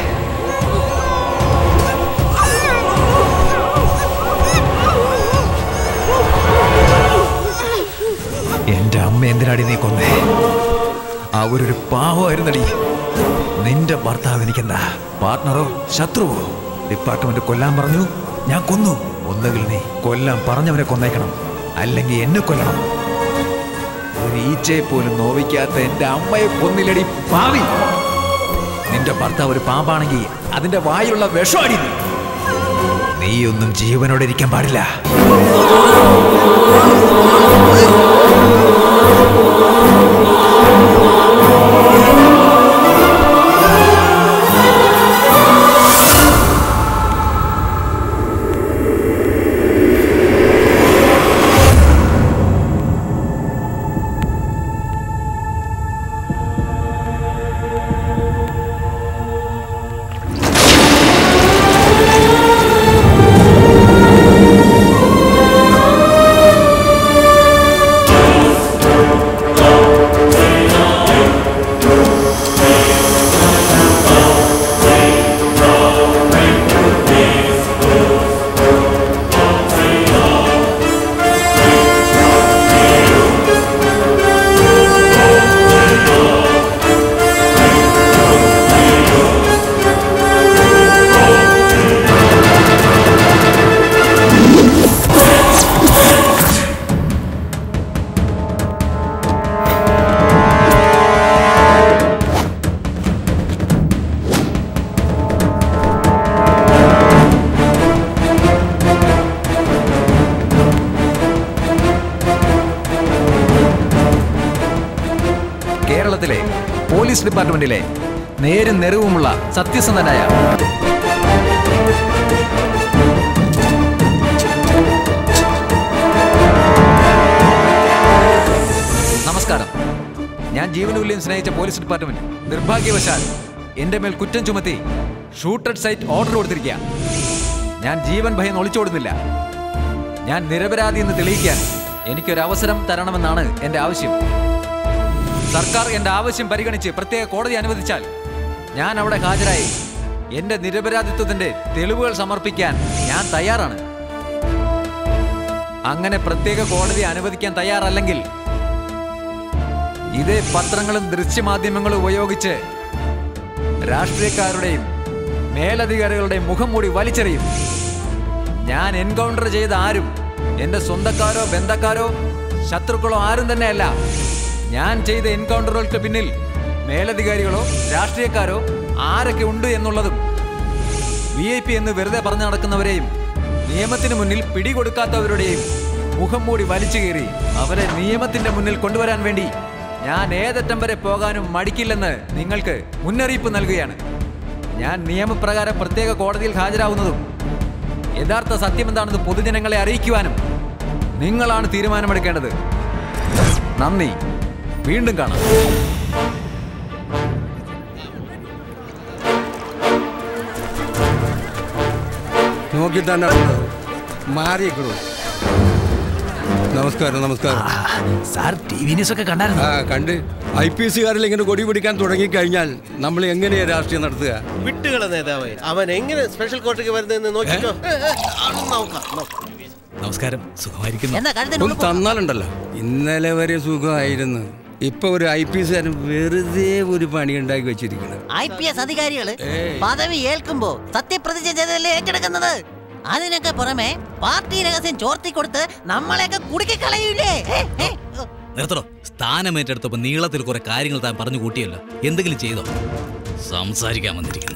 എന്റെ അമ്മ എന്തിനാടി നീ കൊന്നേ അവരൊരു പാവമായിരുന്നടി നിന്റെ ഭർത്താവ് എനിക്കെന്താ പാർട്ട്ണറോ ശത്രുവോ ഡിപ്പാർട്ട്മെന്റ് കൊല്ലാൻ പറഞ്ഞു ഞാൻ കൊന്നു ഒന്നുകിൽ നീ കൊല്ലാൻ പറഞ്ഞവനെ കൊന്നേക്കണം അല്ലെങ്കിൽ എന്നെ കൊല്ലണം ഒരു ഈച്ചയെ പോലും നോവിക്കാത്ത എന്റെ അമ്മയെ കൊന്നില്ലടി പാവി നിന്റെ ഭർത്താവ് ഒരു പാമ്പാണെങ്കിൽ അതിന്റെ വായുള്ള വിഷമടി നീ നീയൊന്നും ജീവനോടെ ഇരിക്കാൻ പാടില്ല പോലീസ് ഡിപ്പാർട്ട്മെന്റിലെ നേരും നെറിവുമുള്ള സത്യസന്ധനായ നമസ്കാരം ഞാൻ ജീവനൂല്യം സ്നേഹിച്ച പോലീസ് ഡിപ്പാർട്ട്മെന്റ് നിർഭാഗ്യവശാൽ എന്റെ മേൽ കുറ്റം ചുമത്തി ഷൂട്ടഡ് സൈറ്റ് ഓർഡർ കൊടുത്തിരിക്കുക ഞാൻ ജീവൻ ഭയം ഒളിച്ചോടുന്നില്ല ഞാൻ നിരപരാധി എന്ന് തെളിയിക്കാൻ എനിക്കൊരു അവസരം തരണമെന്നാണ് എന്റെ ആവശ്യം സർക്കാർ എന്റെ ആവശ്യം പരിഗണിച്ച് പ്രത്യേക കോടതി അനുവദിച്ചാൽ ഞാൻ അവിടെ ഹാജരായി എന്റെ നിരപരാധിത്വത്തിന്റെ തെളിവുകൾ സമർപ്പിക്കാൻ ഞാൻ തയ്യാറാണ് അങ്ങനെ പ്രത്യേക കോടതി അനുവദിക്കാൻ തയ്യാറല്ലെങ്കിൽ ഇതേ പത്രങ്ങളും ദൃശ്യമാധ്യമങ്ങളും ഉപയോഗിച്ച് രാഷ്ട്രീയക്കാരുടെയും മേലധികാരികളുടെയും മുഖം മൂടി വലിച്ചെറിയും ഞാൻ എൻകൗണ്ടർ ചെയ്ത ആരും എന്റെ സ്വന്തക്കാരോ ബന്ധക്കാരോ ശത്രുക്കളോ ആരും തന്നെയല്ല ഞാൻ ചെയ്ത എൻകൗണ്ടറുകൾക്ക് പിന്നിൽ മേലധികാരികളോ രാഷ്ട്രീയക്കാരോ ആരൊക്കെ ഉണ്ട് എന്നുള്ളതും വി ഐ പി എന്ന് വെറുതെ പറഞ്ഞു നടക്കുന്നവരെയും നിയമത്തിന് മുന്നിൽ പിടികൊടുക്കാത്തവരുടെയും മുഖം മൂടി വലിച്ചു കയറി അവരെ നിയമത്തിന്റെ മുന്നിൽ കൊണ്ടുവരാൻ വേണ്ടി ഞാൻ ഏതറ്റം വരെ പോകാനും മടിക്കില്ലെന്ന് നിങ്ങൾക്ക് മുന്നറിയിപ്പ് നൽകുകയാണ് ഞാൻ നിയമപ്രകാരം പ്രത്യേക കോടതിയിൽ ഹാജരാവുന്നതും യഥാർത്ഥ സത്യം എന്താണെന്ന് പൊതുജനങ്ങളെ അറിയിക്കുവാനും നിങ്ങളാണ് തീരുമാനമെടുക്കേണ്ടത് നന്ദി വീണ്ടും കാണാം നോക്കി തന്നെ മാറിയിക്കണു നമസ്കാരം നമസ്കാരം സാർ ടി വി ന്യൂസ് ഒക്കെ കണ്ടായിരുന്നു ആ കണ്ട് ഐ പി എസ്സുകാരിൽ ഇങ്ങനെ കൊടി പിടിക്കാൻ തുടങ്ങിക്കഴിഞ്ഞാൽ നമ്മൾ എങ്ങനെയാ രാഷ്ട്രീയം നടത്തുക വിട്ടുകള നേതാവേ അവൻ എങ്ങനെ സ്പെഷ്യൽ കോർട്ടിലേക്ക് വരുന്നതെന്ന് നോക്കിക്കോ ഏ, ഏ, അത് നോക്കാം നോക്കാം നമസ്കാരം സുഖമായിരിക്കുന്നു ഒന്ന് തന്നാലുണ്ടല്ലോ ഇന്നലെ വരെ സുഖമായിരുന്നു ഇപ്പൊ ഒരു ഐ പി എസ്സുകാരൻ വെറുതെ ഒരു പണി ഉണ്ടാക്കി വെച്ചിരിക്കണം ഐ പി എസ് അധികാരികള് പദവി ഏൽക്കുമ്പോ സത്യപ്രതിജ്ഞ ചെയ്തല്ലേ ഏറ്റെടുക്കുന്നത് അതിനൊക്കെ പുറമെ പാർട്ടി രഹസ്യം ചോർത്തി കൊടുത്ത് നമ്മളെയൊക്കെ കുടുക്കി കളയൂലേ ഏ, ഏ, ഓ. നിർത്തടോ സ്ഥാനമേറ്റെടുത്തപ്പോ നീളത്തിൽ കുറെ കാര്യങ്ങൾ താൻ പറഞ്ഞു കൂട്ടിയല്ലോ എന്തെങ്കിലും ചെയ്തോ സംസാരിക്കാൻ വന്നിരിക്കുന്നു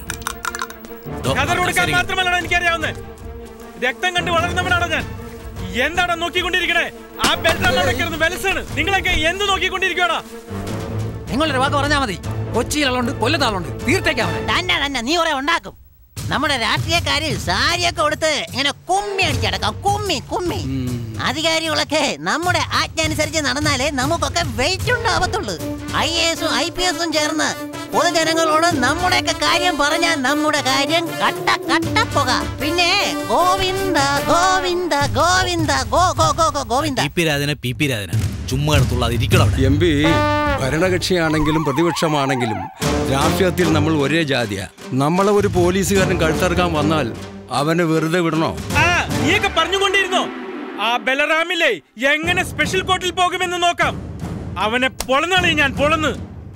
ദോ, കതർ കൊടുക്കാൻ സംസാരിക്ക്. മാത്രമല്ല എനിക്കറിയാവുന്നത് രക്തം കണ്ട് വളർന്നവനാണ് ഞാൻ എന്താണ് നോക്കിക്കൊണ്ടിരിക്കണേ ആ ബെൽറ്റാണ് അവിടെ കിടന്ന് വെലസാണ് നിങ്ങളൊക്കെ എന്ത് നോക്കിക്കൊണ്ടിരിക്കണോ നിങ്ങളൊരു വാക്ക് പറഞ്ഞാൽ മതി കൊച്ചിയിലുണ്ട് കൊല്ലത്താളുണ്ട് തീർത്തേക്കാം അവനെ. തന്നെ തന്നെ നീ കുറെ ഉണ്ടാക്കും നമ്മുടെ രാഷ്ട്രീയക്കാര് സാരിയൊക്കെ കൊടുത്ത് ഇങ്ങനെ കുമ്മി അടിച്ചടക്കാം കുമ്മി കുമ്മി അധികാരികളൊക്കെ നമ്മുടെ ആജ്ഞ അനുസരിച്ച് നടന്നാലേ നമുക്കൊക്കെ വെയിറ്റ് ഉണ്ടാവത്തുള്ളൂ ഐ എ എസും ഐ പി എസും ചേർന്ന് പൊതുജനങ്ങളോട് നമ്മുടെയൊക്കെ കാര്യം പറഞ്ഞാൽ നമ്മുടെ കാര്യം കട്ട കട്ട പുക പിന്നെ Govinda Govinda Govinda go go go go Govinda P P Rajana P P Rajana ചുമ്മാ എടുത്തുള്ള അത് ഇരിക്കണം അവിടെ എം പി ഭരണകക്ഷിയാണെങ്കിലും പ്രതിപക്ഷമാണെങ്കിലും രാഷ്ട്രീയത്തിൽ നമ്മൾ ഒരേ ജാതിയാ നമ്മളെ ഒരു പോലീസുകാരൻ കഴുത്തറക്കാൻ വന്നാൽ അവനെ വെറുതെ വിടണോ ആ നീയൊക്കെ പറഞ്ഞുകൊണ്ടിരുന്നോ ആ ബലറാമില്ലേ എങ്ങനെ സ്പെഷ്യൽ കോർട്ടിൽ പോകുമെന്ന് നോക്കാം അവനെ പൊളന്നാണ് ഞാൻ പൊളന്ന്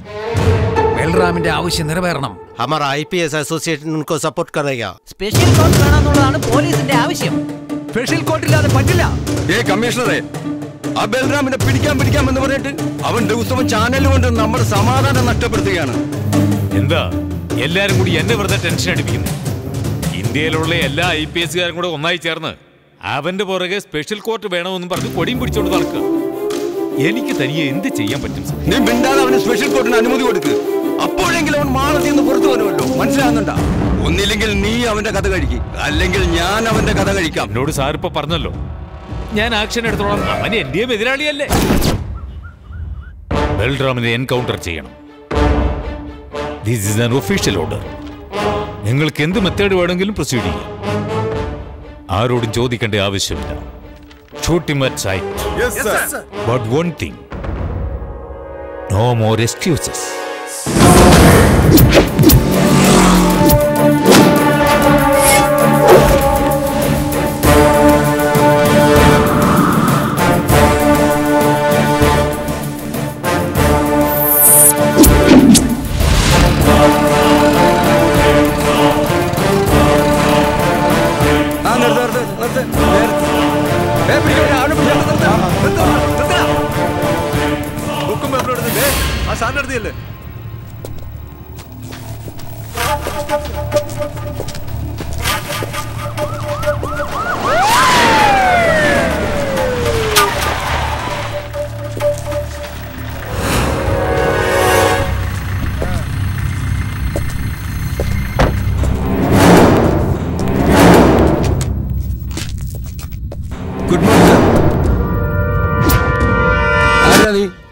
ബൽറാമിന്റെ ആവശ്യം നിറവേറണം हमारा आईपीएस एसोसिएशन उनको सपोर्ट करेगा സ്പെഷ്യൽ കോർട്ട് വേണമെന്നുള്ളതാണ് പോലീസിന്റെ ആവശ്യം സ്പെഷ്യൽ കോർട്ടില്ലാതെ പറ്റില്ല ഏ കമ്മീഷണറെ ആ ബൽറാമിനെ പിടിക്കാൻ പിടിക്കാം എന്ന് പറഞ്ഞിട്ട് അവൻ ദിവസവും ചാനൽ കൊണ്ട് നമ്മുടെ സമാധാനം നഷ്ടപ്പെടുത്തുകയാണ് എന്താ എല്ലാരും കൂടി എന്നെ വെറുതെ ടെൻഷൻ അടിപ്പിക്കുന്നു ഇന്ത്യയിലുള്ള എല്ലാ ഐ പി എസുകാരും കൂടെ ഒന്നായി ചേർന്ന് അവന്റെ പുറകെ സ്പെഷ്യൽ കോർട്ട് വേണമെന്നും പറഞ്ഞ് കൊടിയും പിടിച്ചോണ്ട് നടക്കുക എനിക്ക് തനിയെ എന്ത് ചെയ്യാൻ പറ്റും സർ? നീ മിണ്ടാതെ അവന് സ്പെഷ്യൽ കോർട്ടിന് അനുമതി കൊടുക്ക് അപ്പോഴെങ്കിലും അവൻ മാളത്തിൽ നിന്ന് പുറത്തു വരുമല്ലോ മനസ്സിലാകുന്നുണ്ടാ ഒന്നില്ലെങ്കിൽ നീ അവന്റെ കഥ കഴിക്കും അല്ലെങ്കിൽ ഞാൻ അവന്റെ കഥ കഴിക്കാം എന്നോട് സാർ ഇപ്പൊ പറഞ്ഞല്ലോ ഞാൻ ആക്ഷൻ എടുത്തോളാം അവൻ എന്റെയും എതിരാളിയല്ലേ ബൽറാമിനെ എൻകൗണ്ടർ ചെയ്യണം this is an official order നിങ്ങൾക്ക് എന്ത് മെത്തേഡ് വേണമെങ്കിലും പ്രൊസീഡ് ചെയ്യാം ആരോടും ചോദിക്കേണ്ട ആവശ്യമില്ല shoot him at sight Yes, sir. Yes, sir. But one thing no more excuses ആ നിർത്ത് നിർത്ത് നിർത്ത് നിർത്ത്. ഏ, പിടിക്ക്, അവനെ പിടിക്ക്, നിർത്ത്, നിർത്ത്, നിർത്ത്. ബുക്കും പേപ്പറും എടുത്തിട്ട് ആ സാറിന്റെ അടുത്തില്ലേ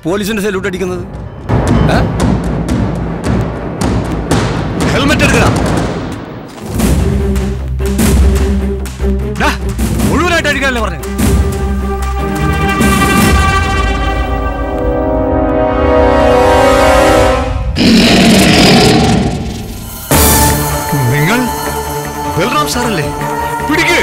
പോലീസിന്റെ സല്യൂട്ട് അടിക്കുന്നത് ഹെൽമെറ്റ് എടുക്കടാ ഡാ, മുഴുവനായിട്ട് അടിക്കാനല്ലേ പറഞ്ഞു നിങ്ങൾ ബൽറാം സാറല്ലേ പിടിക്ക്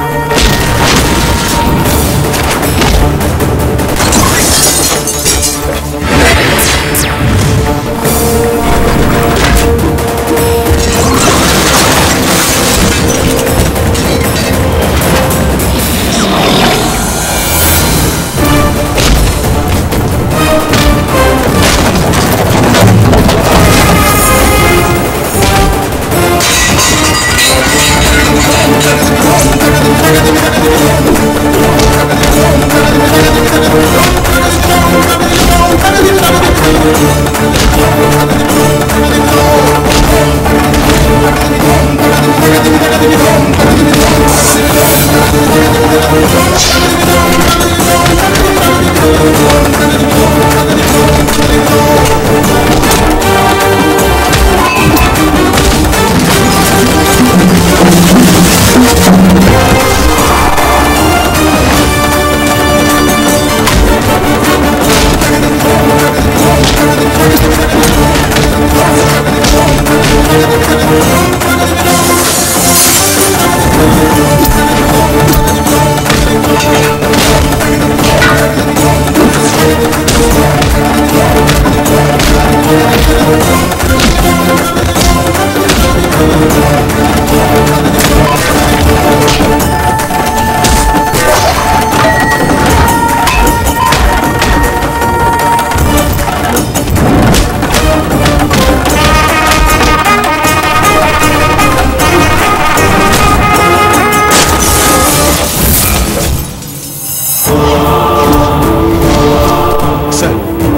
സർ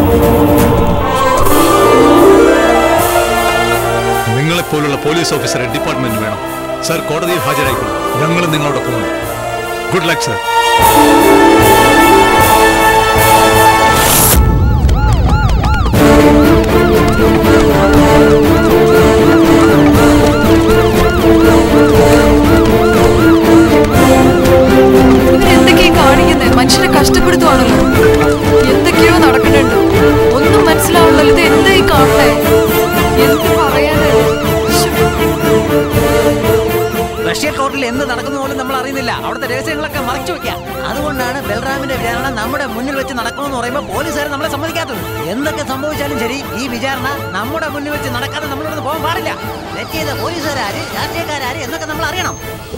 നിങ്ങളെപ്പോലുള്ള പോലീസ് ഓഫീസറെ ഡിപ്പാർട്ട്മെന്റ് വേണം സർ കോടതിയിൽ ഹാജരായിക്കോളൂ ഞങ്ങൾ നിങ്ങളോടൊപ്പം ഉണ്ട് ഗുഡ് ലക്ക് സർ എന്തൊക്കെയാ കാണിക്കുന്നത് മനുഷ്യരെ കഷ്ടപ്പെടുത്തുവാണല്ലോ എന്തൊക്കെയോ നടക്കുന്നുണ്ട് ഒന്നും മനസ്സിലാവുള്ളല്ലോ ഇത് എന്തായി കാണണേ എന്ത് പറയാനാ റഷ്യ കോർട്ടിൽ എന്ത് നടക്കുന്ന പോലും നമ്മൾ അറിയുന്നില്ല അവിടുത്തെ രഹസ്യങ്ങളൊക്കെ മറച്ചു വെക്കാം അതുകൊണ്ടാണ് ബൽറാമിന്റെ വിചാരണ നമ്മുടെ മുന്നിൽ വെച്ച് നടക്കണമെന്ന് പറയുമ്പോൾ പോലീസുകാർ നമ്മളെ സമ്മതിക്കാത്തത് എന്തൊക്കെ സംഭവിച്ചാലും ശരി ഈ വിചാരണ നമ്മുടെ മുന്നിൽ വെച്ച് നടക്കാതെ നമ്മളിവിടെ പോകാൻ പാടില്ല തെറ്റ് ചെയ്ത പോലീസുകാരാര് രാഷ്ട്രീയക്കാരാര് എന്നൊക്കെ നമ്മൾ അറിയണം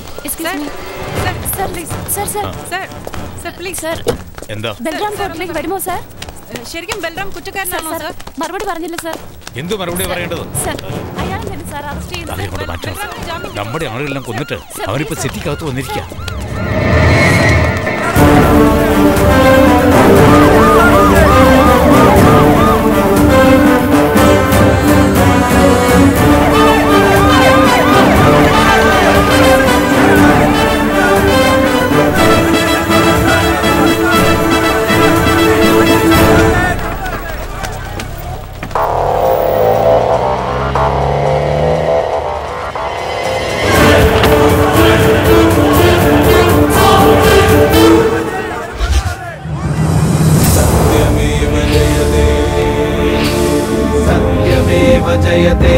sir please sir sir sir sir please sir എന്താ ബൽറാം കോർട്ടിലേക്ക് വരുമോ സർ ശരിക്കും ബൽറാം കുറ്റക്കാരനാണോ സർ മറുപടി പറഞ്ഞില്ല സർ എന്ത് മറുപടി പറയേണ്ടത് സർ അയാൾ തന്നെ സർ അറസ്റ്റ് അത് ഇങ്ങോട്ട് മാറ്റണം ചെയ്ത് നമ്മുടെ ആളുകളെല്ലാം കൊന്നിട്ട് അവനിപ്പോ സിറ്റിക്കകത്ത് വന്നിരിക്കുക സത്യമേവ ജയതേ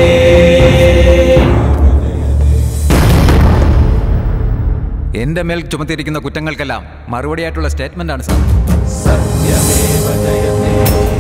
എന്റെ മേൽ ചുമത്തിയിരിക്കുന്ന കുറ്റങ്ങൾക്കെല്ലാം മറുപടിയായിട്ടുള്ള സ്റ്റേറ്റ്മെന്റ് ആണ് സാർ സത്യമേവ ജയതേ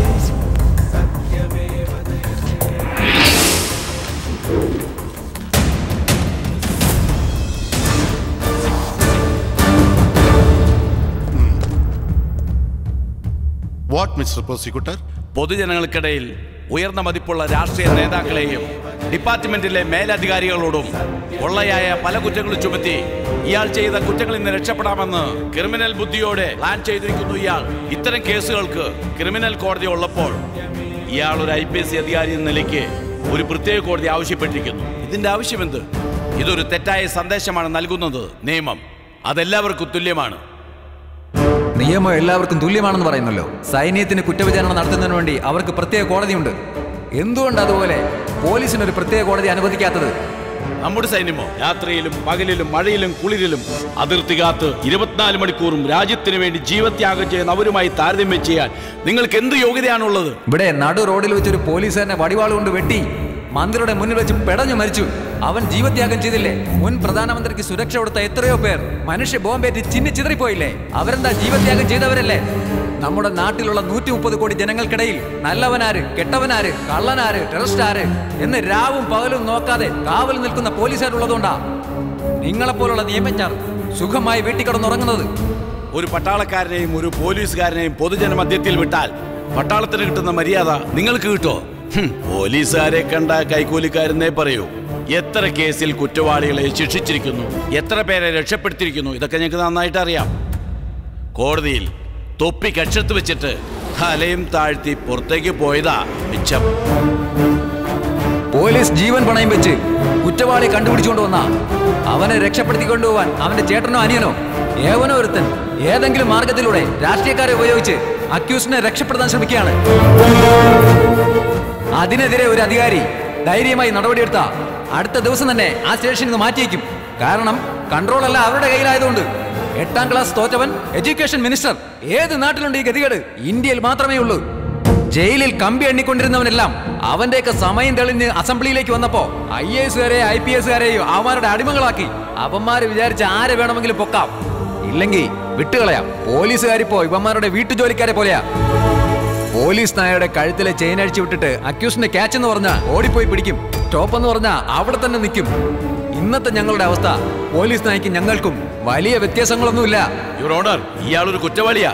വാട്ട് മിസ്റ്റർ പ്രോസിക്യൂട്ടർ പൊതുജനങ്ങൾക്കിടയിൽ ഉയർന്ന മതിപ്പുള്ള രാഷ്ട്രീയ നേതാക്കളെയും ഡിപ്പാർട്ട്മെന്റിലെ മേലധികാരികളോടും കൊള്ളയായ പല കുറ്റങ്ങളും ചുമത്തി ഇയാൾ ചെയ്ത കുറ്റങ്ങളിൽ നിന്ന് രക്ഷപ്പെടാമെന്ന് ക്രിമിനൽ ബുദ്ധിയോടെ പ്ലാൻ ചെയ്തിരിക്കുന്നു ഇയാൾ ഇത്തരം കേസുകൾക്ക് ക്രിമിനൽ കോടതി ഉള്ളപ്പോൾ ഇയാൾ ഒരു ഐ പി എസ് അധികാരി എന്ന നിലയ്ക്ക് ഒരു പ്രത്യേക കോടതി ആവശ്യപ്പെട്ടിരിക്കുന്നു ഇതിന്റെ ആവശ്യമെന്ത് ഇതൊരു തെറ്റായ സന്ദേശമാണ് നൽകുന്നത് നിയമം അതെല്ലാവർക്കും തുല്യമാണ് നിയമം എല്ലാവർക്കും തുല്യമാണെന്ന് പറയുന്നല്ലോ സൈന്യത്തിന് കുറ്റവിചാരണ നടത്തുന്നതിന് വേണ്ടി അവർക്ക് പ്രത്യേക കോടതിയുണ്ട് എന്തുകൊണ്ട് അതുപോലെ പോലീസിന് ഒരു പ്രത്യേക കോടതി അനുവദിക്കാത്തത് നമ്മുടെ സൈന്യമോ രാത്രിയിലും പകലിലും മഴയിലും കുളിരിലും അതിർത്തി കാത്ത് ഇരുപത്തിനാല് മണിക്കൂറും രാജ്യത്തിന് വേണ്ടി ജീവത്യാഗം ചെയ്യുന്ന അവരുമായി താരതമ്യം ചെയ്യാൻ നിങ്ങൾക്ക് എന്ത് യോഗ്യതയാണുള്ളത് ഇവിടെ നടു റോഡിൽ വെച്ചൊരു പോലീസുകാരനെ വടിവാൾ കൊണ്ട് വെട്ടി മന്ത്രിയുടെ മുന്നിൽ വെച്ച് പെടഞ്ഞു മരിച്ചു അവൻ ജീവത്യാഗം ചെയ്തില്ലേ മുൻ പ്രധാനമന്ത്രിക്ക് സുരക്ഷ കൊടുത്ത എത്രയോ പേർ മനുഷ്യ ബോംബേറ്റ് ചിന്നി ചിതറിപ്പോയില്ലേ അവരെന്താ ജീവത്യാഗം ചെയ്തവരല്ലേ നമ്മുടെ നാട്ടിലുള്ള നൂറ്റി മുപ്പത് കോടി ജനങ്ങൾക്കിടയിൽ നല്ലവനാര് കെട്ടവനാര് കള്ളനാര് ടെററിസ്റ്റ് ആര് എന്ന് രാവും പകലും നോക്കാതെ കാവൽ നിൽക്കുന്ന പോലീസുകാരുള്ളതുകൊണ്ടാ നിങ്ങളെപ്പോലുള്ള നിയമജ്ഞർ സുഖമായി വീട്ടിൽ കിടന്നുറങ്ങുന്നത് ഒരു പട്ടാളക്കാരനെയും ഒരു പോലീസുകാരനെയും പൊതുജന മധ്യത്തിൽ വിട്ടാൽ പട്ടാളത്തിന് കിട്ടുന്ന മര്യാദ നിങ്ങൾക്ക് കിട്ടോ ഹും, പോലീസുകാരെ കണ്ട കൈക്കൂലിക്കാരെന്നേ പറയൂ എത്ര കേസിൽ കുറ്റവാളികളെ ശിക്ഷിച്ചിരിക്കുന്നു എത്ര പേരെ രക്ഷപ്പെടുത്തിയിരിക്കുന്നു ഇതൊക്കെ ഞങ്ങൾക്ക് നന്നായിട്ട് അറിയാം കോടതിയിൽ തൊപ്പി കക്ഷത്ത് വെച്ചിട്ട് തലയും താഴ്ത്തി പുറത്തേക്ക് പോയതാ മിച്ചം പോലീസ് ജീവൻ പണയം വെച്ച് കുറ്റവാളി കണ്ടുപിടിച്ചുകൊണ്ട് വന്ന അവനെ രക്ഷപ്പെടുത്തി കൊണ്ടുപോവാൻ അവന്റെ ചേട്ടനോ അനിയനോ ഏവനോ ഒരുത്തൻ ഏതെങ്കിലും മാർഗത്തിലൂടെ രാഷ്ട്രീയക്കാരെ ഉപയോഗിച്ച് അക്യൂസിനെ രക്ഷപ്പെടുത്താൻ ശ്രമിക്കുകയാണ് അതിനെതിരെ ഒരു അധികാരി ധൈര്യമായി നടപടിയെടുത്ത അടുത്ത ദിവസം തന്നെ ആ സ്റ്റേഷനിൽ നിന്ന് മാറ്റിയേക്കും കാരണം കൺട്രോൾ അല്ല അവരുടെ കയ്യിലായതുകൊണ്ട് എട്ടാം ക്ലാസ് തോറ്റവൻ എഡ്യൂക്കേഷൻ മിനിസ്റ്റർ ഏത് നാട്ടിലുണ്ട് ഈ ഗതികേട് ഇന്ത്യയിൽ മാത്രമേ ഉള്ളൂ ജയിലിൽ കമ്പി എണ്ണിക്കൊണ്ടിരുന്നവനെല്ലാം അവന്റെയൊക്കെ സമയം തെളിഞ്ഞ് അസംബ്ലിയിലേക്ക് വന്നപ്പോ ഐ എ എസുകാരെ ഐ പി എസുകാരെയും അവന്മാരുടെ അടിമകളാക്കി അവന്മാര് വിചാരിച്ച ആരെ വേണമെങ്കിലും പൊക്കാം ഇല്ലെങ്കിൽ വിട്ടുകളയാം പോലീസുകാരിപ്പോ ഇവന്മാരുടെ വീട്ടുജോലിക്കാരെ പോലെയാ പോലീസ് നായയുടെ കഴുത്തിലെ ചെയിൻ അഴിച്ചു വിട്ടിട്ട് അക്യൂസിന്റെ ക്യാച്ച് എന്ന് പറഞ്ഞാ ഓടിപ്പോയി പിടിക്കും സ്റ്റോപ്പ് എന്ന് പറഞ്ഞാ അവിടെ തന്നെ നിൽക്കും ഇന്നത്തെ ഞങ്ങളുടെ അവസ്ഥ പോലീസ് നായ്ക്കും ഞങ്ങൾക്കും വലിയ വ്യത്യാസങ്ങളൊന്നുമില്ല യുവർ ഓണർ ഇയാളൊരു കുറ്റവാളിയാ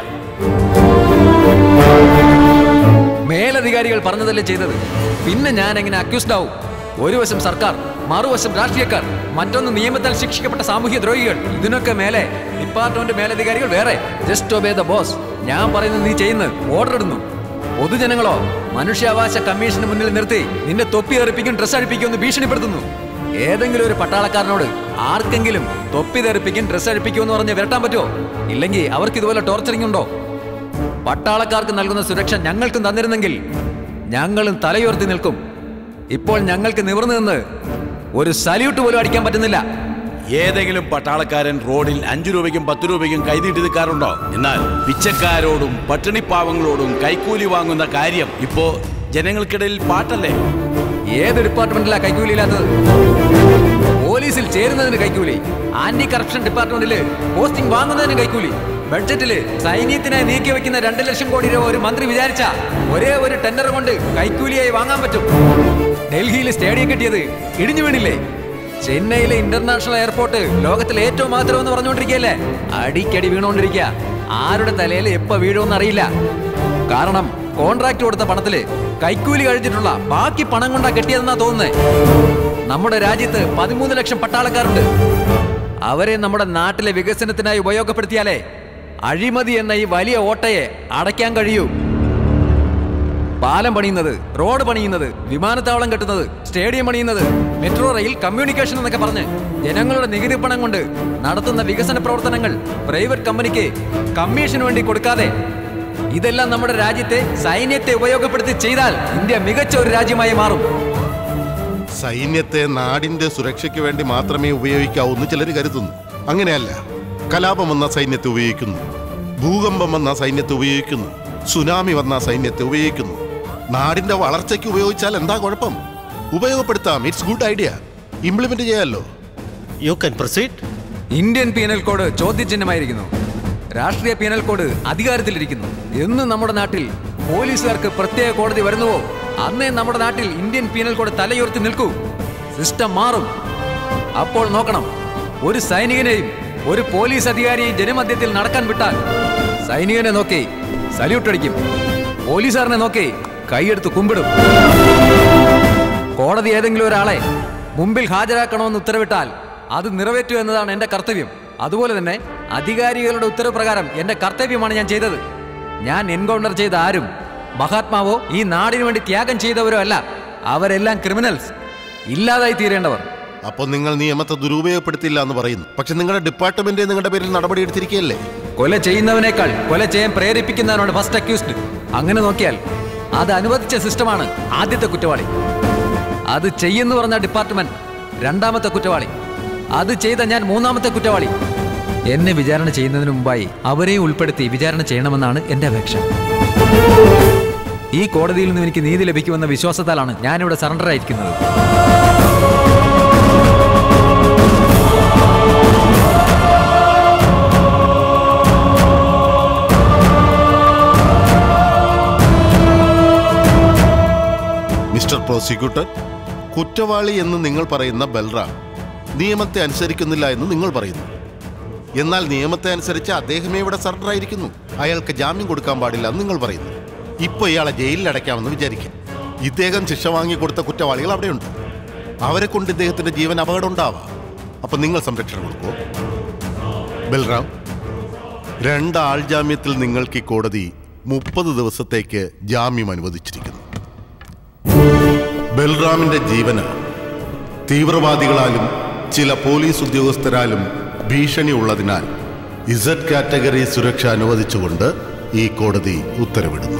മേലധികാരികൾ പറഞ്ഞതല്ലേ ചെയ്തത് പിന്നെ ഞാൻ എങ്ങനെ അക്യൂസ്ഡ് ആവും ഒരു വശം സർക്കാർ മറുവശം രാഷ്ട്രീയക്കാർ മറ്റൊന്ന് നിയമത്താൽ ശിക്ഷിക്കപ്പെട്ട സാമൂഹ്യ ദ്രോഹികൾ ഇതിനൊക്കെ മേലെ ഡിപ്പാർട്ട്മെന്റ് മേലധികാരികൾ വേറെ ജസ്റ്റ് ഒബേ ദ ബോസ് ഞാൻ പറയുന്നത് നീ ചെയ്യുന്നു ഓർഡർ ഇടുന്നു പൊതുജനങ്ങളോ മനുഷ്യാവകാശ കമ്മീഷന് മുന്നിൽ നിർത്തി നിന്നെ തൊപ്പി തെറിപ്പിക്കും ഡ്രസ് അഴിപ്പിക്കും എന്ന് ഭീഷണിപ്പെടുത്തുന്നു ഏതെങ്കിലും ഒരു പട്ടാളക്കാരനോട് ആർക്കെങ്കിലും തൊപ്പി തെറിപ്പിക്കും ഡ്രസ് അഴിപ്പിക്കും എന്ന് പറഞ്ഞ് വരട്ടാൻ പറ്റുമോ ഇല്ലെങ്കിൽ അവർക്ക് ഇതുപോലെ ടോർച്ചറിംഗ് ഉണ്ടോ പട്ടാളക്കാർക്ക് നൽകുന്ന സുരക്ഷ ഞങ്ങൾക്കും തന്നിരുന്നെങ്കിൽ ഞങ്ങളും തലയുയർത്തി നിൽക്കും ഇപ്പോൾ ഞങ്ങൾക്ക് നിവർന്നു നിന്ന് ഒരു സല്യൂട്ട് പോലും അടിക്കാൻ പറ്റുന്നില്ല ഏതെങ്കിലും പട്ടാളക്കാരൻ റോഡിൽ അഞ്ചു രൂപയ്ക്കും പത്ത് രൂപയ്ക്കും കൈനീട്ടി നിൽക്കാറുണ്ടോ എന്നാൽ പിച്ചക്കാരോടും പട്ടിണിപ്പാവങ്ങളോടും കൈക്കൂലി വാങ്ങുന്ന കാര്യം ഇപ്പോ ജനങ്ങൾക്കിടയിൽ പാട്ടല്ലേ ഏത് ഡിപ്പാർട്ട്മെന്റിലാ കൈക്കൂലി ഇല്ലാത്തത് പോലീസിൽ ചേരുന്നതിന് കൈക്കൂലി ആന്റി കറപ്ഷൻ ഡിപ്പാർട്ട്മെന്റില് പോസ്റ്റിംഗ് വാങ്ങുന്നതിന് കൈക്കൂലി ബഡ്ജറ്റില് സൈന്യത്തിനായി നീക്കി വെക്കുന്ന രണ്ട് ലക്ഷം കോടി രൂപ ഒരു മന്ത്രി വിചാരിച്ച ഒരേ ഒരു ടെൻഡർ കൊണ്ട് കൈക്കൂലിയായി വാങ്ങാൻ പറ്റും ഡൽഹിയിൽ സ്റ്റേഡിയം കെട്ടിയത് ഇടിഞ്ഞു വീണില്ലേ ചെന്നൈയിലെ ഇന്റർനാഷണൽ എയർപോർട്ട് ലോകത്തിലെ ഏറ്റവും മാത്രം എന്ന് പറഞ്ഞുകൊണ്ടിരിക്കുകയല്ലേ അടിക്കടി വീണുകൊണ്ടിരിക്കുക ആരുടെ തലയിൽ എപ്പോ വീഴുമെന്ന് അറിയില്ല കാരണം കോൺട്രാക്ട് കൊടുത്ത പണത്തില് കൈക്കൂലി കഴിഞ്ഞിട്ടുള്ള ബാക്കി പണം കൊണ്ടാ കെട്ടിയതെന്നാ തോന്നുന്നത് നമ്മുടെ രാജ്യത്ത് പതിമൂന്ന് ലക്ഷം പട്ടാളക്കാരുണ്ട് അവരെ നമ്മുടെ നാട്ടിലെ വികസനത്തിനായി ഉപയോഗപ്പെടുത്തിയാലേ അഴിമതി എന്ന ഈ വലിയ ഓട്ടയെ അടയ്ക്കാൻ കഴിയൂ പാലം പണിയുന്നത് റോഡ് പണിയുന്നത് വിമാനത്താവളം കെട്ടുന്നത് സ്റ്റേഡിയം പണിയുന്നത് മെട്രോ റെയിൽ കമ്മ്യൂണിക്കേഷൻ എന്നൊക്കെ പറഞ്ഞ് ജനങ്ങളുടെ നികുതി പണം കൊണ്ട് നടത്തുന്ന വികസന പ്രവർത്തനങ്ങൾ പ്രൈവറ്റ് കമ്പനിക്ക് കമ്മീഷന് വേണ്ടി കൊടുക്കാതെ ഇതെല്ലാം നമ്മുടെ രാജ്യത്തെ സൈന്യത്തെ ഉപയോഗപ്പെടുത്തി ചെയ്താൽ ഇന്ത്യ മികച്ച ഒരു രാജ്യമായി മാറും സൈന്യത്തെ നാടിന്റെ സുരക്ഷയ്ക്ക് വേണ്ടി മാത്രമേ ഉപയോഗിക്കാവൂ എന്ന് ചിലർ കരുതുന്നു അങ്ങനെയല്ല കലാപം വന്ന സൈന്യത്തെ ഉപയോഗിക്കുന്നു ഭൂകമ്പം വന്ന സൈന്യത്തെ ഉപയോഗിക്കുന്നു സുനാമി വന്ന സൈന്യത്തെ ഉപയോഗിക്കുന്നു നാടിന്റെ വളർച്ചയ്ക്ക് ഉപയോഗിച്ചാൽ എന്താ കുഴപ്പം ഉപയോഗപ്പെടുത്താം ഇറ്റ്സ് ഗുഡ് ഐഡിയ ഇംപ്ലിമെന്റ് ചെയ്യാമല്ലോ you can proceed Indian penal code ചോദ്യചിഹ്നമായിരിക്കുന്നു രാഷ്ട്രീയ പീനൽ കോഡ് അധികാരത്തിലിരിക്കുന്നു എന്ന് നമ്മുടെ നാട്ടിൽ പോലീസുകാർക്ക് പ്രത്യേക കോടതി വരുന്നുവോ അന്നേ നമ്മുടെ നാട്ടിൽ ഇന്ത്യൻ പീനൽ കോഡ് തലയുയർത്തി നിൽക്കൂ സിസ്റ്റം മാറും അപ്പോൾ നോക്കണം ഒരു സൈനികനെയും ഒരു പോലീസ് അധികാരിയെയും ജനമധ്യത്തിൽ നടക്കാൻ വിട്ടാൽ സൈനികനെ നോക്കി സല്യൂട്ട് അടിക്കും പോലീസുകാരനെ നോക്കി കൈയെടുത്ത് കുമ്പിടും കോടതി ഏതെങ്കിലും ഒരാളെ മുമ്പിൽ ഹാജരാക്കണമെന്ന് ഉത്തരവിട്ടാൽ അത് നിറവേറ്റു എന്നതാണ് എന്റെ കർത്തവ്യം അതുപോലെ തന്നെ അധികാരികളുടെ ഉത്തരവ് പ്രകാരം എന്റെ കർത്തവ്യമാണ് ഞാൻ ചെയ്തത് ഞാൻ എൻകൗണ്ടർ ചെയ്ത ആരും മഹാത്മാവോ ഈ നാടിനു വേണ്ടി ത്യാഗം ചെയ്തവരോ അല്ല അവരെല്ലാം ക്രിമിനൽസ് ഇല്ലാതായി തീരേണ്ടവർ അപ്പോൾ നിങ്ങൾ നിയമത്തെ ദുരുപയോഗപ്പെടുത്തില്ല എന്ന് പറയുന്നു പക്ഷെ നിങ്ങളുടെ ഡിപ്പാർട്ട്മെന്റ് നിങ്ങളുടെ പേരിൽ നടപടി എടുത്തിരിക്കുകയല്ലേ കൊല ചെയ്യുന്നവനേക്കാൾ കൊല ചെയ്യാൻ പ്രേരിപ്പിക്കുന്നവനാണ് ഫസ്റ്റ് അക്യൂസ്ഡ് അങ്ങനെ നോക്കിയാൽ അത് അനുവദിച്ച സിസ്റ്റമാണ് ആദ്യത്തെ കുറ്റവാളി അത് ചെയ്യുന്നു പറഞ്ഞ ഡിപ്പാർട്ട്മെന്റ് രണ്ടാമത്തെ കുറ്റവാളി അത് ചെയ്ത ഞാൻ മൂന്നാമത്തെ കുറ്റവാളി എന്നെ വിചാരണ ചെയ്യുന്നതിന് മുമ്പായി അവരെയും ഉൾപ്പെടുത്തി വിചാരണ ചെയ്യണമെന്നാണ് എന്റെ അപേക്ഷ ഈ കോടതിയിൽ നിന്ന് എനിക്ക് നീതി ലഭിക്കുമെന്ന വിശ്വാസത്താലാണ് ഞാനിവിടെ സറണ്ടർ ആയിരിക്കുന്നത് മിസ്റ്റർ പ്രോസിക്യൂട്ടർ കുറ്റവാളി എന്ന് നിങ്ങൾ പറയുന്ന ബൽറാം നിയമത്തെ അനുസരിക്കുന്നില്ല എന്ന് നിങ്ങൾ പറയുന്നു എന്നാൽ നിയമത്തെ അനുസരിച്ച് അദ്ദേഹമേ ഇവിടെ സറണ്ടർ ആയിരിക്കുന്നു അയാൾക്ക് ജാമ്യം കൊടുക്കാൻ പാടില്ല എന്ന് നിങ്ങൾ പറയുന്നു ഇപ്പോൾ ഇയാളെ ജയിലിൽ അടയ്ക്കാമെന്ന് വിചാരിക്കും ഇദ്ദേഹം ശിക്ഷ വാങ്ങിക്കൊടുത്ത കുറ്റവാളികൾ അവിടെയുണ്ട് അവരെ കൊണ്ട് ഇദ്ദേഹത്തിന്റെ ജീവൻ അപകടം ഉണ്ടാവാം അപ്പൊ നിങ്ങൾ സംരക്ഷണം കൊടുക്കുമോ ബൽറാം രണ്ട് ആൾ ജാമ്യത്തിൽ നിങ്ങൾക്ക് ഈ കോടതി മുപ്പത് ദിവസത്തേക്ക് ജാമ്യം അനുവദിച്ചിരിക്കുന്നു ബൽറാമിന്റെ ജീവന് തീവ്രവാദികളാലും ചില പോലീസ് ഉദ്യോഗസ്ഥരാലും ഭീഷണി ഉള്ളതിനാൽ ഇസഡ് കാറ്റഗറി സുരക്ഷ അനുവദിച്ചുകൊണ്ട് ഈ കോടതി ഉത്തരവിടുന്നു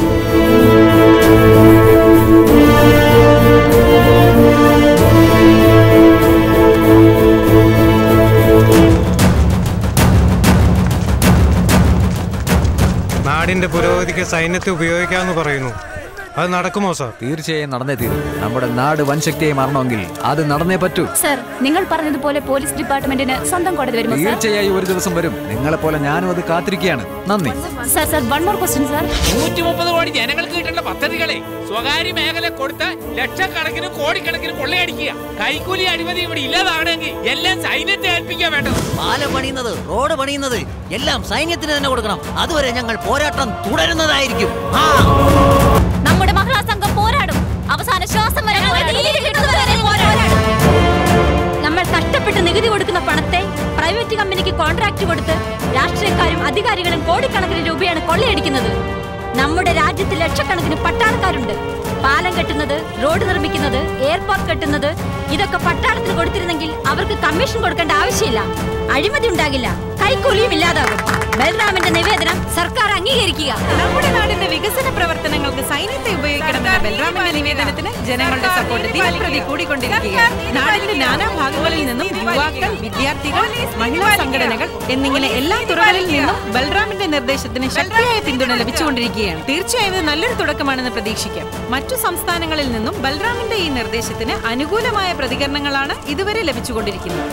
നാടിന്റെ പുരോഗതിക്ക് സൈന്യത്തെ ഉപയോഗിക്കാമെന്ന് പറയുന്നു അത് നടക്കുമോ സാർ തീർച്ചയായും നടന്നേ തീരും നമ്മുടെ നാട് വൻശക്തിയായി മാറണമെങ്കിൽ അത് നടന്നേ പറ്റൂ സർ നിങ്ങൾ പറഞ്ഞതുപോലെ പോലീസ് ഡിപ്പാർട്ട്മെന്റിന് സ്വന്തം കോടതി വരുമോ സർ തീർച്ചയായും ഒരു ദിവസം വരും നിങ്ങളെ പോലെ ഞാനും അത് കാത്തിരിക്കുകയാണ് നന്ദി sir sir one more question sir നൂറ്റി മുപ്പത് കോടി ജനങ്ങൾക്ക് കിട്ടേണ്ട പദ്ധതികളെ സ്വകാര്യ മേഖല കൊടുത്ത് ലക്ഷക്കണക്കിന് കോടിക്കണക്കിന് കൊള്ളയടിക്കുക കൈക്കൂലി അഴിമതി ഇവിടെ ഇല്ലാതാണെങ്കിൽ എല്ലാം സൈന്യത്തെ ഏൽപ്പിക്കാൻ വേണ്ടത് പാലം പണിയുന്നത് റോഡ് പണിയുന്നത് എല്ലാം സൈന്യത്തിന് തന്നെ കൊടുക്കണം അതുവരെ ഞങ്ങൾ പോരാട്ടം തുടരുന്നതായിരിക്കും ആ നമ്മുടെ മഹിളാ സംഘം പോരാടും അവസാന ശ്വാസം വരെ നീതി കിട്ടുന്നതുവരെ പോരാടും നമ്മൾ കഷ്ടപ്പെട്ട് നികുതി കൊടുക്കുന്ന പണത്തെ പ്രൈവറ്റ് കമ്പനിക്ക് കോൺട്രാക്ട് കൊടുത്ത് രാഷ്ട്രീയക്കാരും അധികാരികളും കോടിക്കണക്കിന് രൂപയാണ് കൊള്ളയടിക്കുന്നത് നമ്മുടെ രാജ്യത്ത് ലക്ഷക്കണക്കിന് പട്ടാളക്കാരുണ്ട് പാലം കെട്ടുന്നത് റോഡ് നിർമ്മിക്കുന്നത് എയർപോർട്ട് കെട്ടുന്നത് ഇതൊക്കെ പട്ടാളത്തിന് കൊടുത്തിരുന്നെങ്കിൽ അവർക്ക് കമ്മീഷൻ കൊടുക്കേണ്ട ആവശ്യമില്ല അഴിമതി ഉണ്ടാകില്ല കൈക്കൂലിയും ഇല്ലാതാകും ബൽറാമിന്റെ നിവേദനം സർക്കാർ അംഗീകരിക്കുക നമ്മുടെ നാടിന്റെ വികസന പ്രവർത്തനങ്ങൾക്ക് സൈന്യത്തെ ഉപയോഗിക്കണമെന്ന ബൽറാമിന്റെ നിവേദനത്തിന് ജനങ്ങളുടെ സപ്പോർട്ട് ദിനപ്രതി കൂടിക്കൊണ്ടിരിക്കുകയാണ് നാടിന്റെ നാനാ ഭാഗങ്ങളിൽ നിന്നും യുവാക്കൾ വിദ്യാർത്ഥികൾ മഹിളാ സംഘടനകൾ എന്നിങ്ങനെ എല്ലാ തുറകളിൽ നിന്നും ബൽറാമിന്റെ നിർദ്ദേശത്തിന് ശക്തിയായ പിന്തുണ ലഭിച്ചുകൊണ്ടിരിക്കുകയാണ് തീർച്ചയായും ഇത് നല്ലൊരു തുടക്കമാണെന്ന് പ്രതീക്ഷിക്കാം മറ്റു സംസ്ഥാനങ്ങളിൽ നിന്നും ബൽറാമിന്റെ ഈ നിർദ്ദേശത്തിന് അനുകൂലമായ പ്രതികരണങ്ങളാണ് ഇതുവരെ ലഭിച്ചുകൊണ്ടിരിക്കുന്നത്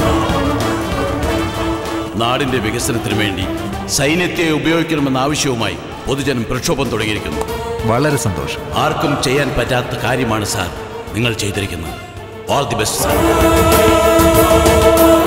നാടിന്റെ വികസനത്തിന് വേണ്ടി സൈന്യത്തെ ഉപയോഗിക്കണമെന്ന ആവശ്യവുമായി പൊതുജനം പ്രക്ഷോഭം തുടങ്ങിയിരിക്കുന്നു വളരെ സന്തോഷം ആർക്കും ചെയ്യാൻ പറ്റാത്ത കാര്യമാണ് സാർ നിങ്ങൾ ചെയ്തിരിക്കുന്നത് ഓൾ ദി ബെസ്റ്റ് സാർ